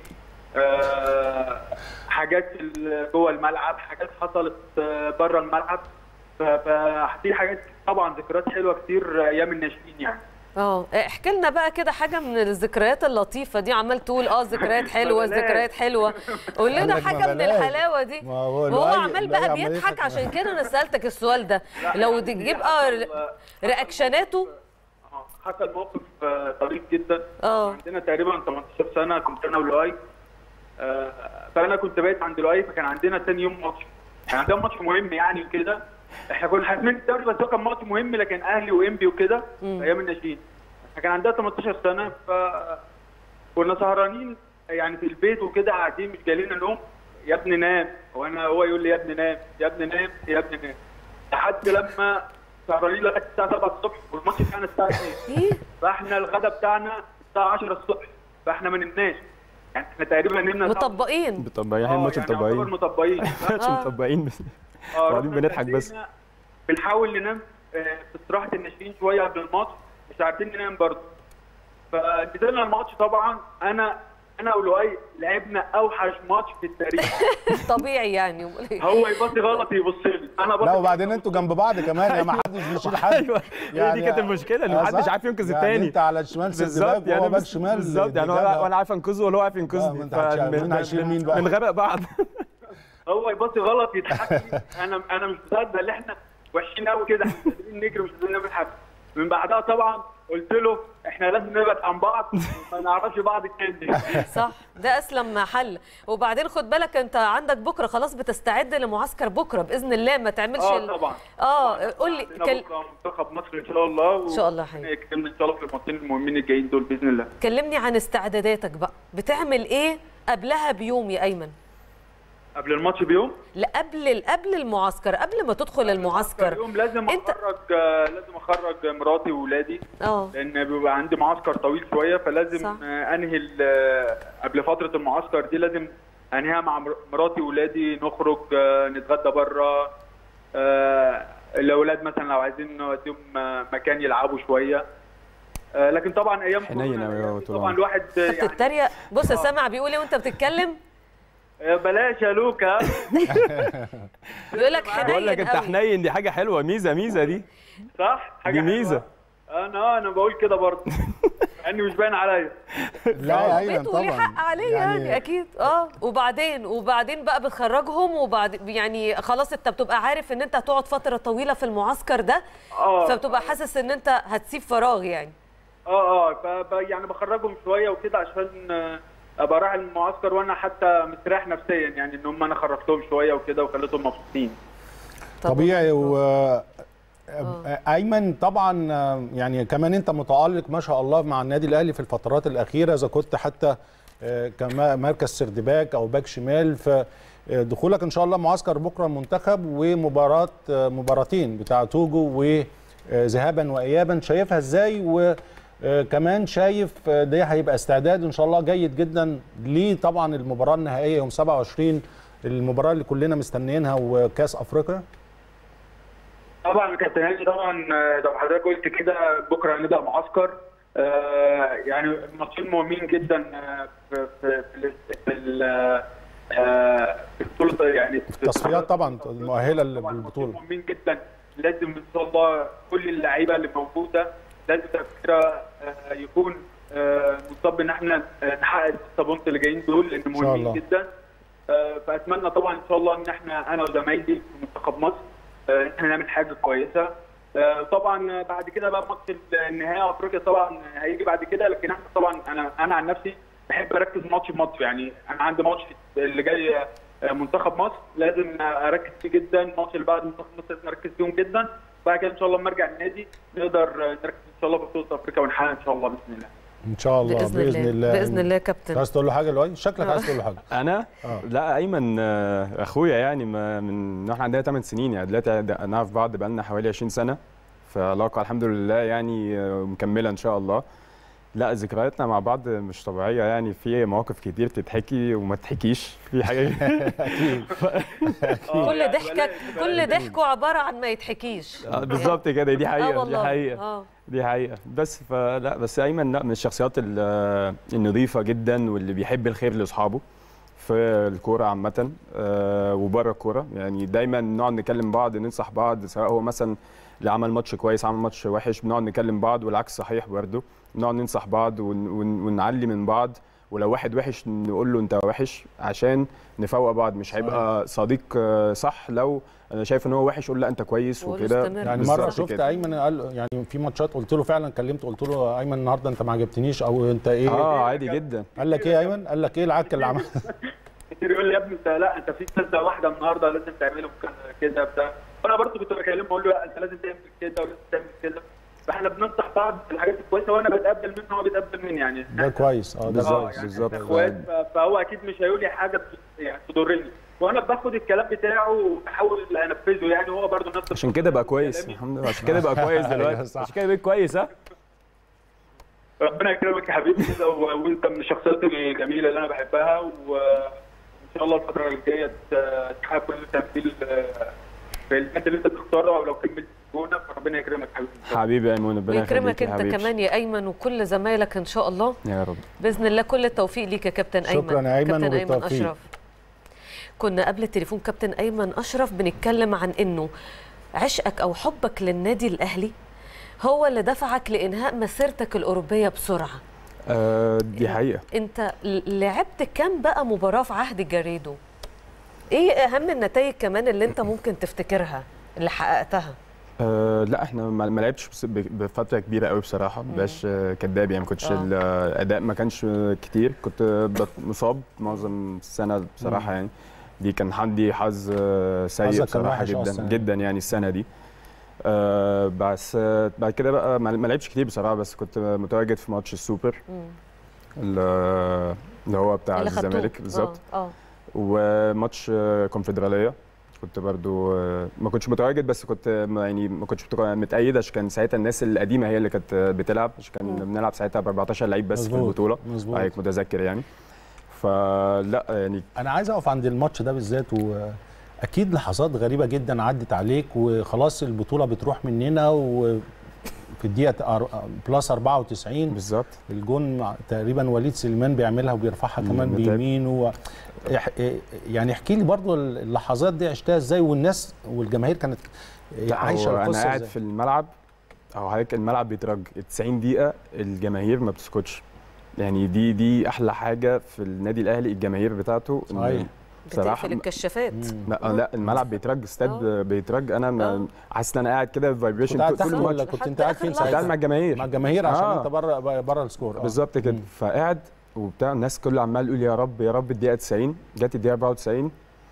آه، حاجات ال- جوه الملعب حاجات حصلت بره الملعب ف- ففي حاجات طبعا ذكريات حلوه كتير ايام الناشئين يعني اه احكي لنا بقى كده حاجه من الذكريات اللطيفه دي عمال تقول اه ذكريات حلوه بلاش. ذكريات حلوه قول لنا قال لك ما حاجه من بلاش. الحلاوه دي ما هو وهو لؤي- عمال لؤي بقى عمال بيضحك يضحك. عشان كده انا سالتك السؤال ده لو تجيب اه ر- رياكشناته آه، حصل موقف آه، طريف جدا اه عندنا تقريبا 18 سنه كنت انا ولؤي آه، فانا كنت بايت عند لؤي فكان عندنا تاني يوم ماتش كان عندنا ماتش مهم يعني وكده احنا كنا حاسمين الدوري بس هو كان ماتش مهم لكن اهلي وانبي وكده في ايام الناشئين فكان عندها 18 سنه ف كنا سهرانين يعني في البيت وكده قاعدين مش جايلنا نوم يا ابني نام وانا هو يقول لي يا ابني نام يا ابني نام يا ابني نام لحد لما سهرانين لغايه الساعه 7 الصبح والماتش بتاعنا الساعه 2 ايه فاحنا الغدا بتاعنا الساعه 10 الصبح فاحنا ما نمناش يعني احنا تقريبا نمنا الساعة- مطبقين مطبقين آه، الماتش يعني يعتبر مطبقين مطبقين الماتش آه. مطبقين بس آه، قاعدين رحنا بنضحك بس اتغدينا، بنحاول ننام آه، في استراحه الناشئين شويه قبل الماتش مش عارفين ننام برضه فنزلنا الماتش طبعا انا انا ولؤي لعبنا اوحش ماتش في التاريخ طبيعي يعني أمال إيه؟ هو يبصي غلط يبص لي انا بص لا وبعدين انتوا جنب بعض كمان يا ما حدش بيشيل حد ايوه هي دي كانت المشكله ان آه، محدش صح؟ عارف ينقذ يعني التاني انت على الشمال سد بالظبط باك وهو باك بس- شمال بالظبط يعني دي انا جابها. ولا عارف انقذه ولا هو عارف آه، ما ينقذني انت هتشيل- مين هيشيل مين بقى؟ بنغرق بعض هو يبصي غلط يضحك لي. انا انا مش مصدق ان احنا وحشين قوي كده احنا مش قادرين نجري مش قادرين نعمل حاجه من بعدها طبعا قلت له احنا لازم نبعد عن بعض ما نعرفش بعض تاني صح ده اسلم حل وبعدين خد بالك انت عندك بكره خلاص بتستعد لمعسكر بكره باذن الله ما تعملش اه ال- طبعا اه قول لي عندنا كل... بكره منتخب مصر ان شاء الله إن شاء الله يا حبيبي. يكرمنا ان شاء الله في الماتشين المهمين الجايين دول باذن الله كلمني عن استعداداتك بقى بتعمل ايه قبلها بيوم يا ايمن قبل الماتش بيوم لا قبل قبل المعسكر قبل ما تدخل المعسكر يوم لازم انت- اخرج آه، لازم اخرج مراتي واولادي اه لان بيبقى عندي معسكر طويل شويه فلازم صح. آه، انهي ال- آه، قبل فتره المعسكر دي لازم انهيها مع مر- مراتي واولادي نخرج آه، نتغدى بره آه، الاولاد مثلا لو عايزين نوديهم آه، مكان يلعبوا شويه آه، لكن طبعا ايام حنين كورونا أوي يعني طول طبعا عمرك. الواحد آه، انت يعني بتتريق بص يا سامع بيقول ايه وانت بتتكلم آه، بلاش يا لوكا بيقول لك بقول لك حنين انت قوي حنين دي حاجه حلوه ميزه ميزه دي صح حاجه دي حلوة. ميزة. انا انا بقول كده برضه اني مش باين عليا لا يا ايمن بيته ليه طبعا حق عليه يعني, يعني اكيد اه وبعدين وبعدين بقى بتخرجهم وبعد يعني خلاص انت بتبقى عارف ان انت هتقعد فتره طويله في المعسكر ده اه فبتبقى حاسس ان انت هتسيب فراغ يعني اه اه ف- ف- يعني بخرجهم شويه وكده عشان آه، ابقى رايح المعسكر وانا حتى مستريح نفسيا يعني ان هم انا خرجتهم شويه وكده وخليتهم مبسوطين طبيعي و ايمن طبعا آه، يعني كمان انت متالق ما شاء الله مع النادي الاهلي في الفترات الاخيره اذا كنت حتى آه، كمركز سردباك او باك شمال فدخولك ان شاء الله معسكر بكره المنتخب ومباراه آه، مباراتين بتاع توجو وذهابا وايابا شايفها ازاي وكمان شايف آه، ده هيبقى استعداد ان شاء الله جيد جدا ليه طبعا المباراه النهائيه يوم 27 المباراه اللي كلنا مستنيينها وكاس افريقيا طبعا يا كابتن هاني طبعا آه، زي ما حضرتك قلت كده بكره هنبدا معسكر آه، يعني ماتشين مهمين جدا آه، في في في ال- في ال- آه، في البطوله يعني في التصفيات طبعا المؤهله طبعاً للبطوله ماتشين مهمين جدا لازم ان شاء الله كل اللعيبه اللي موجوده لازم تفكيرها آه، يكون آه، مصاب ان احنا آه، نحقق الستة بونت اللي جايين دول لان الله. مهمين جدا آه، فاتمنى طبعا ان شاء الله ان احنا انا وزمايلي في منتخب مصر آه، ان احنا نعمل حاجه كويسه آه، طبعا بعد كده بقى ماتش النهائي افريقيا طبعا هيجي بعد كده لكن احنا طبعا انا انا عن نفسي بحب اركز ماتش بماتش يعني انا عندي ماتش اللي جاي آه، منتخب مصر لازم اركز فيه جدا الماتش اللي بعد منتخب مصر لازم اركز فيهم جدا بعد كده ان شاء الله لما ارجع النادي نقدر آه، نركز ان شاء الله في بطوله افريقيا ونحقق ان شاء الله باذن الله ان شاء الله باذن, الله باذن الله يا كابتن عايز تقول له حاجه لؤي شكلك عايز تقول له حاجه انا آه. لا ايمن آه، اخويا يعني ما من احنا عندنا 8 سنين يعني دلوقتي نعرف بعض بقالنا حوالي 20 سنه فعلاقه الحمد لله يعني آه، مكمله ان شاء الله لا ذكرياتنا مع بعض مش طبيعيه يعني في مواقف كتير تتحكي وما تتحكيش في حاجه آه، كل يعني ضحكك بلاش- كل ضحكه عباره عن ما يتحكيش آه، بالظبط كده دي اه حقيقه دي والله حقيقه اه دي حقيقة بس فلا بس أيمن لا من الشخصيات ال- النظيفة جدا واللي بيحب الخير لأصحابه في الكورة عامة آه، وبره الكورة يعني دايما نقعد نكلم بعض ننصح بعض سواء هو مثلا اللي عمل ماتش كويس عمل ماتش وحش بنقعد نكلم بعض والعكس صحيح برضه نقعد ننصح بعض ون- ون- ونعلي من بعض ولو واحد وحش نقول له انت وحش عشان نفوق بعض مش هيبقى صديق آه، صح لو انا شايف ان هو وحش اقول لا انت كويس وقول له وكده استمر. يعني بالظبط مره شفت كده. ايمن قال يعني في ماتشات قلت له فعلا كلمته قلت له ايمن النهارده انت ما عجبتنيش او انت ايه اه عادي جدا قال لك ايه يا ايمن قال لك ايه العك اللي عملته كتير يقول لي يا ابني انت لا انت في كذا واحده النهارده لازم تعمله كذا- كده بتاع وانا برضه كنت بكلمه بقول له لا انت لازم تعمل كده ولازم تعمل كده فاحنا بننصح بعض في الحاجات الكويسه وانا بتقبل منه وهو بيتقبل مني يعني ده كويس اه ده بالظبط. كويس بالظبط. إحنا اخوات ف- فهو اكيد مش هيقول لي حاجه ت- يعني تضرني وانا باخد الكلام بتاعه وبحاول انفذه يعني هو برضه نفس عشان كده بقى كويس كلامي. الحمد لله عشان كده بقى كويس أيوة دلوقتي صح. عشان كده بقيت كويس ها ربنا يكرمك يا حبيبي كده و- وانت من الشخصيات الجميله اللي انا بحبها وان شاء الله الفتره الجايه ت- تحقق كل تمثيل آه، في المادة اللي انت تختاره او لو كملت جونه فربنا يكرمك حبيبي حبيبي يا ايمون ربنا ويكرمك يخليك يا انت حبيبي. كمان يا ايمن وكل زمايلك ان شاء الله يا رب باذن الله كل التوفيق ليك يا كابتن ايمن شكراً يا أيمن كابتن ايمن وبالتوفيق. اشرف كنا قبل التليفون كابتن ايمن اشرف بنتكلم عن انه عشقك او حبك للنادي الاهلي هو اللي دفعك لانهاء مسيرتك الاوروبيه بسرعه آه دي حقيقه انت ل- لعبت كام بقى مباراه في عهد جاريدو ايه اهم النتائج كمان اللي انت ممكن تفتكرها اللي حققتها آه لا احنا ما ما لعبتش بس- ب- بفتره كبيره قوي بصراحه ما بقاش آه، كداب يعني ما كنتش آه. الاداء ما كانش آه، كتير كنت آه، بت- مصاب معظم السنه بصراحه يعني دي كان عندي حظ آه، سيء حظك كان بصراحه وحش جدا أصلاً. جدا يعني السنه دي آه بس آه بعد كده بقى ما ما لعبتش كتير بصراحه بس كنت متواجد في ماتش السوبر مم. اللي اللي هو بتاع اللي خدتوه. الزمالك بالظبط اه اه وماتش آه، كونفدراليه كنت برضو آه، ما كنتش متواجد بس كنت ما- يعني ما كنتش متق- متأيد عشان كان ساعتها الناس القديمه هي اللي كانت آه، بتلعب عشان كان مم. بنلعب ساعتها ب 14 لعيب بس في مظبوط. البطوله مظبوط هيك متذكر يعني فلا يعني انا عايز اقف عند الماتش ده بالذات واكيد لحظات غريبه جدا عدت عليك وخلاص البطوله بتروح مننا وفي الدقيقه أر- بلس 94 بالظبط الجون مع- تقريبا وليد سليمان بيعملها وبيرفعها مم، كمان متعب. بيمينه و... إح- يعني احكي لي برضو اللحظات دي عشتها ازاي والناس والجماهير كانت لا عايشه هو انا القصه قاعد ازاي في الملعب او حضرتك الملعب بيترج 90 دقيقه الجماهير ما بتسكتش يعني دي دي احلى حاجه في النادي الاهلي الجماهير بتاعته إن صحيح. بتقفل الكشافات مم. لا لا الملعب بيترج استاد آه. بيترج انا آه. ما- حاسس ان انا قاعد كده كنت فايبريشن قاعد طول تحت الماتش ولا كنت انت حتى قاعد آخر فين لحظة. كنت قاعد ساعتها؟ مع الجماهير مع الجماهير عشان آه. انت بره بره السكور آه. بالظبط كده مم. فقاعد وبتاع الناس كلها عمال يقول يا رب يا رب الدقيقه 90 جت الدقيقه 94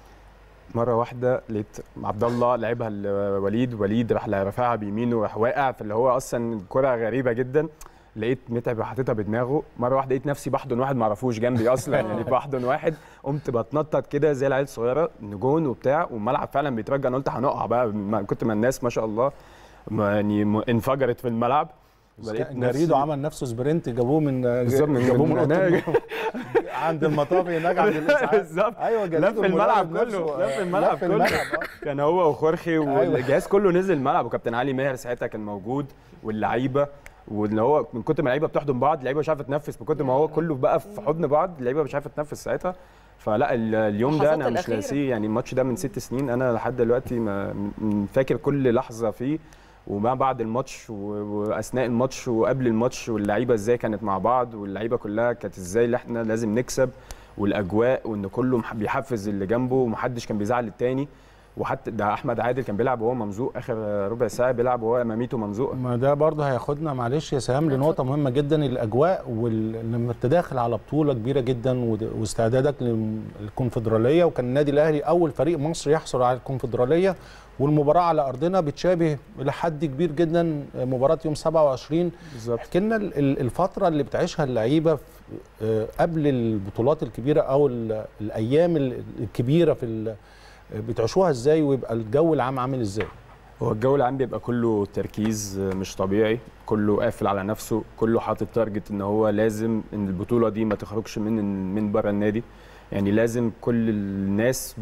مره واحده لقيت عبد الله لعبها لوليد وليد راح رافعها بيمينه وراح واقع فاللي هو اصلا كره غريبه جدا لقيت متعب حاططها بدماغه مره واحده لقيت نفسي بحضن واحد ما اعرفوش جنبي اصلا يعني بحضن واحد قمت بتنطط كده زي العيال الصغيره نجون وبتاع والملعب فعلا بيترجى انا قلت هنقع بقى ما- كنت ما الناس ما شاء الله ما- يعني م- انفجرت في الملعب ولقيت جريدو عمل نفسه سبرنت جابوه من بالظبط، من- جابوه من من أوضة هناك. النوم. عند المطاف هناك عند الاسعاف بالظبط ايوه جريدو لف الملعب المدرب كله نفسه، لف آه، الملعب لف كله الملعب، آه. كان هو وخورخي والجهاز كله نزل الملعب وكابتن علي ماهر ساعتها كان موجود واللعيبه واللي هو من كتر ما اللعيبه بتحضن بعض اللعيبه مش عارفه تنفس من كتر ما هو كله بقى في حضن بعض اللعيبه مش عارفه تنفس ساعتها فلا ال- اليوم ده اللحظات انا مش الأخيرة. ناسيه يعني الماتش ده من ست سنين انا لحد دلوقتي ما م- فاكر كل لحظه فيه وما بعد الماتش و- واثناء الماتش وقبل الماتش واللعيبه ازاي كانت مع بعض واللعيبه كلها كانت ازاي اللي احنا لازم نكسب والاجواء وان كله مح- بيحفز اللي جنبه ومحدش كان بيزعل التاني وحتى ده احمد عادل كان بيلعب وهو ممزوق اخر ربع ساعه بيلعب وهو اماميته ممزوقه ما ده برضه هياخدنا معلش يا سهام لنقطة مهمة جدا الأجواء وال- لما انت داخل على بطولة كبيرة جدا ود- واستعدادك للكونفدرالية وكان النادي الأهلي أول فريق مصر يحصل على الكونفدرالية والمباراة على أرضنا بتشابه إلى حد كبير جدا مباراة يوم 27 بالظبط احكي لنا ال- ال- الفترة اللي بتعيشها اللعيبة في- آه، قبل البطولات الكبيرة أو ال- الأيام ال- الكبيرة في ال- بتعيشوها ازاي ويبقى الجو العام عامل ازاي؟ هو الجو العام بيبقى كله تركيز مش طبيعي كله قافل على نفسه كله حاطط تارجت ان هو لازم ان البطوله دي ما تخرجش من من بره النادي يعني لازم كل الناس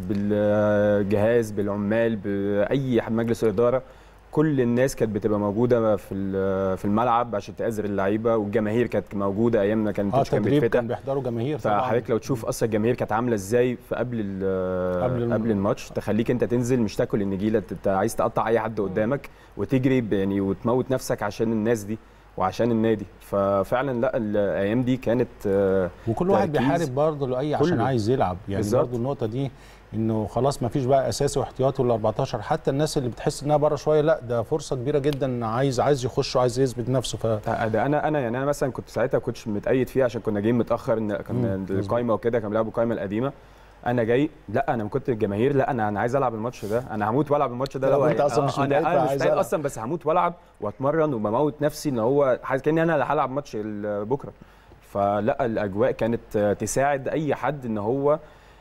بالجهاز بالعمال باي مجلس اداره كل الناس كانت بتبقى موجوده في ال- في الملعب عشان تأزر اللعيبه والجماهير كانت موجوده ايام ما كان اه الماتش كان تدريب بيتفتح كان بيحضروا جماهير طبعا فحضرتك لو تشوف اصلا الجماهير كانت عامله ازاي في قبل ال- قبل الم- قبل الماتش تخليك انت تنزل مش تاكل النجيله انت عايز تقطع اي حد قدامك وتجري ب- يعني وتموت نفسك عشان الناس دي وعشان النادي ففعلا لا الايام دي كانت آه، وكل واحد تركيز. بيحارب برضه لاي عشان كله. عايز يلعب يعني بالظبط. برضه النقطه دي انه خلاص ما فيش بقى اساسي واحتياطي ولا 14 حتى الناس اللي بتحس انها بره شويه لا ده فرصه كبيره جدا عايز عايز يخش وعايز يثبت نفسه ف ده انا انا يعني انا مثلا كنت ساعتها كنتش متأيد فيه عشان كنا جايين متاخر ان كان مم، مظبوط. القايمه وكده كانوا بيلعبوا القايمه القديمه انا جاي لا انا كنت الجماهير لا انا انا عايز العب الماتش ده انا هموت والعب الماتش ده طب لو أنت أصلاً مش آه، متأيد انا انا مش فعايز متأيد ألعب. اصلا بس هموت والعب واتمرن وبموت نفسي ان هو حاسس كاني انا اللي هلعب ماتش ال- بكره فلا الاجواء كانت آه، تساعد اي حد ان هو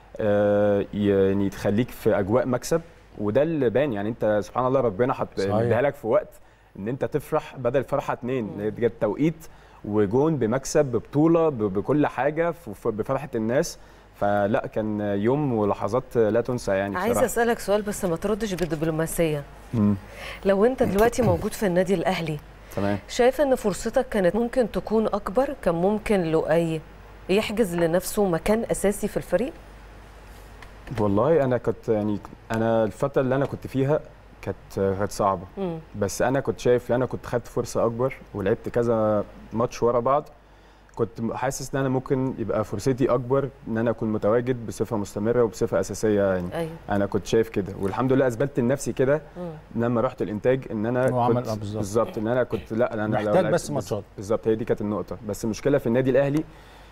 آه، يعني تخليك في اجواء مكسب وده اللي بان يعني انت سبحان الله ربنا حط صحيح. مديها لك في وقت ان انت تفرح بدل فرحه اتنين دي جت توقيت وجون بمكسب ببطوله ب- بكل حاجه ف- ف- بفرحه الناس فلا كان يوم ولحظات لا تنسى يعني عايزه بصراحة. اسالك سؤال بس ما تردش بدبلوماسيه مم. لو انت دلوقتي موجود في النادي الاهلي تمام شايف ان فرصتك كانت ممكن تكون اكبر كان ممكن لؤي يحجز لنفسه مكان اساسي في الفريق والله انا كنت يعني انا الفتره اللي انا كنت فيها كانت كانت صعبه مم. بس انا كنت شايف انا كنت خدت فرصه اكبر ولعبت كذا ماتش ورا بعض كنت حاسس ان انا ممكن يبقى فرصتي اكبر ان انا اكون متواجد بصفه مستمره وبصفه اساسيه يعني ايوه انا كنت شايف كده والحمد لله اثبتت لنفسي كده مم. لما رحت الانتاج ان انا وعمل- كنت آه، بالظبط. بالظبط ان انا كنت لا انا لو محتاج لعبت- بس ماتشات. بالظبط هي دي كانت النقطه بس المشكله في النادي الاهلي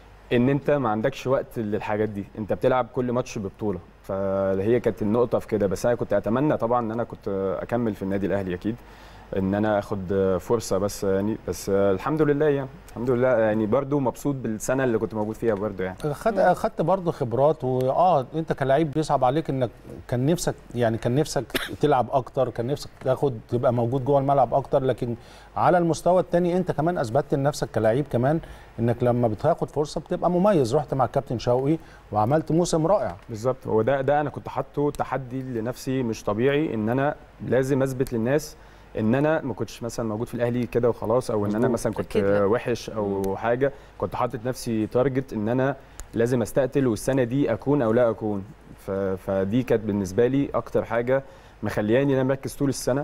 ان انت ما عندكش وقت للحاجات دي انت بتلعب كل ماتش ببطوله فهي كانت النقطه في كده بس انا كنت اتمنى طبعا ان انا كنت اكمل في النادي الاهلي اكيد ان انا اخد فرصه بس يعني بس الحمد لله يعني الحمد لله يعني برضو مبسوط بالسنه اللي كنت موجود فيها برضو يعني خد خدت برضه خبرات واه انت كلاعب بيصعب عليك انك كان نفسك يعني كان نفسك تلعب اكتر كان نفسك تاخد تبقى موجود جوه الملعب اكتر لكن على المستوى الثاني انت كمان اثبتت لنفسك كلاعب كمان انك لما بتاخد فرصه بتبقى مميز رحت مع الكابتن شوقي وعملت موسم رائع بالظبط هو ده ده انا كنت حاطه تحدي لنفسي مش طبيعي ان انا لازم اثبت للناس ان انا ما كنتش مثلا موجود في الاهلي كده وخلاص او ان انا مظبوط. مثلا كنت أكيد لا. وحش او حاجه كنت حاطط نفسي تارجت ان انا لازم استقتل والسنه دي اكون او لا اكون ف- فدي كانت بالنسبه لي اكتر حاجه مخلياني ان انا مركز طول السنه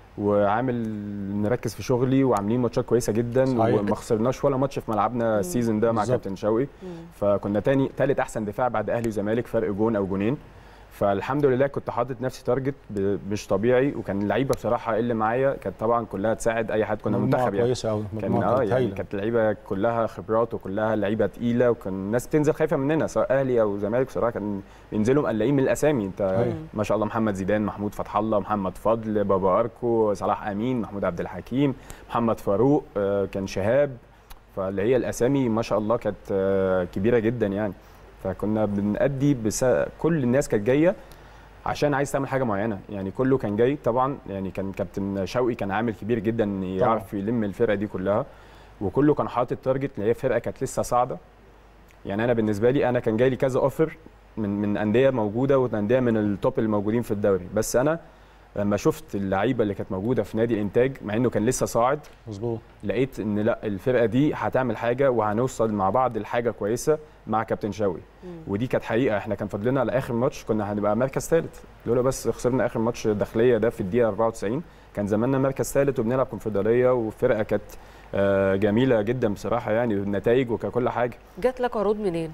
وعامل نركز في شغلي وعاملين ماتشات كويسه جدا صحيح. وما خسرناش ولا ماتش في ملعبنا السيزون ده مع بالظبط. كابتن شوقي فكنا تاني تالت احسن دفاع بعد اهلي وزمالك فرق جون او جونين فالحمد لله كنت حاطط نفسي تارجت ب- مش طبيعي وكان اللعيبه بصراحه اللي معايا كانت طبعا كلها تساعد اي حد كنا مجموعة منتخب يعني كويسه قوي كان اه يعني كانت اللعيبه كلها خبرات وكلها لعيبه تقيله وكان الناس بتنزل خايفه مننا سواء اهلي او زمالك بصراحه كان بينزلوا مقلقين من الاسامي انت أيوة. ما شاء الله محمد زيدان محمود فتح الله محمد فضل بابا اركو صلاح امين محمود عبد الحكيم محمد فاروق آه، كان شهاب فاللي هي الاسامي ما شاء الله كانت آه، كبيره جدا يعني فكنا بنأدي بس كل الناس كانت جايه عشان عايز تعمل حاجه معينه يعني كله كان جاي طبعا يعني كان كابتن شوقي كان عامل كبير جدا ان يعرف يلم الفرقه دي كلها وكله كان حاطط تارجت اللي هي فرقه كانت لسه صاعده يعني انا بالنسبه لي انا كان جاي لي كذا اوفر من من انديه موجوده وانديه من التوب اللي موجودين في الدوري بس انا لما شفت اللعيبه اللي كانت موجوده في نادي الانتاج مع انه كان لسه صاعد مظبوط لقيت ان لا الفرقه دي هتعمل حاجه وهنوصل مع بعض لحاجه كويسه مع كابتن شوقي ودي كانت حقيقه احنا كان فاضلنا على اخر ماتش كنا هنبقى مركز ثالث لولا بس خسرنا اخر ماتش داخليه ده في الدقيقه 94 كان زماننا مركز ثالث وبنلعب كونفدراليه وفرقه كانت آه، جميله جدا بصراحه يعني النتائج وككل حاجه جات لك عروض منين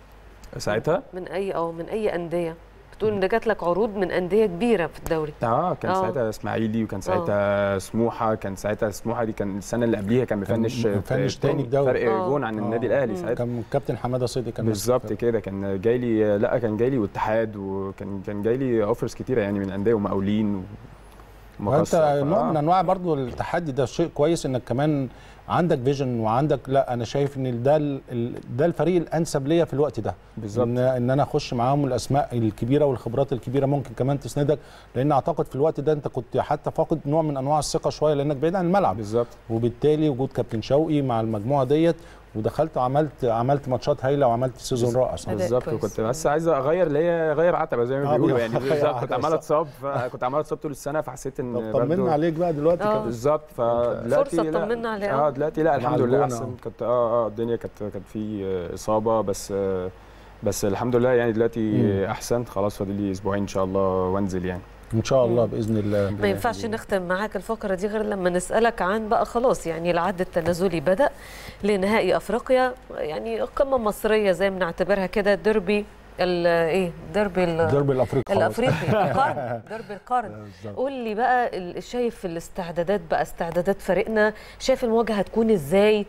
ساعتها من اي اه من اي انديه بتقول ان جات لك عروض من انديه كبيره في الدوري اه كان آه. ساعتها اسماعيلي وكان ساعتها سموحه كان ساعتها سموحه دي كان السنه اللي قبليها كان مفنش مفنش في- تاني الدوري. فرق آه. جون عن النادي الاهلي ساعتها كان كابتن حماده صيدي كان بالظبط كده كان جاي لي لا كان جاي لي واتحاد وكان كان جاي لي اوفرز كتيره يعني من انديه ومقاولين و- وانت ومقصة. نوع آه. من انواع برضو التحدي ده شيء كويس انك كمان عندك فيجن وعندك لا انا شايف ان ده ال- ال- ده الفريق الانسب ليا في الوقت ده بالظبط. ان ان انا اخش معاهم الاسماء الكبيره والخبرات الكبيره ممكن كمان تسندك لان اعتقد في الوقت ده انت كنت حتى فاقد نوع من انواع الثقه شويه لانك بعيد عن الملعب بالظبط وبالتالي وجود كابتن شوقي مع المجموعه ديت ودخلت وعملت عملت ماتشات هايله وعملت سيزون رائع صراحة. أداء بالظبط كويس. وكنت بس عايز اغير اللي هي اغير عتبه زي ما آه، بيقولوا يعني أغير بالظبط عتبة، كنت عمال صح. اتصاب كنت عمال اتصاب طول السنه فحسيت ان طب طمنا برضو- عليك بقى دلوقتي آه. كابتن بالظبط فدلوقتي فرصة لا- طمنا عليها. اه دلوقتي لا مع الحمد لله الجونة، احسن آه. كنت اه اه الدنيا كانت كانت في آه، اصابه بس آه بس الحمد لله يعني دلوقتي مم. احسن خلاص فاضل لي اسبوعين ان شاء الله وانزل يعني ان شاء الله باذن الله ما ينفعش نختم معاك الفقرة دي غير لما نسألك عن بقى خلاص يعني العد التنازلي بدأ لنهائي أفريقيا يعني قمة مصرية زي ما بنعتبرها كده ديربي ال- ايه ديربي ال- الدربي الافريقي خلاص. الافريقي القرن ديربي القرن قول لي بقى ال- شايف الاستعدادات بقى استعدادات فريقنا شايف المواجهه هتكون ازاي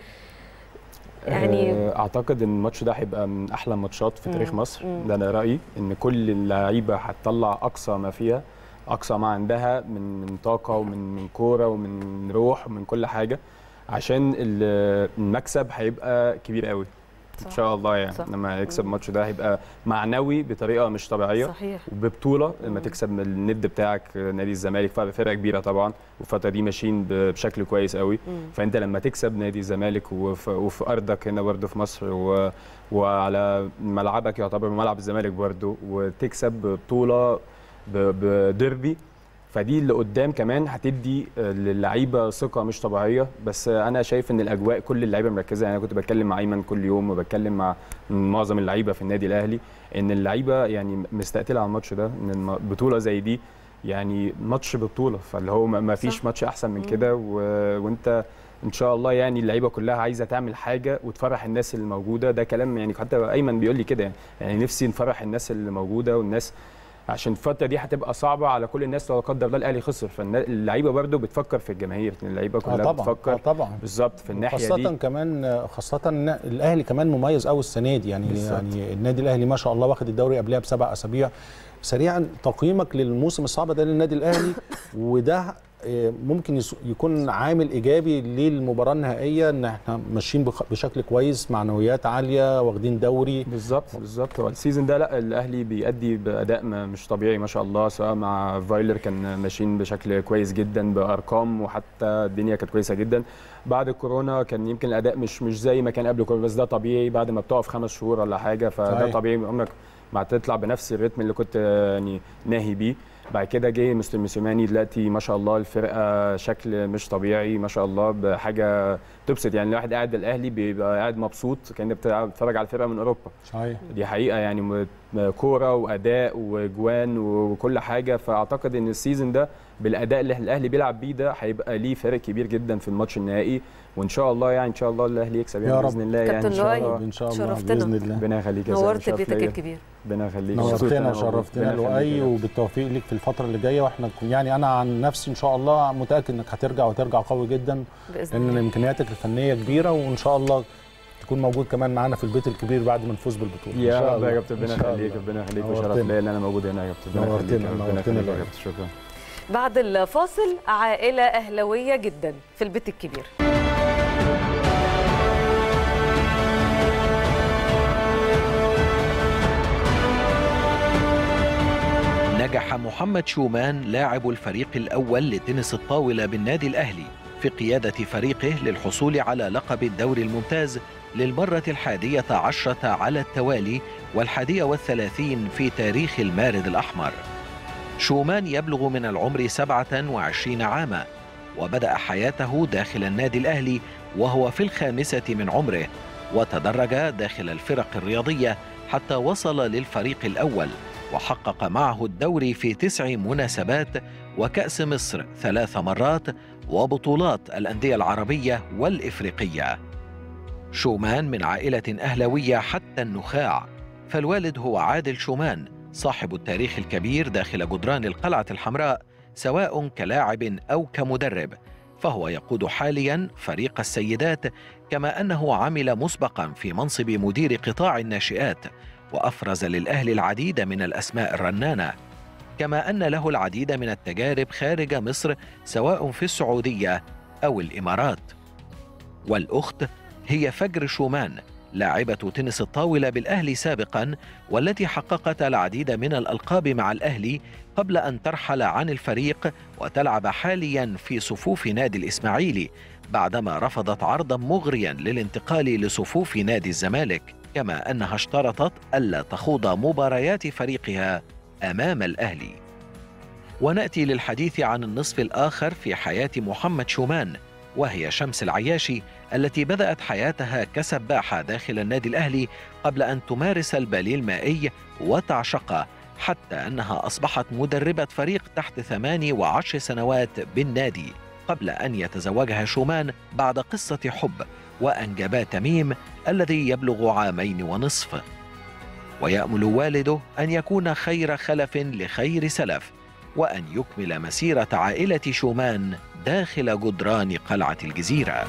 يعني آه، اعتقد ان الماتش ده هيبقى من احلى الماتشات في تاريخ مم. مصر مم. ده انا رايي ان كل اللعيبه هتطلع اقصى ما فيها اقصى ما عندها من من طاقه ومن من كوره ومن روح ومن كل حاجه عشان ال- المكسب هيبقى كبير قوي ان صح. شاء الله يعني صح. لما يكسب الماتش ده هيبقى معنوي بطريقه مش طبيعيه صحيح وببطوله لما تكسب من الند بتاعك نادي الزمالك فرقه كبيره طبعا والفتره دي ماشيين ب- بشكل كويس قوي فانت لما تكسب نادي الزمالك وفي, وفي ارضك هنا برضه في مصر و... وعلى ملعبك يعتبر ملعب الزمالك برضه وتكسب بطوله ب... بديربي فدي اللي قدام كمان هتدي للعيبه ثقه مش طبيعيه بس انا شايف ان الاجواء كل اللعيبه مركزه يعني انا كنت بتكلم مع ايمن كل يوم وبتكلم مع معظم اللعيبه في النادي الاهلي ان اللعيبه يعني مستقتله على الماتش ده ان الم- بطوله زي دي يعني ماتش ببطوله فاللي هو ما ما فيش صح. ماتش احسن من كده و... وانت ان شاء الله يعني اللعيبه كلها عايزه تعمل حاجه وتفرح الناس اللي موجوده ده كلام يعني حتى ايمن بيقول لي كده يعني, يعني نفسي نفرح الناس اللي موجوده والناس عشان الفتره دي هتبقى صعبه على كل الناس لو لا قدر الله الاهلي خسر فاللعيبه برضه بتفكر في الجماهير اللعيبه آه كلها طبعا بتفكر آه طبعا بالظبط في الناحيه خاصة دي كمان خاصة إن الاهلي كمان مميز قوي السنة دي يعني بالظبط. يعني النادي الاهلي ما شاء الله واخد الدوري قبلها بسبع اسابيع سريعا تقييمك للموسم الصعب ده للنادي الاهلي وده آه، ممكن يس- يكون عامل ايجابي للمباراة النهائية ان احنا ماشيين بخ- بشكل كويس معنويات عالية واخدين دوري بالظبط بالظبط هو السيزون ده لا الاهلي بيأدي باداء ما- مش طبيعي ما شاء الله سواء مع فايلر كان ماشيين بشكل كويس جدا بارقام وحتى الدنيا كانت كويسه جدا بعد الكورونا كان يمكن الاداء مش مش زي ما كان قبل الكورونا بس ده طبيعي بعد ما بتقف خمس شهور ولا حاجه فده صحيح. طبيعي عمرك ما هتطلع بنفس الريتم اللي كنت يعني ناهي بيه بعد كده جه مستر موسيماني دلوقتي ما شاء الله الفرقه شكل مش طبيعي ما شاء الله بحاجه تبسط يعني الواحد قاعد الاهلي بيبقى قاعد مبسوط كانك بتتفرج على الفرقه من اوروبا صحيح دي حقيقه يعني م- كوره واداء وجوان وكل حاجه فاعتقد ان السيزون ده بالاداء اللي الاهلي بيلعب بيه ده هيبقى ليه فارق كبير جدا في الماتش النهائي وان شاء الله يعني ان شاء الله الاهلي يكسب يعني يا رب. باذن الله يعني كابتن ان شاء لؤي. الله ان شاء الله شرفتنا. باذن الله ربنا يخليك يا سلام، نورت شرف بيتك ليا. الكبير ربنا يخليك مبسوط إن نورتنا أنا موجود. وشرفتنا ربنا يخليك لؤي يا رب. وبالتوفيق ليك في الفتره اللي جايه واحنا يعني انا عن نفسي ان شاء الله متاكد انك هترجع وترجع قوي جدا باذن لان الله امكانياتك الفنيه كبيره وان شاء الله تكون موجود كمان معانا في البيت الكبير بعد ما نفوز بالبطوله إن يا شاء رب الله. يا كابتن ربنا إن شاء يخليك الله. ربنا يخليك وشرف نورتنا. ليا ان انا موجود هنا يا كابتن ربنا نورتنا، يخليك ربنا نورتنا يخليك يا لؤي. كابتن شكرا بعد الفاصل عائله اهلاويه جدا في البيت الكبير نجح محمد شومان لاعب الفريق الأول لتنس الطاولة بالنادي الأهلي في قيادة فريقه للحصول على لقب الدوري الممتاز للمرة الحادية عشرة على التوالي والحادية والثلاثين في تاريخ المارد الأحمر شومان يبلغ من العمر 27 عاما وبدأ حياته داخل النادي الأهلي وهو في الخامسة من عمره وتدرج داخل الفرق الرياضية حتى وصل للفريق الأول وحقق معه الدوري في تسع مناسبات وكأس مصر ثلاث مرات وبطولات الأندية العربية والإفريقية. شومان من عائلة أهلوية حتى النخاع، فالوالد هو عادل شومان صاحب التاريخ الكبير داخل جدران القلعة الحمراء سواء كلاعب أو كمدرب، فهو يقود حاليا فريق السيدات كما أنه عمل مسبقا في منصب مدير قطاع الناشئات وافرز للاهلي العديد من الاسماء الرنانه كما ان له العديد من التجارب خارج مصر سواء في السعوديه او الامارات والاخت هي فجر شومان لاعبه تنس الطاوله بالاهلي سابقا والتي حققت العديد من الالقاب مع الاهلي قبل ان ترحل عن الفريق وتلعب حاليا في صفوف نادي الاسماعيلي بعدما رفضت عرضا مغريا للانتقال لصفوف نادي الزمالك كما انها اشترطت الا تخوض مباريات فريقها امام الاهلي وناتي للحديث عن النصف الاخر في حياه محمد شومان وهي شمس العياشي التي بدات حياتها كسباحه داخل النادي الاهلي قبل ان تمارس الباليه المائي وتعشقه حتى انها اصبحت مدربه فريق تحت ثماني وعشر سنوات بالنادي قبل ان يتزوجها شومان بعد قصه حب وانجبا تميم الذي يبلغ عامين ونصف ويامل والده ان يكون خير خلف لخير سلف وان يكمل مسيره عائله شومان داخل جدران قلعه الجزيره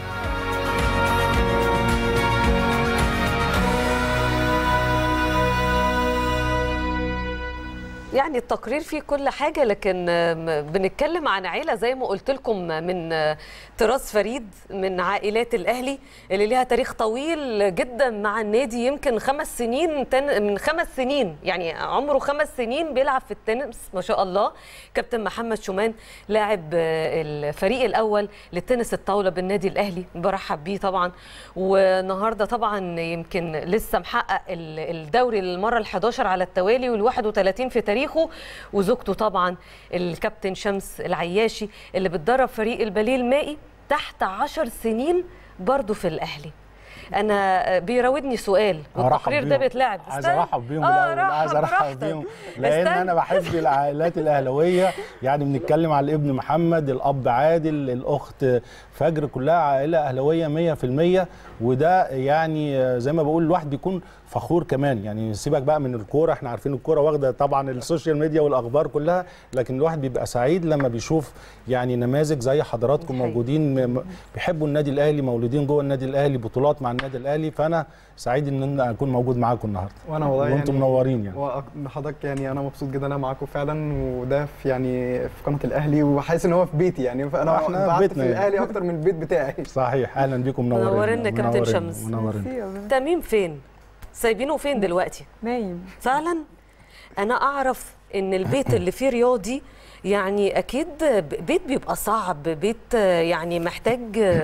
يعني التقرير فيه كل حاجة لكن آم، بنتكلم عن عيلة زي ما قلت لكم من آه، طراز فريد من عائلات الأهلي اللي ليها تاريخ طويل جدا مع النادي يمكن خمس سنين تن من خمس سنين يعني عمره خمس سنين بيلعب في التنس ما شاء الله كابتن محمد شومان لاعب آه، الفريق الأول للتنس الطاولة بالنادي الأهلي برحب بيه طبعا والنهارده طبعا يمكن لسه محقق ال- الدوري للمرة ال11 على التوالي وال31 في تاريخه وزوجته طبعا الكابتن شمس العياشي اللي بتدرب فريق الباليه المائي تحت 10 سنين برضه في الأهلي انا بيراودني سؤال أرحب والتقرير ده بيهم. بيتلعب عايز استنى. ارحب بيهم آه، الاول عايز رحب ارحب براحتك. بيهم لان استنى. انا بحب العائلات الاهلاويه يعني بنتكلم على الابن محمد الاب عادل الاخت فجر كلها عائله اهلاويه 100% وده يعني زي ما بقول الواحد بيكون فخور كمان يعني سيبك بقى من الكوره احنا عارفين الكوره واخده طبعا السوشيال ميديا والاخبار كلها لكن الواحد بيبقى سعيد لما بيشوف يعني نماذج زي حضراتكم حقيقي. موجودين م- بيحبوا النادي الاهلي مولودين جوه النادي الاهلي بطولات مع النادي الاهلي فانا سعيد ان انا اكون موجود معاكم النهارده وانا والله وانتم يعني منورين يعني وأك- حضرتك يعني انا مبسوط جدا انا معاكم فعلا وده في يعني في قناه الاهلي وحاسس ان هو في بيتي يعني فانا إحنا في قعدت بيتنا في يعني. الاهلي اكتر من البيت بتاعي صحيح اهلا بيكم منورين منورنا كابتن منورين، شمس. منورين تميم فين سايبينه فين دلوقتي نايم فعلا انا اعرف ان البيت اللي فيه رياضي يعني اكيد بيت بيبقى صعب بيت يعني محتاج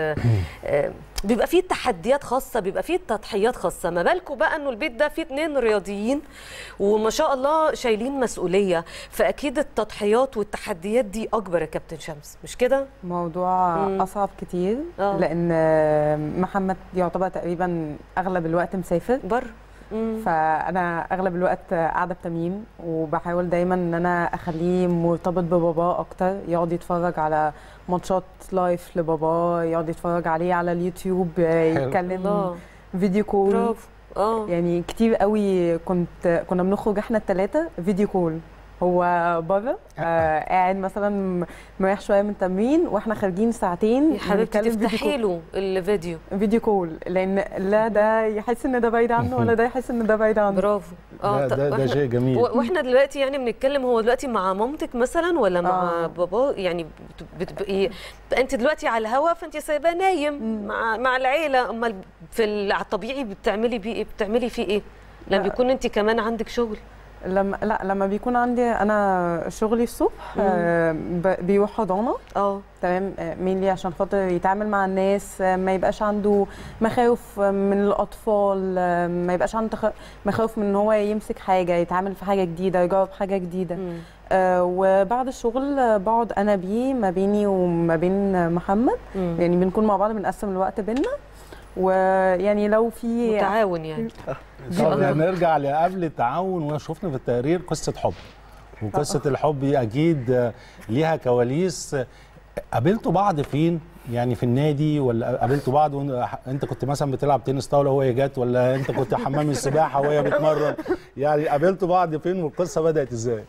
بيبقى فيه تحديات خاصه بيبقى فيه تضحيات خاصه ما بالكم بقى انه البيت ده فيه اتنين رياضيين وما شاء الله شايلين مسؤوليه فاكيد التضحيات والتحديات دي اكبر يا كابتن شمس مش كده موضوع مم. اصعب كتير آه. لان محمد يعتبر تقريبا اغلب الوقت مسافر بر مم. فانا اغلب الوقت قاعده بتميم وبحاول دايما ان انا اخليه مرتبط بباباه اكتر يقعد يتفرج على ماتشات لايف لباباه يقعد يتفرج عليه على اليوتيوب يتكلم الله فيديو كول برافو اه يعني كتير قوي كنت كنا بنخرج احنا الثلاثه فيديو كول هو بره آه قاعد مثلا مريح شويه من تمرين واحنا خارجين ساعتين يا حبيبتي بنتكلم فيديو تفتحي كول- له الفيديو فيديو كول لان لا ده يحس ان ده بعيد عنه ولا ده يحس ان ده بعيد عنه برافو ده, طب ده, ده وإحنا- شيء جميل و- واحنا دلوقتي يعني بنتكلم هو دلوقتي مع مامتك مثلا ولا مع آه. بابا يعني بت- بتبقي انت دلوقتي على الهوا فانت سايباه نايم مع مع العيله امال في ال- على الطبيعي بتعملي بيه ايه بتعملي فيه ايه لما لا. بيكون انت كمان عندك شغل لما لا لما بيكون عندي انا شغلي الصبح آه ب- بيروح حضانه اه تمام مين عشان خاطر يتعامل مع الناس آه، ما يبقاش عنده مخاوف آه، من الاطفال آه، ما يبقاش عنده تخ- مخاوف من ان هو يمسك حاجه يتعامل في حاجه جديده يجرب حاجه جديده مم. آه وبعد الشغل آه، بقعد انا بيه ما بيني وما بين محمد مم. يعني بنكون مع بعض بنقسم الوقت بينا ويعني لو في متعاون يعني طب نرجع لقبل التعاون وشفنا في التقرير قصه حب وقصه الحب دي اكيد آه، ليها كواليس قابلتوا بعض فين يعني في النادي ولا قابلتوا بعض وإن- انت كنت مثلا بتلعب تنس طاوله وهي جت ولا انت كنت حمام السباحه وهي بتمرن يعني قابلتوا بعض فين والقصه بدات ازاي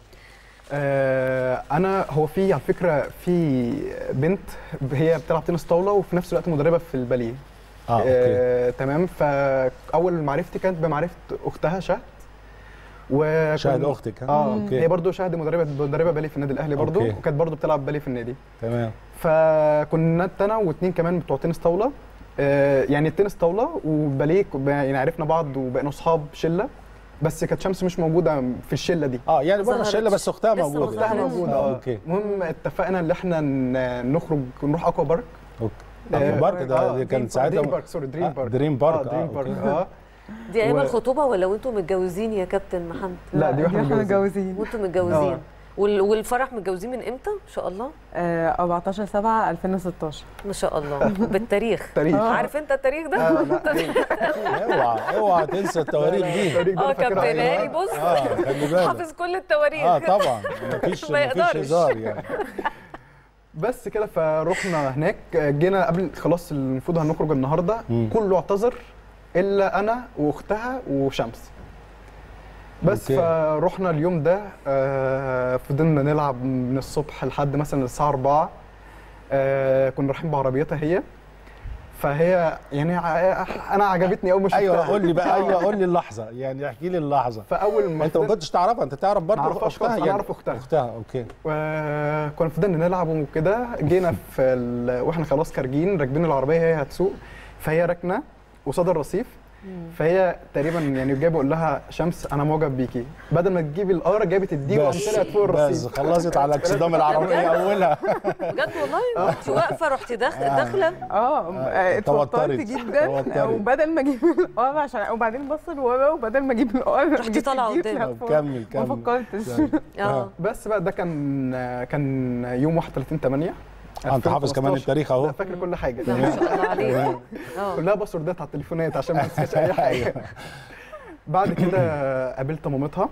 آه انا هو في على فكره في بنت هي بتلعب تنس طاوله وفي نفس الوقت مدربه في الباليه اه اوكي آه تمام فاول معرفتي كانت بمعرفه اختها شهد وكن- شاهد اختك ها؟ اه اوكي هي برضو شهد مدربه مدربه باليه في النادي الاهلي برضو أوكي. وكانت برضو بتلعب باليه في النادي تمام فكنا انا واثنين كمان بتوع تنس طاوله آه، يعني التنس طاوله وباليه ك- يعني عرفنا بعض وبقينا اصحاب شله بس كانت شمس مش موجوده في الشله دي اه يعني بره ظهرت. الشله بس اختها لسه ما موجوده اختها ظهرتش. موجوده آه، اه اوكي المهم اتفقنا ان احنا ن- نخرج نروح اكوا بارك اوكي آه، أكوا بارك ده آه، دي دريم كان بارك- ساعتها دريم بارك سوري دريم آه، بارك دريم بارك اه دريم آه، بارك أوكي. اه دي ايام و- الخطوبه ولا وانتم متجوزين يا كابتن محمد لا دي واحنا متجوزين متجوزين وانتم متجوزين آه. وال- والفرح متجوزين من امتى ان شاء الله آه 14 7 2016 ما شاء الله بالتاريخ تاريخ عارف انت التاريخ ده آه، لا اوعى اوعى تنسى التواريخ دي التاريخ ده اه أنا فاكره كابتن أيوة. هاني بص اه خلي بالك حافظ كل التواريخ اه طبعا مفيش ما مفيش يقدرش. هزار يعني بس كده فروحنا هناك جينا قبل خلاص المفروض هنخرج النهارده مم. كله اعتذر الا انا واختها وشمس بس أوكي. فروحنا اليوم ده آه، فضلنا نلعب من الصبح لحد مثلا الساعه 4 آه، كنا رايحين بعربيتها هي فهي يعني ع- انا عجبتني اول ما شفتها ايوه قول لي بقى ايوه قول لي اللحظه يعني احكي لي اللحظه فاول ما انت ما فضلت- كنتش تعرفها انت تعرف برضه ما أعرفهاش خالص، أنا أعرف أختها. اختها اوكي وكنا فضلنا نلعب وكده جينا في ال... واحنا خلاص خارجين راكبين العربيه هي هتسوق فهي راكنه قصاد الرصيف فهي تقريبا يعني جاي بقول لها شمس انا معجب بيكي بدل ما تجيب القاره جابت الدي وقام بس طلعت فوق بس الرصيف خلصت على اكسدام العربيه اولها بجد والله انت واقفه رحتي داخل داخله اه اتوترت توترت. جدا توترت. وبدل ما اجيب القار عشان وبعدين بص لورا وبدل ما اجيب القار رحتي طالعة قدام. فوق. كمل ما كمل فكرتش اه بس بقى ده كان كان يوم 31 8 آه، انت حافظ كمان التاريخ اهو فاكر كل حاجه لا، ما شاء الله عليك اه كلها باسوردات على التليفونات عشان ما انساش اي حاجه بعد كده قابلت مامتها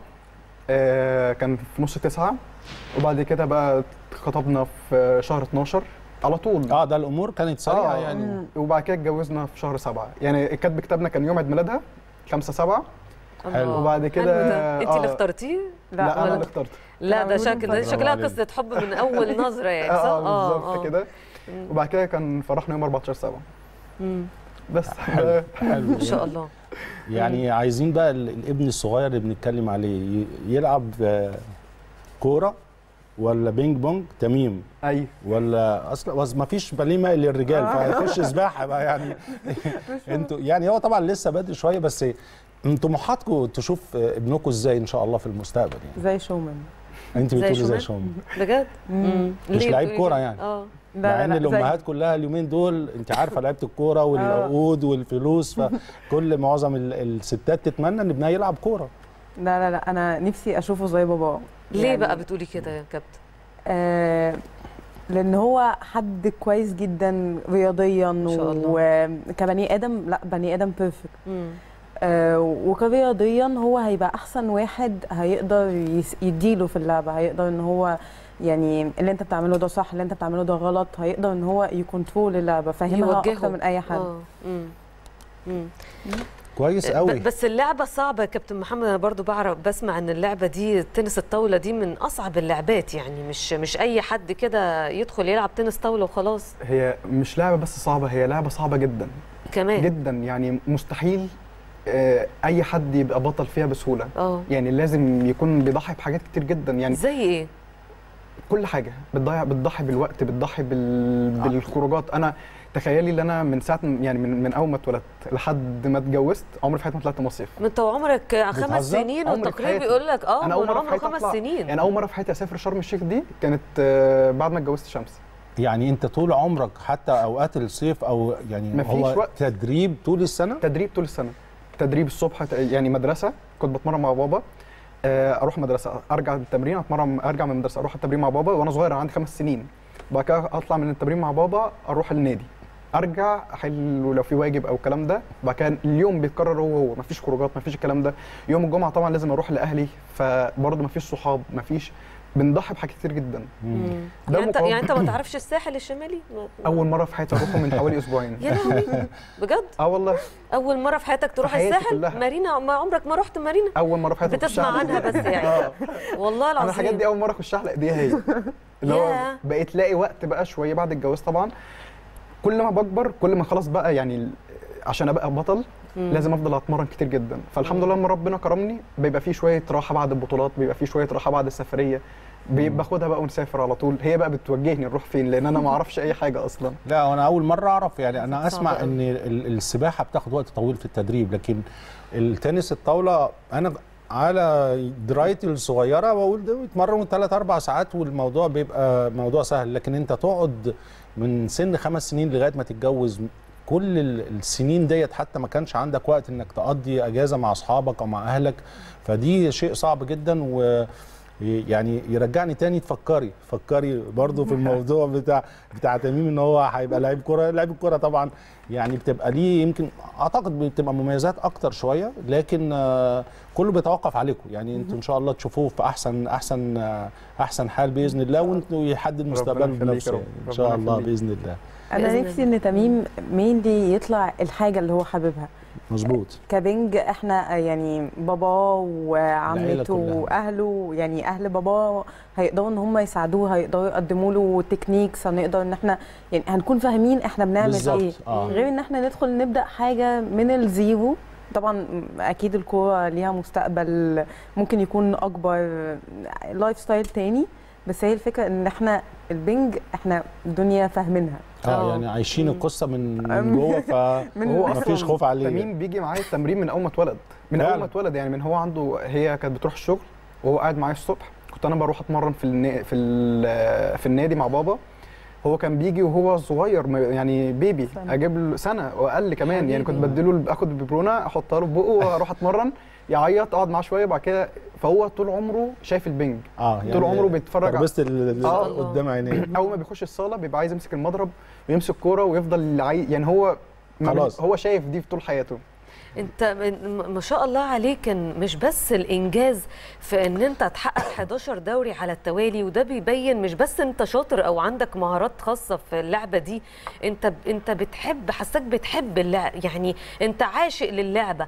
آه، كان في نص تسعة وبعد كده بقى خطبنا في شهر 12 على طول اه ده الامور كانت سريعه آه. يعني وبعد كده اتجوزنا في شهر سبعة يعني كاتب كتابنا كان يوم عيد ميلادها 5 7 الله. وبعد كده- حلو ده. انت اللي آه. اخترتيه لا, انا ولا- اللي اخترت لا ده عملوا شكل ده لهم شكلها برافو قصه حب من اول نظره يعني صح اه بالظبط كده وبعد كده كان فرحنا يوم 14 7 مم. بس حلو ده- حلو ما شاء الله يعني عايزين بقى ال- الابن الصغير اللي بنتكلم عليه ي- يلعب آه، كوره ولا بينج بونج تميم ايوه ولا اصلا ما فيش باليه مائل للرجال فهيخش سباحه بقى يعني انتوا يعني هو طبعا لسه بدري شويه بس انتوا طموحاتكم تشوف آه، ابنكم ازاي ان شاء الله في المستقبل يعني زي شومان انت زي بتقولي زي شومان؟ شوم بجد مم. مش ليه لعيب بتقولي كورة كده؟ يعني. اه لا، مع ان لا، الامهات كلها اليومين دول انت عارفه لعيبه الكوره والعقود والفلوس فكل معظم ال- الستات تتمنى ان ابنها يلعب كوره لا لا لا انا نفسي اشوفه زي بابا ليه يعني- بقى بتقولي كده يا كابتن آه لان هو حد كويس جدا رياضيا ما شاء الله. وكبني ادم لا بني ادم بيرفكت مم. آه وكرياضيا هو هيبقى احسن واحد هيقدر يس- يديله في اللعبه هيقدر ان هو يعني اللي انت بتعمله ده صح اللي انت بتعمله ده غلط هيقدر ان هو يكونترول اللعبه فاهمها يوجهه. اكتر من اي حد اه مم. مم. كويس ب- قوي بس اللعبه صعبه يا كابتن محمد انا برضو بعرف بسمع ان اللعبه دي تنس الطاوله دي من اصعب اللعبات يعني مش مش اي حد كده يدخل يلعب تنس طاوله وخلاص هي مش لعبه بس صعبه هي لعبه صعبه جدا كمان جدا يعني مستحيل آه، اي حد يبقى بطل فيها بسهوله اه يعني لازم يكون بيضحي بحاجات كتير جدا يعني زي ايه كل حاجه بتضيع بتضحي بالوقت بتضحي بال... بالخروجات انا تخيلي ان انا من ساعه م- يعني من, من اول ما اتولدت لحد ما اتجوزت عمري في حياتي ما طلعت مصيف ما انت عمرك خمس بتهزر؟ سنين عمري في والتقرير حياتي. بيقول لك اه انا اول من مره في عمره حياتي خمس أطلع- سنين يعني اول مره في حياتي اسافر شرم الشيخ دي كانت آه، بعد ما اتجوزت شمس يعني انت طول عمرك حتى اوقات الصيف او يعني مفيش هو وقت. تدريب طول السنه تدريب طول السنه تدريب الصبح ت- يعني مدرسه كنت بتمرن مع بابا آه، اروح مدرسه ارجع من التمرين اتمرن ارجع من المدرسه اروح التمرين مع بابا وانا صغير عندي خمس سنين بعد كده اطلع من التمرين مع بابا اروح النادي ارجع احل لو في واجب او الكلام ده بعد كده اليوم بيتكرر هو هو مفيش خروجات مفيش الكلام ده يوم الجمعه طبعا لازم اروح لاهلي فبرضه مفيش صحاب مفيش بنضحي بحاجات كتير جدا مم. ده يعني انت مقابل- يعني انت ما تعرفش الساحل الشمالي ما- اول مره في حياتي اروحه من حوالي اسبوعين يا لهوي بجد اه والله اول مره في حياتك تروح حياتي الساحل كلها. مارينا ما عمرك ما رحت مارينا اول مره في حياتي أخش بتسمع أحلق عنها إيديها. بس يعني آه. والله انا الحاجات العظيم دي اول مره اخش احلق ايديها هي اللي هو ياه. بقيت لاقي وقت بقى شويه بعد الجواز طبعا كل ما بكبر كل ما خلاص بقى يعني ال- عشان ابقى بطل مم. لازم افضل اتمرن كتير جدا فالحمد لله لما ربنا كرمني بيبقى في شويه راحه بعد البطولات بيبقى في شويه راحه بعد السفريه بي- باخدها بقى ونسافر على طول هي بقى بتوجهني نروح فين لان انا ما اعرفش اي حاجه اصلا لا انا اول مره اعرف يعني انا اسمع صعبة ان ال- السباحه بتاخد وقت طويل في التدريب لكن التنس الطاوله انا على درايتي الصغيره بقول ده يتمرنوا ثلاث اربع ساعات والموضوع بيبقى موضوع سهل لكن انت تقعد من سن خمس سنين لغايه ما تتجوز كل ال- السنين ديت حتى ما كانش عندك وقت انك تقضي اجازه مع اصحابك او مع اهلك فدي شيء صعب جدا و يعني يرجعني تاني تفكري فكري برضو في الموضوع بتاع بتاع تميم ان هو هيبقى لعيب كوره لعيب الكوره طبعا يعني بتبقى ليه يمكن اعتقد بتبقى مميزات اكتر شويه لكن آه، كله بيتوقف عليكم يعني انتوا ان شاء الله تشوفوه في احسن احسن آه، احسن حال باذن الله وانتوا يحدد مستقبله يخليك يا بنفسه رب. يعني ان شاء ربنا الله يخليك. باذن الله انا بإذن نفسي ان تميم مينلي يطلع الحاجه اللي هو حاببها مظبوط كبنج احنا يعني بابا العيلة وعمته كلها. واهله يعني اهل بابا هيقدروا ان هم يساعدوه هيقدروا يقدموا له تكنيكس هنقدر ان احنا يعني هنكون فاهمين احنا بنعمل بالظبط، ايه آه. غير ان احنا ندخل نبدا حاجه من الزيرو طبعا اكيد الكوره ليها مستقبل ممكن يكون اكبر لايف ستايل تاني بس هي الفكره ان احنا البنج احنا الدنيا فاهمينها اه آه. يعني عايشين مم. القصه من أم. من جوه من هو فمفيش أصلاً خوف عليه تميم بيجي معايا التمرين من اول ما اتولد من فعلا. اول ما اتولد يعني من هو عنده هي كانت بتروح الشغل وهو قاعد معايا الصبح كنت انا بروح اتمرن في النا... في ال... في النادي مع بابا هو كان بيجي وهو صغير ما- يعني بيبي سنة. اجيب له سنه واقل كمان يعني كنت حبيبي. بديله اخد الببرونه احطها له في بقه واروح اتمرن يعيط اقعد معاه شويه بعد كده فهو طول عمره شايف البنج اه طول عمره بيتفرج على- تربست ال- آه. قدام عينيه اول ما بيخش الصاله بيبقى عايز يمسك المضرب ويمسك كوره ويفضل عاي... يعني هو ما بي- خلاص. هو شايف دي في طول حياته انت من- ما شاء الله عليك كان مش بس الانجاز في ان انت تحقق 11 دوري على التوالي وده بيبين مش بس انت شاطر او عندك مهارات خاصه في اللعبه دي انت انت بتحب حساك بتحب اللعب يعني انت عاشق للعبه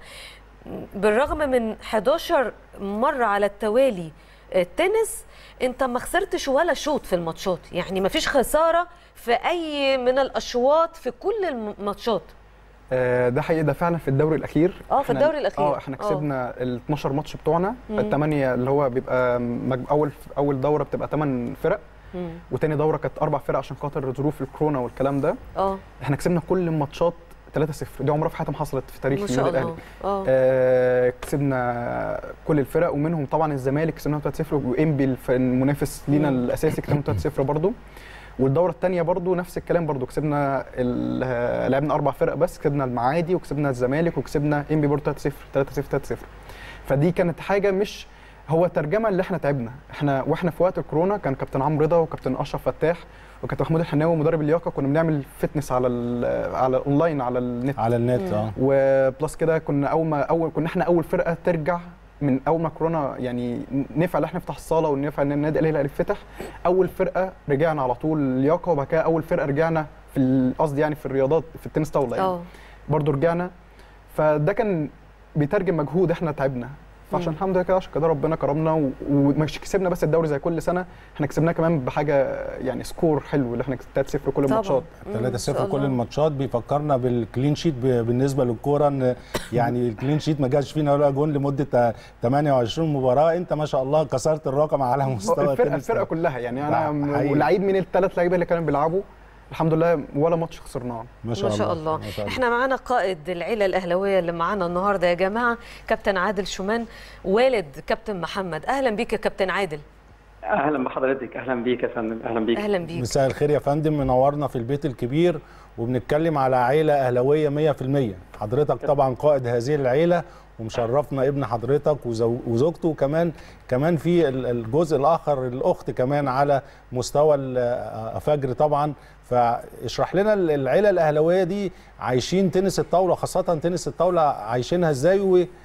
بالرغم من 11 مره على التوالي التنس انت ما خسرتش ولا شوط في الماتشات يعني ما فيش خساره في اي من الاشواط في كل الماتشات آه، ده حقيقي ده فعلا في الدوري الاخير اه، في إحنا- الدوري الأخير. اه احنا اه. كسبنا ال 12 ماتش بتوعنا مم. الثمانيه اللي هو بيبقى مج... اول اول دوره بتبقى 8 فرق مم. وتاني دوره كانت اربع فرق عشان خاطر ظروف الكورونا والكلام ده اه احنا كسبنا كل الماتشات 3-0 دي عمرها في حياتها ما حصلت في تاريخ ما شاء النادي الله الاهلي اه آه كسبنا كل الفرق ومنهم طبعا الزمالك كسبنا 3-0 وانبي الف- المنافس لينا مم. الاساسي كسبنا 3-0 برضه والدوره الثانيه برضو نفس الكلام برضو كسبنا ال- آه، لعبنا اربع فرق بس كسبنا المعادي وكسبنا الزمالك وكسبنا انبي برضو 3-0 3-0 3-0 فدي كانت حاجه مش هو ترجمه اللي احنا تعبنا احنا واحنا في وقت الكورونا كان كابتن عمرو رضا وكابتن اشرف فتاح وكابتن محمود الحناوي مدرب اللياقه كنا بنعمل فتنس على ال- على الاونلاين على النت على النت اه وبلس كده كنا اول ما اول كنا احنا اول فرقه ترجع من اول ما كورونا يعني نفع ان احنا نفتح الصاله ونفع ان النادي الاهلي يفتح اول فرقه رجعنا على طول لياقه وبعد كده اول فرقه رجعنا في ال- قصدي يعني في الرياضات في التنس طاوله يعني اه برضو رجعنا فده كان بيترجم مجهود احنا تعبنا فعشان مم. الحمد لله كده عشان كده ربنا كرمنا و- ومش كسبنا بس الدوري زي كل سنه احنا كسبناه كمان بحاجه يعني سكور حلو اللي احنا 3-0 كل الماتشات 3-0 كل الماتشات بيفكرنا بالكلين شيت ب- بالنسبه للكوره ان يعني الكلين شيت ما جاش فينا ولا جون لمده 28 مباراه انت ما شاء الله كسرت الرقم على مستوى الفرقه التنس. الفرقه كلها يعني ده انا حقيقي. ولعيب من الثلاث لعيبه اللي كانوا بيلعبوا الحمد لله ولا ماتش خسرناه ما شاء ما الله شاء الله ما شاء الله. احنا معانا قائد العيله الاهلاويه اللي معانا النهارده يا جماعه كابتن عادل شومان والد كابتن محمد اهلا بيك يا كابتن عادل اهلا بحضرتك اهلا بيك يا فندم اهلا بيك اهلا بيك مساء الخير يا فندم منورنا في البيت الكبير وبنتكلم على عيله اهلاويه 100% حضرتك طبعا قائد هذه العيله ومشرفنا ابن حضرتك وزو- وزوجته وكمان كمان في ال- الجزء الاخر الاخت كمان على مستوى ال- فجر طبعا فاشرح لنا ال- العيله الاهلاويه دي عايشين تنس الطاوله خاصه تنس الطاوله عايشينها ازاي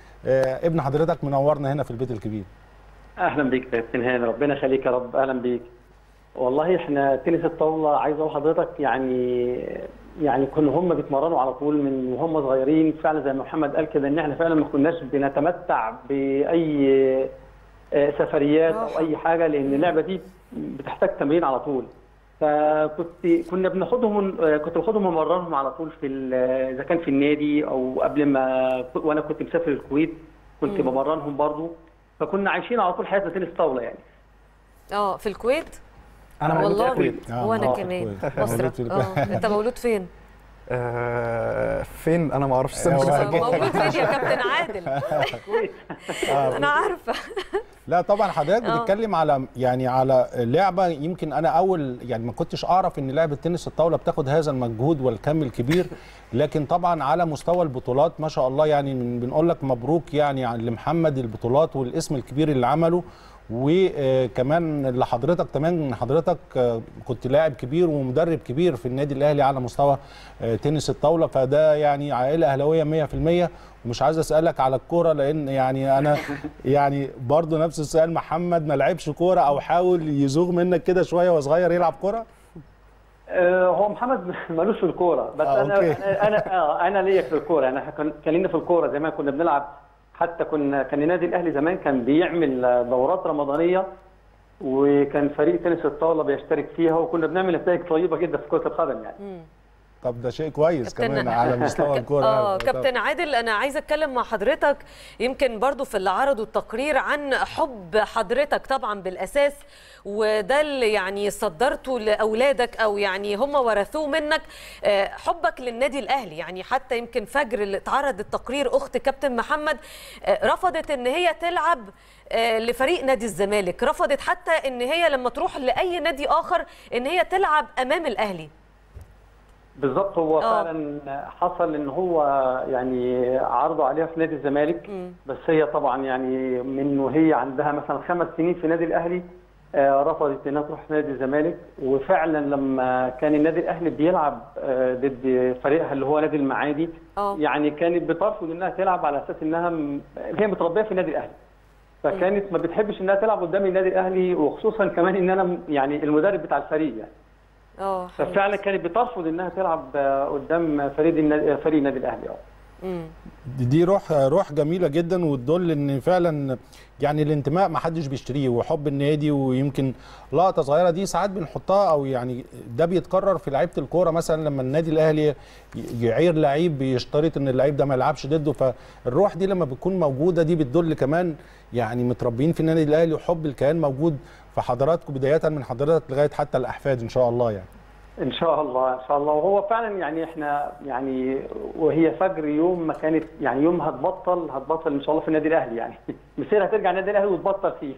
وابن حضرتك منورنا هنا في البيت الكبير اهلا بيك يا كابتن هاني ربنا يخليك يا رب اهلا بيك والله احنا تنس الطاوله عايز اقول لحضرتك يعني يعني كنا هم بيتمرنوا على طول من وهم صغيرين فعلا زي ما محمد قال كده ان احنا فعلا ما كناش بنتمتع باي آه، سفريات او اي حاجه لان اللعبه دي بتحتاج تمرين على طول فكنت كنا بناخدهم آه، كنت باخدهم ومرنهم على طول في ال- اذا كان في النادي او قبل ما وانا كنت مسافر الكويت كنت مم. بمرنهم برضو فكنا عايشين على طول حياتنا تنس طاوله يعني اه في الكويت انا مولود في والله الكويت آه، وانا آه، في كمان الكويت. مصر مولود في الكويت. اه انت مولود فين آه فين انا ما اعرفش السن هو- بصراحة. مولود فين يا كابتن عادل انا عارفه لا طبعا حضرتك آه. بتتكلم على يعني على لعبه يمكن انا اول يعني ما كنتش اعرف ان لعبه تنس الطاوله بتاخد هذا المجهود والكم الكبير لكن طبعا على مستوى البطولات ما شاء الله يعني من- بنقول لك مبروك يعني عن- لمحمد البطولات والاسم الكبير اللي عمله وكمان لحضرتك كمان حضرتك آه، كنت لاعب كبير ومدرب كبير في النادي الاهلي على مستوى آه، تنس الطاوله فده يعني عائله اهلاويه 100% ومش عايز اسالك على الكوره لان يعني انا يعني برضو نفس السؤال محمد ما لعبش كوره او حاول يزوغ منك كده شويه وهو صغير يلعب كوره آه، هو محمد ملوش في الكوره بس آه، انا أوكي. انا انا آه، انا ليا في الكوره يعني احنا كان كان لينا في الكوره زمان كنا بنلعب حتى كنا كان النادي الاهلي زمان كان بيعمل آه، دورات رمضانيه وكان فريق تنس الطاوله بيشترك فيها وكنا بنعمل نتائج طيبه جدا في كره القدم يعني طب ده شيء كويس كابتن- كمان على مستوى الكوره اه كابتن عادل انا عايزه اتكلم مع حضرتك يمكن برضو في اللي عرضوا التقرير عن حب حضرتك طبعا بالاساس وده اللي يعني صدرته لاولادك او يعني هم ورثوه منك آه، حبك للنادي الاهلي يعني حتى يمكن فجر اللي اتعرض التقرير اخت كابتن محمد آه، رفضت ان هي تلعب آه، لفريق نادي الزمالك رفضت حتى ان هي لما تروح لاي نادي اخر ان هي تلعب امام الاهلي بالظبط هو آه. فعلا حصل ان هو يعني عرضوا عليها في نادي الزمالك بس هي طبعا يعني من وهي عندها مثلا خمس سنين في نادي الاهلي آه، رفضت انها تروح نادي الزمالك وفعلا لما كان النادي الاهلي بيلعب آه، ضد فريقها اللي هو نادي المعادي اه يعني كانت بترفض انها تلعب على اساس انها م- هي متربيه في النادي الاهلي فكانت ما بتحبش انها تلعب قدام النادي الاهلي وخصوصا كمان ان انا م- يعني المدرب بتاع الفريق يعني اه ففعلا كانت بترفض انها تلعب آه، قدام فريق النادي فريق النادي الاهلي اه مم. دي- دي روح روح جميله جدا وتدل ان فعلا يعني الانتماء ما حدش بيشتريه وحب النادي ويمكن لقطه صغيره دي ساعات بنحطها او يعني ده بيتكرر في لعيبه الكوره مثلا لما النادي الاهلي ي- يعير لعيب بيشترط ان اللعيب ده ما يلعبش ضده فالروح دي لما بتكون موجوده دي بتدل كمان يعني متربيين في النادي الاهلي وحب الكيان موجود في حضراتكم بدايه من حضرتك لغايه حتى الاحفاد ان شاء الله يعني ان شاء الله ان شاء الله وهو فعلا يعني احنا يعني وهي فجر يوم ما كانت يعني يوم هتبطل هتبطل ان شاء الله في النادي الاهلي يعني مسيرها هترجع النادي الاهلي وتبطل فيه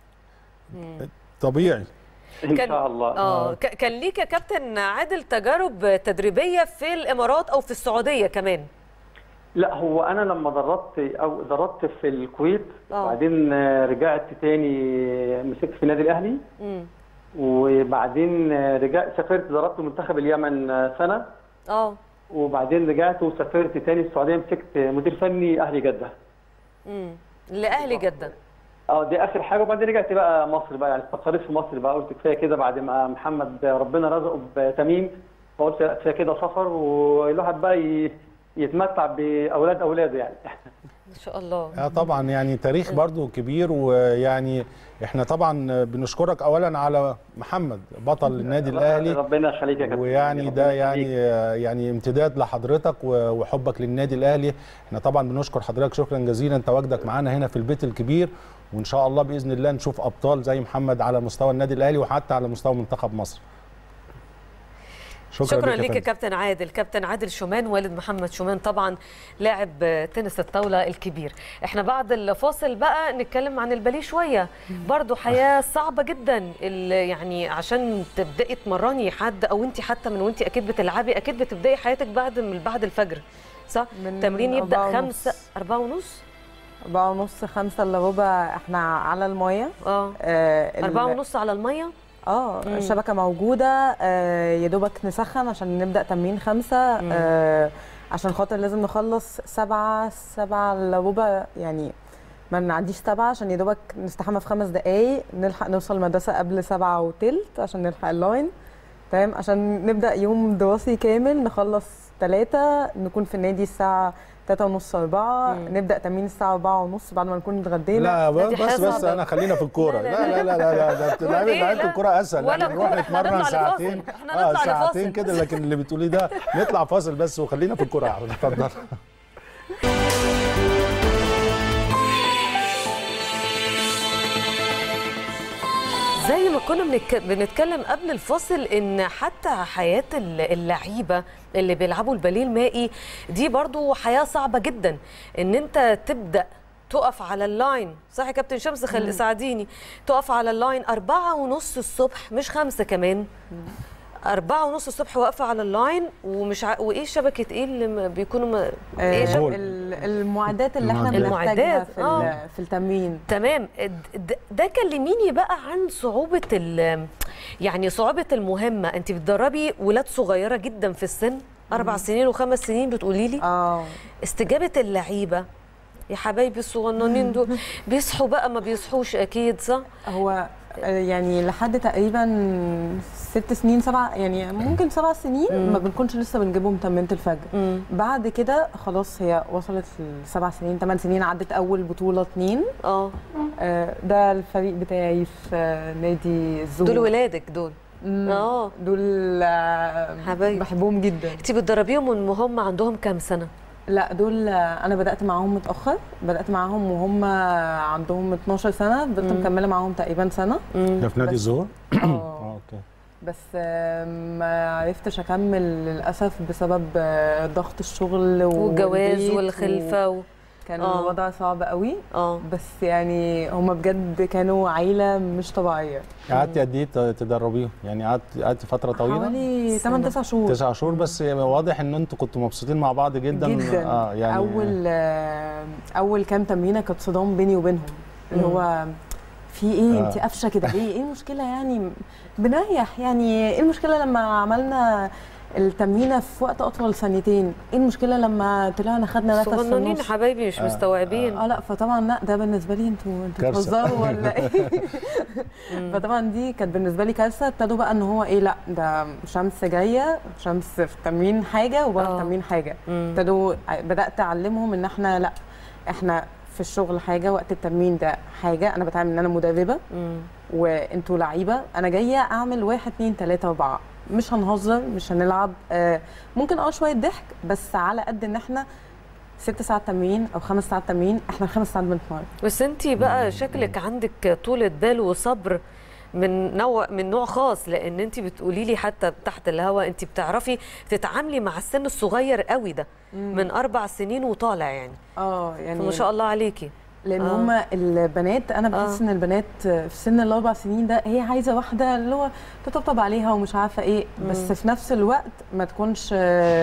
طبيعي ان كان- شاء الله اه ك- كان ليك يا كابتن عادل تجارب تدريبيه في الامارات او في السعوديه كمان لا هو انا لما دربت او دربت في الكويت آه. وبعدين آه، رجعت تاني مسكت في النادي الاهلي مم. وبعدين آه، رجعت سافرت دربت منتخب اليمن آه، سنه اه وبعدين رجعت وسافرت تاني السعوديه مسكت مدير فني اهلي جده مم. لاهلي جدا اه دي اخر حاجه وبعدين رجعت بقى مصر بقى يعني استقريت في مصر بقى قلت كفايه كده بعد ما محمد ربنا رزقه بتميم فقلت كفايه كده سفر والواحد بقى ي- يتمتع باولاد اولاده يعني ان شاء الله اه طبعا يعني تاريخ برضو كبير ويعني احنا طبعا بنشكرك اولا على محمد بطل النادي الاهلي ربنا يخليك يا كابتن ويعني ربنا ده يعني يخليك. يعني امتداد لحضرتك و- وحبك للنادي الاهلي احنا طبعا بنشكر حضرتك شكرا جزيلا تواجدك معانا هنا في البيت الكبير وان شاء الله باذن الله نشوف ابطال زي محمد على مستوى النادي الاهلي وحتى على مستوى منتخب مصر شكرا, شكرا ليك يا فندم. كابتن عادل كابتن عادل شومان والد محمد شومان طبعا لاعب تنس الطاوله الكبير احنا بعد الفاصل بقى نتكلم عن الباليه شويه برضو حياه صعبه جدا ال- يعني عشان تبداي تمرني حد او انت حتى من وانت اكيد بتلعبي اكيد بتبداي حياتك بعد من بعد الفجر صح من التمرين يبدا أربعة خمسة أربعة ونص أربعة ونص خمسة إلا ربع إحنا على المية اه آه ال- أربعة ونص على المية اه مم. الشبكة موجودة آه يا دوبك نسخن عشان نبدأ تمرين خمسة مم. آه عشان خاطر لازم نخلص سبعة سبعة إلا ربع يعني ما نعديش سبعة عشان يا دوبك نستحمى في خمس دقايق نلحق نوصل المدرسة قبل سبعة وتلت عشان نلحق اللاين تمام عشان نبدأ يوم دراسي كامل نخلص تلاتة نكون في النادي الساعة تلاتة ونص أربعة مم. نبدأ تمرين الساعة أربعة ونص بعد ما نكون اتغدينا لا دي بس حاجة بس صعبة. انا خلينا في الكوره لا، لا لا، لا لا لا لا ده لعيبه إيه؟ لعيبه لا. الكوره اسهل ولا يعني نروح كورة، إحنا نتمرن نطلع ساعتين لفاصل. إحنا نطلع ساعتين لفاصل. كده لكن اللي بتقوليه ده نطلع فاصل بس وخلينا في الكوره يا عم اتفضل زي ما كنا بنك... بنتكلم قبل الفاصل ان حتى حياه ال- اللعيبه اللي بيلعبوا الباليه المائي دي برضو حياه صعبه جدا ان انت تبدا تقف على اللاين صح يا كابتن شمس خل... ساعديني تقف على اللاين أربعة ونص الصبح مش خمسة كمان أربعة ونص الصبح واقفة على اللاين ومش ع... وإيه شبكة إيه اللي م- بيكونوا م... إيه آه، شبكة ال- المعدات اللي احنا المعدات. بنحتاجها المعدات، في, آه. ال- في التمرين تمام د- ده كلميني بقى عن صعوبة ال يعني صعوبة المهمة انت بتدربي ولاد صغيرة جدا في السن أربع سنين وخمس سنين بتقولي لي اه استجابة اللعيبة يا حبايبي الصغننين دول بيصحوا بقى ما بيصحوش أكيد صح؟ هو آه، يعني لحد تقريبا ست سنين سبع يعني ممكن سبع سنين ما بنكونش لسه بنجيبهم تمرينة الفجر مم. بعد كده خلاص هي وصلت لسبع سنين ثمان سنين عدت اول بطوله اتنين اه آه، ده الفريق بتاعي في آه، نادي الزهور دول ولادك دول مم. اه دول آه، حبايب. بحبهم جدا انت بتدربيهم من وهم عندهم كام سنه لا دول آه، انا بدات معاهم متاخر بدات معاهم وهم عندهم 12 سنه فضلت مم. مكمله معاهم تقريبا سنه ده في نادي بس- الزهور اه اه اوكي بس آه، ما عرفتش اكمل للاسف بسبب آه، ضغط الشغل والجواز والبيت والخلفه و... كان آه. الوضع صعب قوي اه بس يعني هم بجد كانوا عيله مش طبيعيه قعدتي قد ايه ت- تدربيهم؟ يعني قعدت قعدتي فتره طويله؟ حوالي 8 9 شهور تسع شهور بس واضح ان انتوا كنتوا مبسوطين مع بعض جدا جدا اه يعني اول آه، اول كام تمرينه كانت صدام بيني وبينهم اللي مم. هو في ايه آه. انت قافشه كده ليه ايه المشكله يعني بنريح يعني ايه المشكله لما عملنا التمرينه في وقت اطول ثانيتين ايه المشكله لما طلعنا خدنا نفس في صغننين النص حبايبي مش مستوعبين اه لا فطبعا لا ده بالنسبه لي انتوا انتوا كارثة. بتهزروا ولا ايه فطبعا دي كانت بالنسبه لي كارثه ابتدوا بقى ان هو ايه لا ده شمس جايه شمس في التمرين حاجه وبره آه. التمرين حاجه مم. ابتدوا بدات اعلمهم ان احنا لا احنا في الشغل حاجه وقت التمرين ده حاجه انا بتعامل ان انا مدربه مم. وانتوا لعيبه انا جايه اعمل واحد اتنين تلاته اربعه مش هنهزر مش هنلعب آه ممكن اه شويه ضحك بس على قد ان احنا ست ساعات تمرين او خمس ساعات تمرين احنا خمس ساعات بنتمرن بس انت بقى شكلك عندك طولة بال وصبر من نوع من نوع خاص لان انت بتقولي لي حتى تحت الهوا انت بتعرفي تتعاملي مع السن الصغير قوي ده من اربع سنين وطالع يعني اه يعني فما شاء الله عليكي لان آه. آه. هما البنات انا بحس آه. ان البنات في سن الاربع سنين ده هي عايزه واحده اللي هو تطبطب عليها ومش عارفه ايه بس في نفس الوقت ما تكونش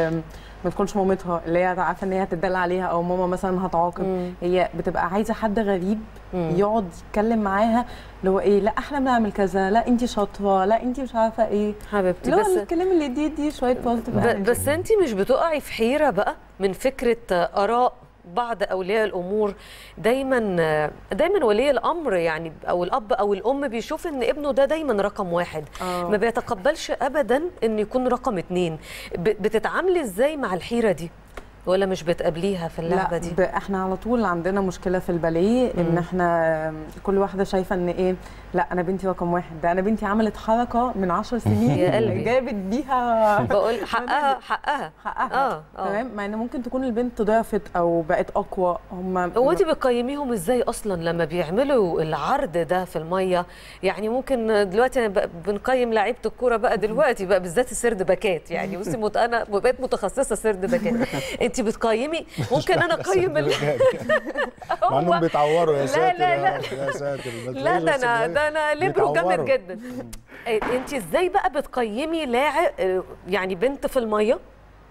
ما تكونش مامتها اللي هي عارفه ان هي هتدلع عليها او ماما مثلا هتعاقب مم. هي بتبقى عايزه حد غريب مم. يقعد يتكلم معاها اللي هو ايه لا احنا بنعمل كذا لا انت شاطره لا انت مش عارفه ايه حبيبتي اللي هو بس الكلام اللي دي دي شويه بوزيتيف ب- بس انت مش بتقعي في حيره بقى من فكره اراء بعض اولياء الامور دايما دايما ولي الامر يعني او الاب او الام بيشوف ان ابنه ده دايما رقم واحد آه. ما بيتقبلش ابدا ان يكون رقم اتنين ب- بتتعاملي ازاي مع الحيره دي ولا مش بتقابليها في اللعبه لا دي ب- احنا على طول عندنا مشكله في الباليه ان مم. احنا كل واحده شايفه ان ايه لا انا بنتي رقم واحد ده انا بنتي عملت حركه من عشر سنين يا قلبي. جابت بيها بقول حقها حقها حقها اه اه تمام مع ان ممكن تكون البنت ضعفت او بقت اقوى هم هو انت بتقيميهم ازاي اصلا لما بيعملوا العرض ده في الميه يعني ممكن دلوقتي أنا ب- بنقيم لعيبه الكوره بقى دلوقتي بقى بالذات السرد باكات يعني بصي مت- انا بقيت متخصصه سرد باكات انت بتقيمي ممكن انا اقيم ال- مع انهم هو- بيتعوروا يا لا، ساتر لا، يا لا. رب، يا ساتر بس لا إيه ده بس انا إيه؟ ده انا ليبرو جامد بيتعوروا. جدا انت ازاي بقى بتقيمي لاعب يعني بنت في الميه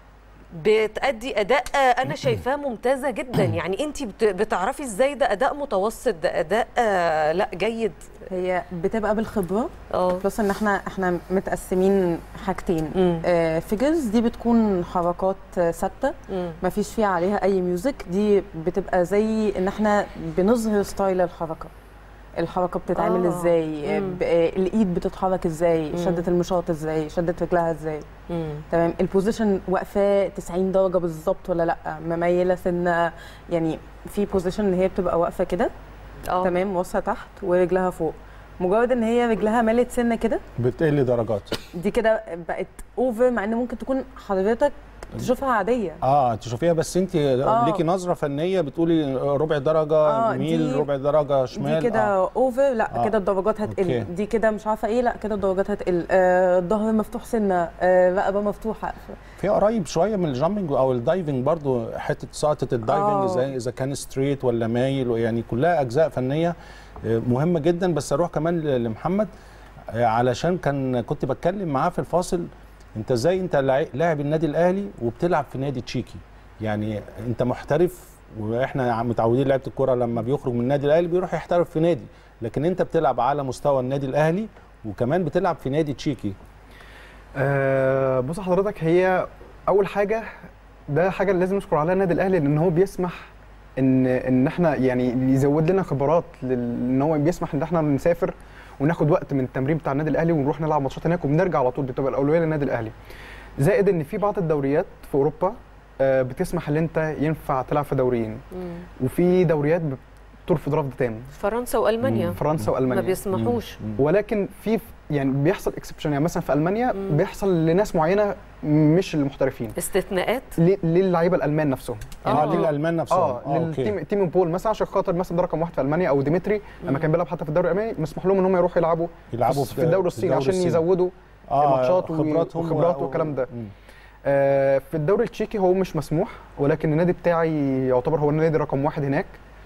بتأدي اداء انا شايفاه ممتازه جدا يعني انت بت- بتعرفي ازاي ده اداء متوسط ده اداء آه، لا جيد هي بتبقى بالخبره اه بلس ان احنا احنا متقسمين حاجتين مم. آه فيجرز دي بتكون حركات آه، ثابته مم. ما فيش فيها عليها اي ميوزك دي بتبقى زي ان احنا بنظهر ستايل الحركه الحركه بتتعمل آه. ازاي مم. ب- آه، الايد بتتحرك ازاي مم. شده المشاط ازاي شده رجلها ازاي مم. تمام البوزيشن واقفه 90 درجه بالظبط ولا لا مميله سنه يعني في بوزيشن ان هي بتبقى واقفه كده اه تمام واصله تحت ورجلها فوق مجرد ان هي رجلها مالت سنه كده بتقل درجات دي كده بقت اوفر مع ان ممكن تكون حضرتك تشوفها عاديه اه تشوفيها بس انت آه. ليكي نظره فنيه بتقولي ربع درجه آه، يمين دي- ربع درجه شمال دي كده آه. اوفر لا آه. كده الدرجات هتقل أوكي. دي كده مش عارفه ايه لا كده الدرجات هتقل آه الظهر مفتوح سنه آه رقبه مفتوحه في قريب شويه من الجامبنج او الدايفنج برضو حته سقطه الدايفنج آه. زي اذا كان ستريت ولا مايل يعني كلها اجزاء فنيه آه، مهمه جدا بس اروح كمان ل- لمحمد آه، علشان كان كنت بتكلم معاه في الفاصل انت ازاي انت لاعب- لاعب النادي الاهلي وبتلعب في نادي تشيكي يعني انت محترف واحنا متعودين لعيبه الكوره لما بيخرج من النادي الاهلي بيروح يحترف في نادي لكن انت بتلعب على مستوى النادي الاهلي وكمان بتلعب في نادي تشيكي آه بص حضرتك هي اول حاجه ده حاجه اللي لازم نشكر عليها النادي الاهلي لان هو بيسمح ان ان احنا يعني يزود لنا خبرات لل- ان هو بيسمح ان احنا نسافر وناخد وقت من التمرين بتاع النادي الاهلي ونروح نلعب ماتشات هناك وبنرجع على طول بتبقى الاولويه للنادي الاهلي زائد ان في بعض الدوريات في اوروبا آه، بتسمح ان انت ينفع تلعب في دوريين مم. وفي دوريات بترفض رفض تام فرنسا والمانيا فرنسا والمانيا ما بيسمحوش ولكن في يعني بيحصل اكسبشن يعني مثلا في المانيا بيحصل لناس معينه مش المحترفين استثناءات ل- للعيبه الالمان نفسهم اه للالمان نفسهم اه للتيم تيم بول مثلا عشان خاطر مثلا ده رقم واحد في المانيا او ديمتري لما مم. كان بيلعب حتى في الدوري الالماني مسموح لهم ان هم يروحوا يلعبوا يلعبوا في في- الدوري في الصيني الدوري عشان الصيني. يزودوا آه، ماتشات و- خبراتهم وخبرات و- والكلام ده مم. آه في الدوري التشيكي هو مش مسموح ولكن النادي بتاعي يعتبر هو النادي رقم واحد هناك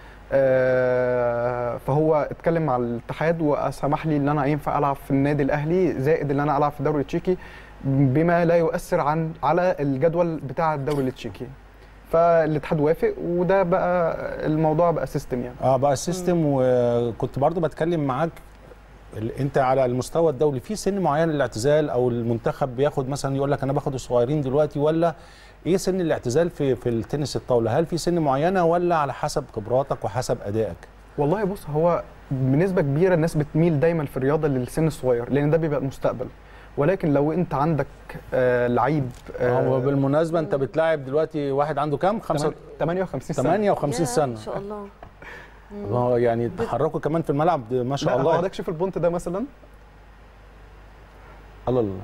آه فهو اتكلم مع الاتحاد وسمح لي ان انا ينفع العب في النادي الاهلي زائد ان انا العب في الدوري التشيكي بما لا يؤثر عن على الجدول بتاع الدوري التشيكي فالاتحاد وافق وده بقى الموضوع بقى سيستم يعني اه بقى السيستم وكنت برضو بتكلم معاك ال- انت على المستوى الدولي في سن معين للاعتزال او المنتخب بياخد مثلا يقول لك انا باخد الصغيرين دلوقتي ولا ايه سن الاعتزال في في التنس الطاوله هل في سن معينه ولا على حسب خبراتك وحسب ادائك والله بص هو بنسبه كبيره الناس بتميل دايما في الرياضه للسن الصغير لان ده بيبقى المستقبل ولكن لو انت عندك آه لعيب هو بالمناسبه انت بتلاعب دلوقتي واحد عنده كام؟ خمسة 58 سنه 58 سنه ما شاء الله اه يعني تحركوا كمان في الملعب ده ما شاء لا الله حضرتك شوف البونت ده مثلا الله الله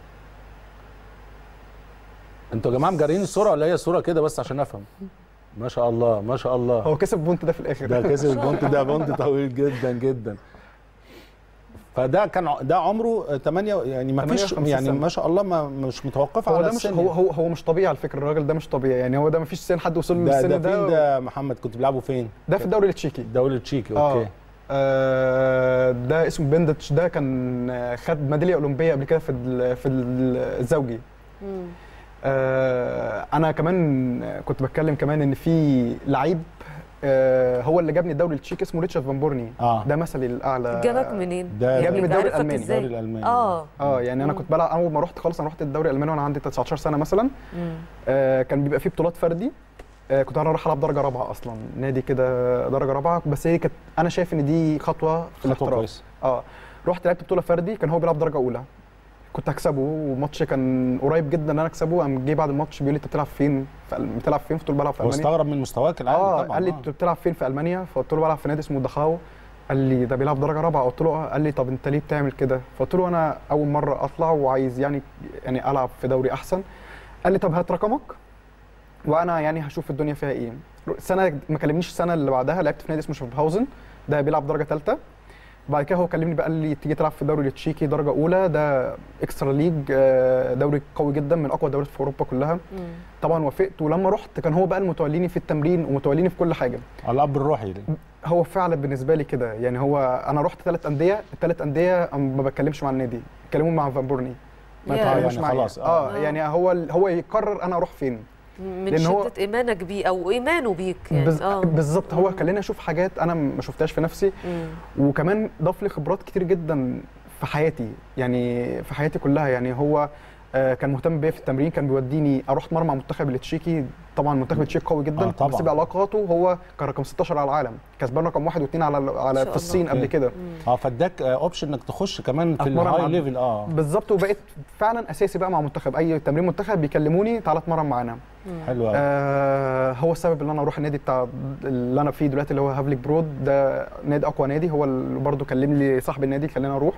انتوا يا جماعه مجرين الصوره ولا هي الصوره كده بس عشان افهم ما شاء الله ما شاء الله هو كسب البونت ده في الاخر ده كسب البونت ده بونت طويل جدا جدا فده كان ع- ده عمره 8 يعني ما فيش 58 يعني سنة. ما شاء الله ما مش متوقف هو على ده مش السن هو هو هو مش طبيعي على فكره الراجل ده مش طبيعي يعني هو ده ما فيش سن حد وصل له ده للسن ده ده فين ده محمد كنت بتلعبه فين؟ ده في الدوري التشيكي الدوري التشيكي آه. اوكي آه ده اسمه بندتش ده كان آه، خد ميداليه اولمبيه قبل كده في ال- في ال- الزوجي آه انا كمان كنت بتكلم كمان ان في لعيب آه هو اللي جابني الدوري التشيكي اسمه ريتشارد فان بورني آه. ده مثلي الاعلى جابك منين؟ ده يعني جابني من الدوري عرفك الالماني إزاي؟ الدوري الالماني اه اه يعني انا كنت بلعب اول ما رحت خالص انا رحت الدوري الالماني وانا عندي 19 سنه مثلا مم. آه كان بيبقى فيه بطولات فردي آه كنت انا رايح العب درجه رابعه اصلا نادي كده درجه رابعه بس هي كانت انا شايف ان دي خطوه في خطوه الاحتراف كويسه اه رحت لعبت بطوله فردي كان هو بيلعب درجه اولى كنت هكسبه وماتش كان قريب جدا ان انا اكسبه قام جه بعد الماتش بيقول لي انت بتلعب فين؟ في أل- بتلعب فين؟ قلت له بلعب في هو المانيا استغرب من مستواك العالي اه طبعا قال لي آه. انت بتلعب فين في المانيا؟ فقلت له بلعب في نادي اسمه دخاو قال لي ده بيلعب درجه رابعه قلت له اه قال لي طب انت ليه بتعمل كده؟ فقلت له انا اول مره اطلع وعايز يعني يعني العب في دوري احسن قال لي طب هات رقمك وانا يعني هشوف الدنيا فيها ايه سنه ما كلمنيش السنه اللي بعدها لعبت في نادي اسمه شوفهاوزن ده بيلعب درجه ثالثه بعد كده هو كلمني بقى قال لي تيجي تلعب في الدوري التشيكي درجه اولى ده اكسترا ليج آه، دوري قوي جدا من اقوى الدوريات في اوروبا كلها طبعا وافقت ولما رحت كان هو بقى المتوليني في التمرين ومتوليني في كل حاجه الاب الروحي هو فعلا بالنسبه لي كده يعني هو انا رحت ثلاث انديه الثلاث انديه ما بتكلمش مع النادي بتكلموا مع فان بورني ما ياه. يتعاملوش يعني معايا. خلاص، آه. اه يعني هو هو يقرر انا اروح فين من لأن هو- شده ايمانك بيه او ايمانه بيك يعني بز... اه بالظبط هو خلاني اشوف حاجات انا ما شفتهاش في نفسي مم. وكمان ضاف لي خبرات كتير جدا في حياتي يعني في حياتي كلها يعني هو آه، كان مهتم بيا في التمرين كان بيوديني اروح اتمرن مع منتخب التشيكي طبعا منتخب التشيك قوي جدا آه، طبعاً. بس بعلاقاته هو كان رقم 16 على العالم كسبان رقم واحد واثنين على على شاء في الصين الله. قبل كده اه فاداك اوبشن انك تخش كمان في أتمرن الهاي مع- ليفل اه بالظبط وبقيت فعلا اساسي بقى مع منتخب اي تمرين منتخب بيكلموني تعالى اتمرن معانا حلو قوي آه هو السبب ان انا اروح النادي بتاع اللي انا فيه دلوقتي اللي هو هافليك برود ده نادي اقوى نادي هو اللي برضه كلم لي صاحب النادي خلاني اروح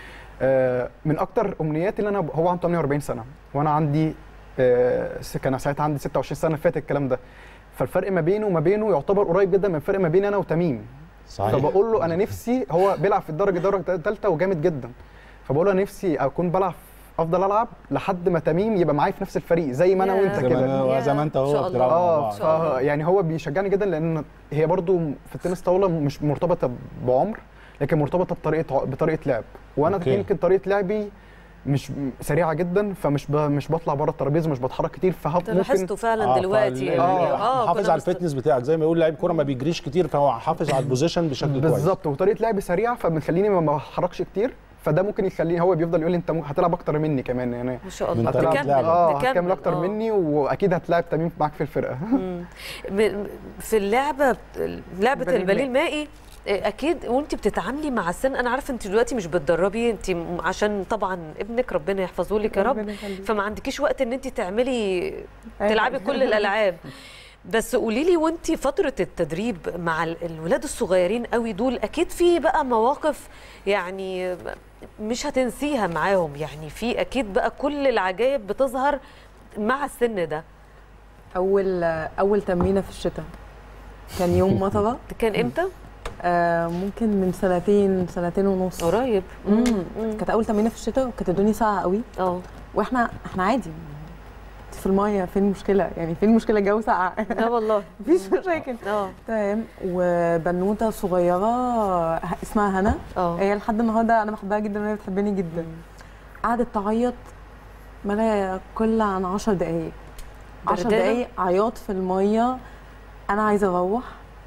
آه من اكتر امنياتي اللي انا هو عنده 48 سنه وانا عندي آه كان ساعتها عندي 26 سنه فات الكلام ده فالفرق ما بينه وما بينه يعتبر قريب جدا من الفرق ما بيني انا وتميم صحيح فبقول له انا نفسي هو بيلعب في الدرجه درجه ثالثه وجامد جدا فبقول له انا نفسي اكون بلعب افضل العب لحد ما تميم يبقى معايا في نفس الفريق زي ما انا يا. وانت زي ما كده أنا- زي ما انت إن شاء هو الله. بتلعبوا مع اه بعض شاء الله. ف يعني هو بيشجعني جدا لان هي برضو في التنس طاوله مش مرتبطه بعمر لكن مرتبطه بطريقه ع- بطريقه لعب وانا أوكي. يمكن طريقه لعبي مش سريعه جدا فمش ب... مش بطلع بره الترابيزه مش بتحرك كتير فهب ده لاحظته فعلا آه، دلوقتي فال- يعني آه، حافظ كنا على مست- الفتنس بتاعك زي ما يقول لعيب كوره ما بيجريش كتير فهو حافظ على البوزيشن بشكل كويس بالظبط وطريقه لعبي سريعه فبتخليني ما بتحركش كتير فده ممكن يخليني هو بيفضل يقول لي انت ممكن هتلعب اكتر مني كمان يعني ما شاء من الله طريقة نكمل لعبك. اه نكمل، هتكمل اكتر آه. مني واكيد هتلاعب تميم معاك في الفرقه مم. م- في اللعبه لعبه الباليه الباليه المائي آه، اكيد وانت بتتعاملي مع السن انا عارفه انت دلوقتي مش بتدربي انت م- عشان طبعا ابنك ربنا يحفظه لك يا رب ربنا يخليك. فما عندكيش وقت ان انت تعملي أي تلعبي حاجة. كل الالعاب بس قولي لي وانت فتره التدريب مع ال- الولاد الصغيرين قوي دول اكيد في بقى مواقف يعني مش هتنسيها معاهم يعني في اكيد بقى كل العجائب بتظهر مع السن ده اول اول تمرينه في الشتاء كان يوم مطره ده كان امتى آه ممكن من سنتين سنتين ونص قريب مم. كانت اول تمرينه في الشتاء وكانت الدنيا ساقعه قوي اه واحنا احنا عادي في المايه فين المشكله يعني فين المشكله الجو ساقع لا والله مفيش مشاكل اه تمام وبنوته صغيره ه- اسمها هنا اه هي لحد النهارده انا بحبها جدا وهي بتحبني جدا قعدت تعيط ما لا يقل عن 10 دقايق 10 بردانة؟ دقايق عياط في الميه انا عايزه اروح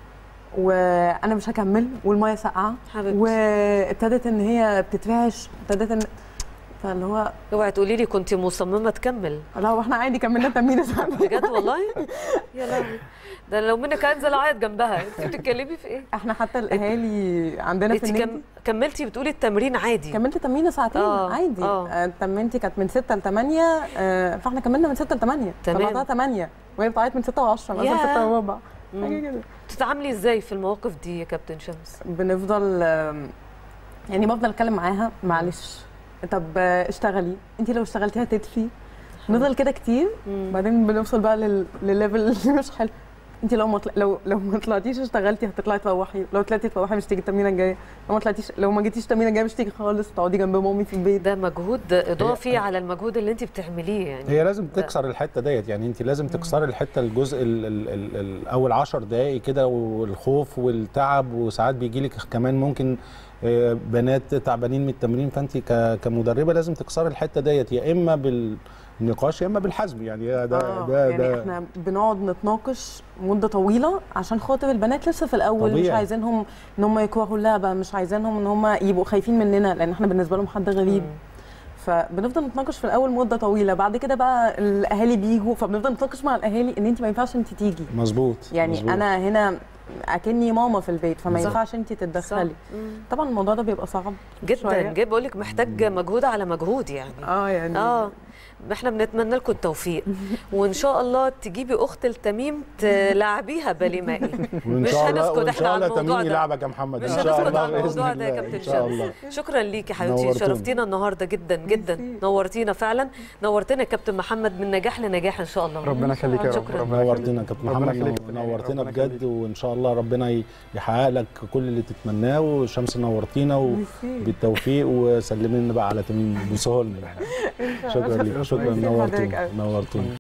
وانا مش هكمل والميه ساقعه حبيبتي وابتدت ان هي بتترعش ابتدت ان فاللي هو اوعي تقولي لي كنت مصممه تكمل لا هو احنا عادي كملنا تمرين ساعه بجد والله يا لهوي ده أنا لو منك هنزل اعيط جنبها انت بتتكلمي في ايه احنا حتى الاهالي عندنا في انت النادي كم... كملتي بتقولي التمرين عادي كملت تمرين ساعتين آه، عادي آه. آه. تمرينتي كانت من 6 ل 8 آه فاحنا كملنا من 6 ل 8 تمام. طلعتها 8 وهي بتعيط من 6 و10 مثلا ياه. 6 وربع مم. حاجه كده بتتعاملي ازاي في المواقف دي يا كابتن شمس بنفضل آم، يعني بفضل اتكلم معاها معلش طب آه، اشتغلي انت لو اشتغلتي هتدفي نفضل كده كتير مم. بعدين بنوصل بقى لل- للليفل اللي مش حلو انت لو ما طل... لو لو ما طلعتيش اشتغلتي هتطلعي تروحي لو طلعتي تروحي مش تيجي التمرينه الجايه لو ما طلعتيش لو ما جيتيش التمرينه الجايه مش تيجي خالص تقعدي جنب مامي في البيت ده مجهود اضافي على المجهود اللي انت بتعمليه يعني هي لازم تكسر الحته ديت يعني انت لازم تكسري الحته الجزء ال ال ال ال اول 10 دقائق كده والخوف والتعب وساعات بيجي لك كمان ممكن آه، بنات تعبانين من التمرين فانت ك- كمدربه لازم تكسري الحته ديت يا اما بالنقاش يا اما بالحزم يعني ده آه، ده يعني ده احنا بنقعد نتناقش مده طويله عشان خاطر البنات لسه في الاول طبيعي. مش عايزينهم ان هم يكرهوا اللعبه مش عايزينهم ان هم يبقوا خايفين مننا لان احنا بالنسبه لهم حد غريب فبنفضل نتناقش في الاول مده طويله بعد كده بقى الاهالي بيجوا فبنفضل نتناقش مع الاهالي ان انت ما ينفعش انت تيجي مظبوط يعني مظبوط. انا هنا اكني ماما في البيت فما صح. ينفعش انت تتدخلي صح. مم. طبعا الموضوع ده بيبقى صعب جدا شوية. جدا بقول لك محتاج مجهود على مجهود يعني اه يعني اه احنا بنتمنى لكم التوفيق وان شاء الله تجيبي اخت التميم تلعبيها بالي مائي وان مش شاء الله هنسكت وان احنا شاء على الله الموضوع تميم ده. يلعبك يا محمد مش ان شاء هنسكت الله على الموضوع باذن ده يا الله كابتن ان شاء الله شمس شكرا ليكي حبيبتي نورتونا. شرفتينا النهارده جدا جدا نورتينا فعلا نورتنا يا كابتن محمد من نجاح لنجاح ان شاء الله ربنا يخليك يا رب شكراً. ربنا يخليك. نورتنا يا كابتن ربنا محمد يخليك. نورتنا ربنا بجد يخليك. وان شاء الله ربنا ي- يحقق لك كل اللي تتمناه وشمس نورتينا وبالتوفيق وسلمي لنا بقى على تميم بوسهولنا يعني شكرا لك شكرا ميرسي لحضرتك نورتونا أوي. نورتونا